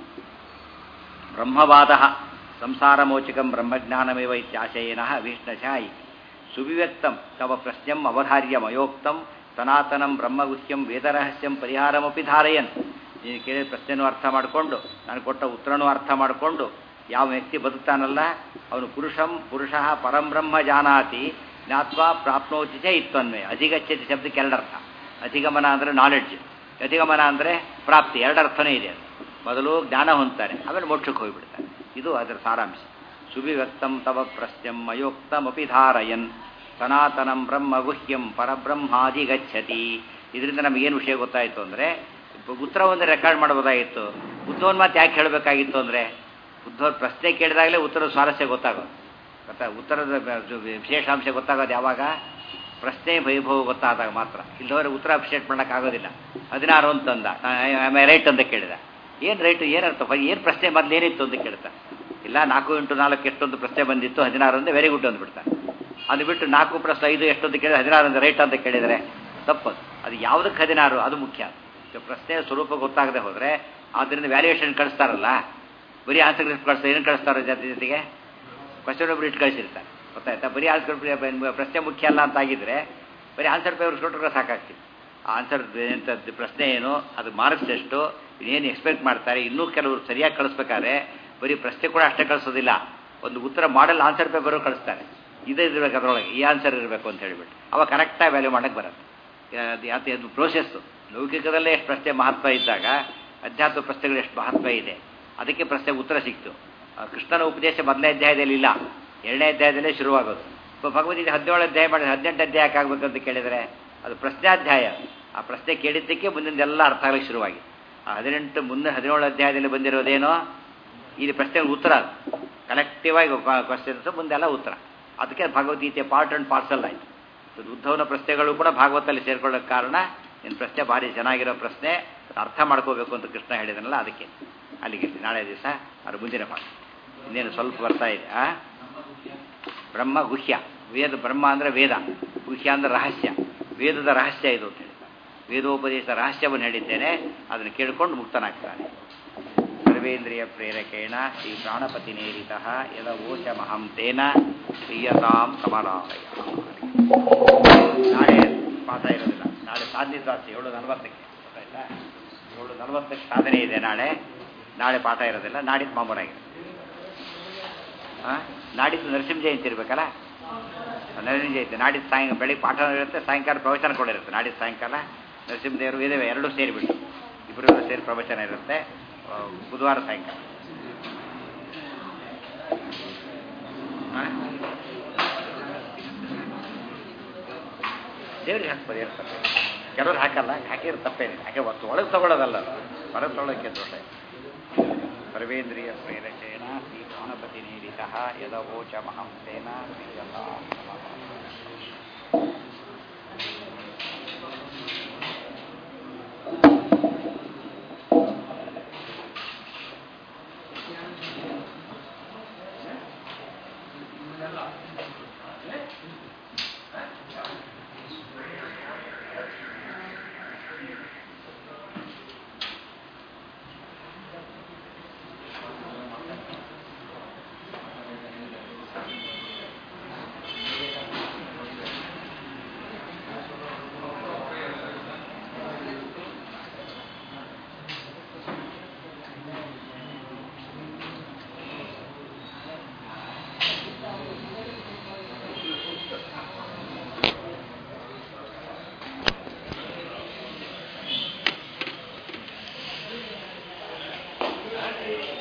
ಬ್ರಹ್ಮವಾದ ಸಂಸಾರಮೋಚಕಂ ಬ್ರಹ್ಮಜ್ಞಾನಮೇವ ಇತ್ಯಾಶಯೇನ ಭೀಷ್ಣಶಃ ಇತಿ ಸುವಿವ್ಯಕ್ತಂ ತವ ಪ್ರಶ್ನಂ ಅವಧಾರ್ಯ ಮಯೋಕ್ತಂ ಸನಾತನಂ ಬ್ರಹ್ಮಗುಹ್ಯಂ ವೇದರಹಸ್ಯಂ ಪರಿಹಾರಮಪಿ ಧಾರಯನ್ ನೀನು ಕೇಳಿದ ಪ್ರಶ್ನೆನೂ ಅರ್ಥ ಮಾಡಿಕೊಂಡು ನಾನು ಕೊಟ್ಟ ಉತ್ತರನೂ ಅರ್ಥ ಮಾಡಿಕೊಂಡು ಯಾವ ವ್ಯಕ್ತಿ ಬದುಕ್ತಾನಲ್ಲ ಅವನು ಪುರುಷಂ ಪುರುಷ ಪರಂಬ್ರಹ್ಮ ಜಾನಾತಿ ಜ್ಞಾತ್ವಾ ಪ್ರಾಪ್ನೋತಿ ಚ ಇತ್ವನ್ವಯ ಅಧಿಗಚ್ಚತಿ ಶಬ್ದಕ್ಕೆ ಎರಡರ್ಥ ಅಧಿಗಮನ ಅಂದರೆ ನಾಲೆಡ್ಜ್ ಅಧಿಗಮನ ಅಂದರೆ ಪ್ರಾಪ್ತಿ ಎರಡರ್ಥನೇ ಇದೆ ಅದು ಮೊದಲು ಜ್ಞಾನ ಹೊಂದ್ತಾರೆ ಆಮೇಲೆ ಮೋಕ್ಷಕ್ಕೆ ಹೋಗಿಬಿಡ್ತಾರೆ ಇದು ಅದರ ಸಾರಾಂಶ ಸುವಿವ್ಯಕ್ತಂ ತವ ಪ್ರಶ್ನಂ ಮಯೋಕ್ತಮಪಿ ಧಾರಯನ್ ಸನಾತನಂ ಬ್ರಹ್ಮ ಗುಹ್ಯಂ ಪರಬ್ರಹ್ಮಾದಿ ಗಚ್ಚತಿ ಇದರಿಂದ ನಮಗೇನು ವಿಷಯ ಗೊತ್ತಾಯಿತು ಅಂದರೆ ಉತ್ತರ ಒಂದು ರೆಕಾರ್ಡ್ ಮಾಡ್ಬೋದಾಗಿತ್ತು ಬುದ್ಧವನ್ ಮಾತು ಯಾಕೆ ಹೇಳಬೇಕಾಗಿತ್ತು ಅಂದರೆ ಬುದ್ಧವ್ರ ಪ್ರಶ್ನೆ ಕೇಳಿದಾಗಲೇ ಉತ್ತರ ಸ್ವಾರಸ್ಯ ಗೊತ್ತಾಗೋದು ಗೊತ್ತಾ ಉತ್ತರದ ವಿಶೇಷಾಂಶ ಗೊತ್ತಾಗೋದು ಯಾವಾಗ ಪ್ರಶ್ನೆ ವೈಭವ ಗೊತ್ತಾದಾಗ ಮಾತ್ರ ಇಲ್ಲದವರೆ ಉತ್ತರ ಅಪ್ಡೇಟ್ ಮಾಡೋಕ್ಕಾಗೋದಿಲ್ಲ ಹದಿನಾರು ಅಂತಂದ ರೈಟ್ ಅಂತ ಕೇಳಿದ ಏನು ರೈಟು ಏನರ್ಥ ಏನು ಪ್ರಶ್ನೆ ಮೊದಲು ಏನಿತ್ತು ಅಂತ ಕೇಳ್ತಾ ಇಲ್ಲ ನಾಲ್ಕು ಇಂಟು ನಾಲ್ಕು ಎಷ್ಟೊಂದು ಪ್ರಶ್ನೆ ಬಂದಿತ್ತು ಹದಿನಾರು ಅಂದ್ರೆ ವೆರಿ ಗುಡ್ ಅಂದ್ಬಿಡ್ತಾನೆ ಅದು ಬಿಟ್ಟು ನಾಲ್ಕು ಪ್ಲಸ್ ಐದು ಎಷ್ಟೊಂದು ಕೇಳಿದ್ರೆ ಹದಿನಾರು ಅಂದ್ರೆ ರೈಟ್ ಅಂತ ಕೇಳಿದರೆ ತಪ್ಪದು ಅದು ಯಾವುದಕ್ಕೆ ಹದಿನಾರು ಅದು ಮುಖ್ಯ ಪ್ರಶ್ನೆಯ ಸ್ವರೂಪ ಗೊತ್ತಾಗದೆ ಹೋದರೆ ಆದ್ದರಿಂದ ವ್ಯಾಲ್ಯೂಯೇಷನ್ ಕಳಿಸ್ತಾರಲ್ಲ ಬರೀ ಆನ್ಸರ್ ಲಿಸ್ಟ್ ಕಳಿಸ್ತಾರೆ ಏನು ಕಳಿಸ್ತಾರೋ ಜೊತೆ ಜೊತೆಗೆ ಕ್ವಶನ್ ಒಬ್ರು ಇಟ್ಟು ಕಳಿಸಿರ್ತಾರೆ ಗೊತ್ತಾಯ್ತಾ ಬರೀ ಆನ್ಸರ್ ಪ್ರಶ್ನೆ ಮುಖ್ಯ ಅಲ್ಲ ಅಂತ ಆಗಿದ್ರೆ ಬರೀ ಆನ್ಸರ್ ಪೇಪರ್ ಕೊಟ್ಟರೆ ಸಾಕಾಗ್ತಿತ್ತು ಆ ಆನ್ಸರ್ ಎಂಥದ್ದು ಪ್ರಶ್ನೆ ಏನು ಅದು ಮಾರ್ಕ್ಸ್ ಎಷ್ಟು ಏನು ಎಕ್ಸ್ಪೆಕ್ಟ್ ಮಾಡ್ತಾರೆ ಇನ್ನೂ ಕೆಲವರು ಸರಿಯಾಗಿ ಕಳಿಸ್ಬೇಕಾದ್ರೆ ಬರೀ ಪ್ರಶ್ನೆ ಕೂಡ ಅಷ್ಟೇ ಕಳಿಸೋದಿಲ್ಲ ಒಂದು ಉತ್ತರ ಮಾಡಲ್ ಆನ್ಸರ್ ಪೇಪರು ಕಳಿಸ್ತಾರೆ ಇದೇ ಇರಬೇಕು ಅದರೊಳಗೆ ಈ ಆನ್ಸರ್ ಇರಬೇಕು ಅಂತ ಹೇಳಿಬಿಟ್ಟು ಅವಾಗ ಕರೆಕ್ಟಾಗಿ ವ್ಯಾಲ್ಯೂ ಮಾಡೋಕ್ಕೆ ಬರುತ್ತೆ ಅದು ಯಾಕೆ ಅದು ಪ್ರೋಸೆಸ್ಸು ಲೌಕಿಕದಲ್ಲೇ ಎಷ್ಟು ಪ್ರಶ್ನೆ ಮಹತ್ವ ಇದ್ದಾಗ ಅಧ್ಯಾತ್ಮ ಪ್ರಶ್ನೆಗಳು ಎಷ್ಟು ಮಹತ್ವ ಇದೆ ಅದಕ್ಕೆ ಪ್ರಶ್ನೆಗೆ ಉತ್ತರ ಸಿಕ್ತು ಕೃಷ್ಣನ ಉಪದೇಶ ಮೊದಲನೇ ಅಧ್ಯಾಯದಲ್ಲಿ ಇಲ್ಲ ಎರಡನೇ ಅಧ್ಯಾಯದಲ್ಲೇ ಶುರುವಾಗೋದು ಭಗವದ್ಗೀತೆ ಹದಿನೇಳು ಅಧ್ಯಾಯ ಮಾಡಿ ಹದಿನೆಂಟು ಅಧ್ಯಾಯ ಯಾಕಾಗಬೇಕು ಅಂತ ಕೇಳಿದರೆ ಅದು ಪ್ರಶ್ನಾಧ್ಯಾಯ ಆ ಪ್ರಶ್ನೆ ಕೇಳಿದ್ದಕ್ಕೆ ಮುಂದಿನ ಅರ್ಥ ಆಗಲಿಕ್ಕೆ ಶುರುವಾಗಿದೆ ಆ ಹದಿನೆಂಟು ಮುಂದೆ ಹದಿನೇಳು ಅಧ್ಯಾಯದಲ್ಲಿ ಬಂದಿರೋದೇನೋ ಇಲ್ಲಿ ಪ್ರಶ್ನೆಗೆ ಉತ್ತರ ಕಲೆಕ್ಟಿವ್ ಆಗಿ ಕ್ವಶನ್ಸ್ ಮುಂದೆಲ್ಲ ಉತ್ತರ ಅದಕ್ಕೆ ಭಗವದ್ಗೀತೆ ಪಾರ್ಟ್ ಆ್ಯಂಡ್ ಪಾರ್ಸಲ್ ಆಯಿತು ಉದ್ಧವನ ಪ್ರಶ್ನೆಗಳು ಕೂಡ ಭಾಗವತಲ್ಲಿ ಸೇರ್ಕೊಳ್ಳೋಕೆ ಕಾರಣ ನಿನ್ನ ಪ್ರಶ್ನೆ ಭಾರಿ ಚೆನ್ನಾಗಿರೋ ಪ್ರಶ್ನೆ ಅರ್ಥ ಮಾಡ್ಕೋಬೇಕು ಅಂತ ಕೃಷ್ಣ ಹೇಳಿದನಲ್ಲ ಅದಕ್ಕೆ ಅಲ್ಲಿಗೆ ನಾಳೆ ದಿವಸ ಅದು ಮುಂದಿನ ಪಾಠ ಇನ್ನೇನು ಸ್ವಲ್ಪ ಬರ್ತಾ ಇದೆ ಆ ಬ್ರಹ್ಮ ಗುಹ್ಯ ವೇದ ಬ್ರಹ್ಮ ಅಂದರೆ ವೇದ ಗುಹ್ಯ ಅಂದರೆ ರಹಸ್ಯ ವೇದದ ರಹಸ್ಯ ಇದು ಅಂತ ಹೇಳ್ತಾರೆ ವೇದೋಪದೇಶ ರಹಸ್ಯವನ್ನು ಹೇಳಿದ್ದೇನೆ ಅದನ್ನು ಕೇಳಿಕೊಂಡು ಮುಕ್ತನಾಗ್ತಾನೆ ಸರ್ವೇಂದ್ರಿಯ ಪ್ರೇರಕೇಣ ಶ್ರೀ ಪ್ರಾಣಪತಿ ನೇರಿತ ಯದ ಓಚಮಹಂ ತೇನ ಪ್ರಿಯತಾಂ ಕಮಲಾಲಯ ನಾಳೆ ಪಾಠ ಇರೋದಿಲ್ಲ ನಾಳೆ ಸಾಧನೆ ಜಾಸ್ತಿ ಏಳು ನಲವತ್ತಕ್ಕೆ ಗೊತ್ತಾಯ್ತಾ ಏಳು ನಲವತ್ತಕ್ಕೆ ಸಾಧನೆ ಇದೆ ನಾಳೆ ನಾಳೆ ಪಾಠ ಇರೋದಿಲ್ಲ ನಾಡಿದ್ದು ಮಾಮೂಲಾಗಿದೆ ಹಾಂ ನಾಡಿದ್ದು ನರಸಿಂಹ ಜಯಂತಿ ಇರಬೇಕಲ್ಲ ನರಸಿಂಹ ಜಯಂತಿ ನಾಡಿದ್ದು ಸಾಯಂಕಾಲ ಬೆಳಿಗ್ಗೆ ಪಾಠ ಇರುತ್ತೆ ಸಾಯಂಕಾಲ ಪ್ರವಚನ ಕೂಡ ಇರುತ್ತೆ ನಾಡಿದ್ದು ಸಾಯಂಕಾಲ ನರಸಿಂಹದೇವರು ಇದಾವೆ ಎರಡೂ ಸೇರಿಬಿಟ್ಟು ಇಬ್ಬರು ಸೇರಿ ಪ್ರವಚನ ಇರುತ್ತೆ ಆ, ಬುಧವಾರ ಸಾಯಂಕಾಲ ಹಾಂ ದೇವ್ರಿಗೆ ಹಾಕ್ಬೋದು ಏನು ತಪ್ಪೆ ಕೆಲವ್ರು ಹಾಕಲ್ಲ ಹಾಕಿದ್ರೆ ತಪ್ಪೇನಿಲ್ಲ ಹಾಗೆ ಒತ್ತು ಒಳಗೆ ತಗೊಳ್ಳೋದಲ್ಲ ಅದು. ಹೊರಗೆ ತಗೊಳ್ಳೋಕ್ಕೆ ದೋಷ ಇಲ್ಲ. ಸರ್ವೇಂದ್ರಿಯ ಪ್ರೇರಕೇಣ ಶ್ರೀ ಗಣಪತಿ ನೀಡಿತ ಯದವೋಚ ಮಹಂಸೇನ ಪ್ರಿಯತಾ Thank you.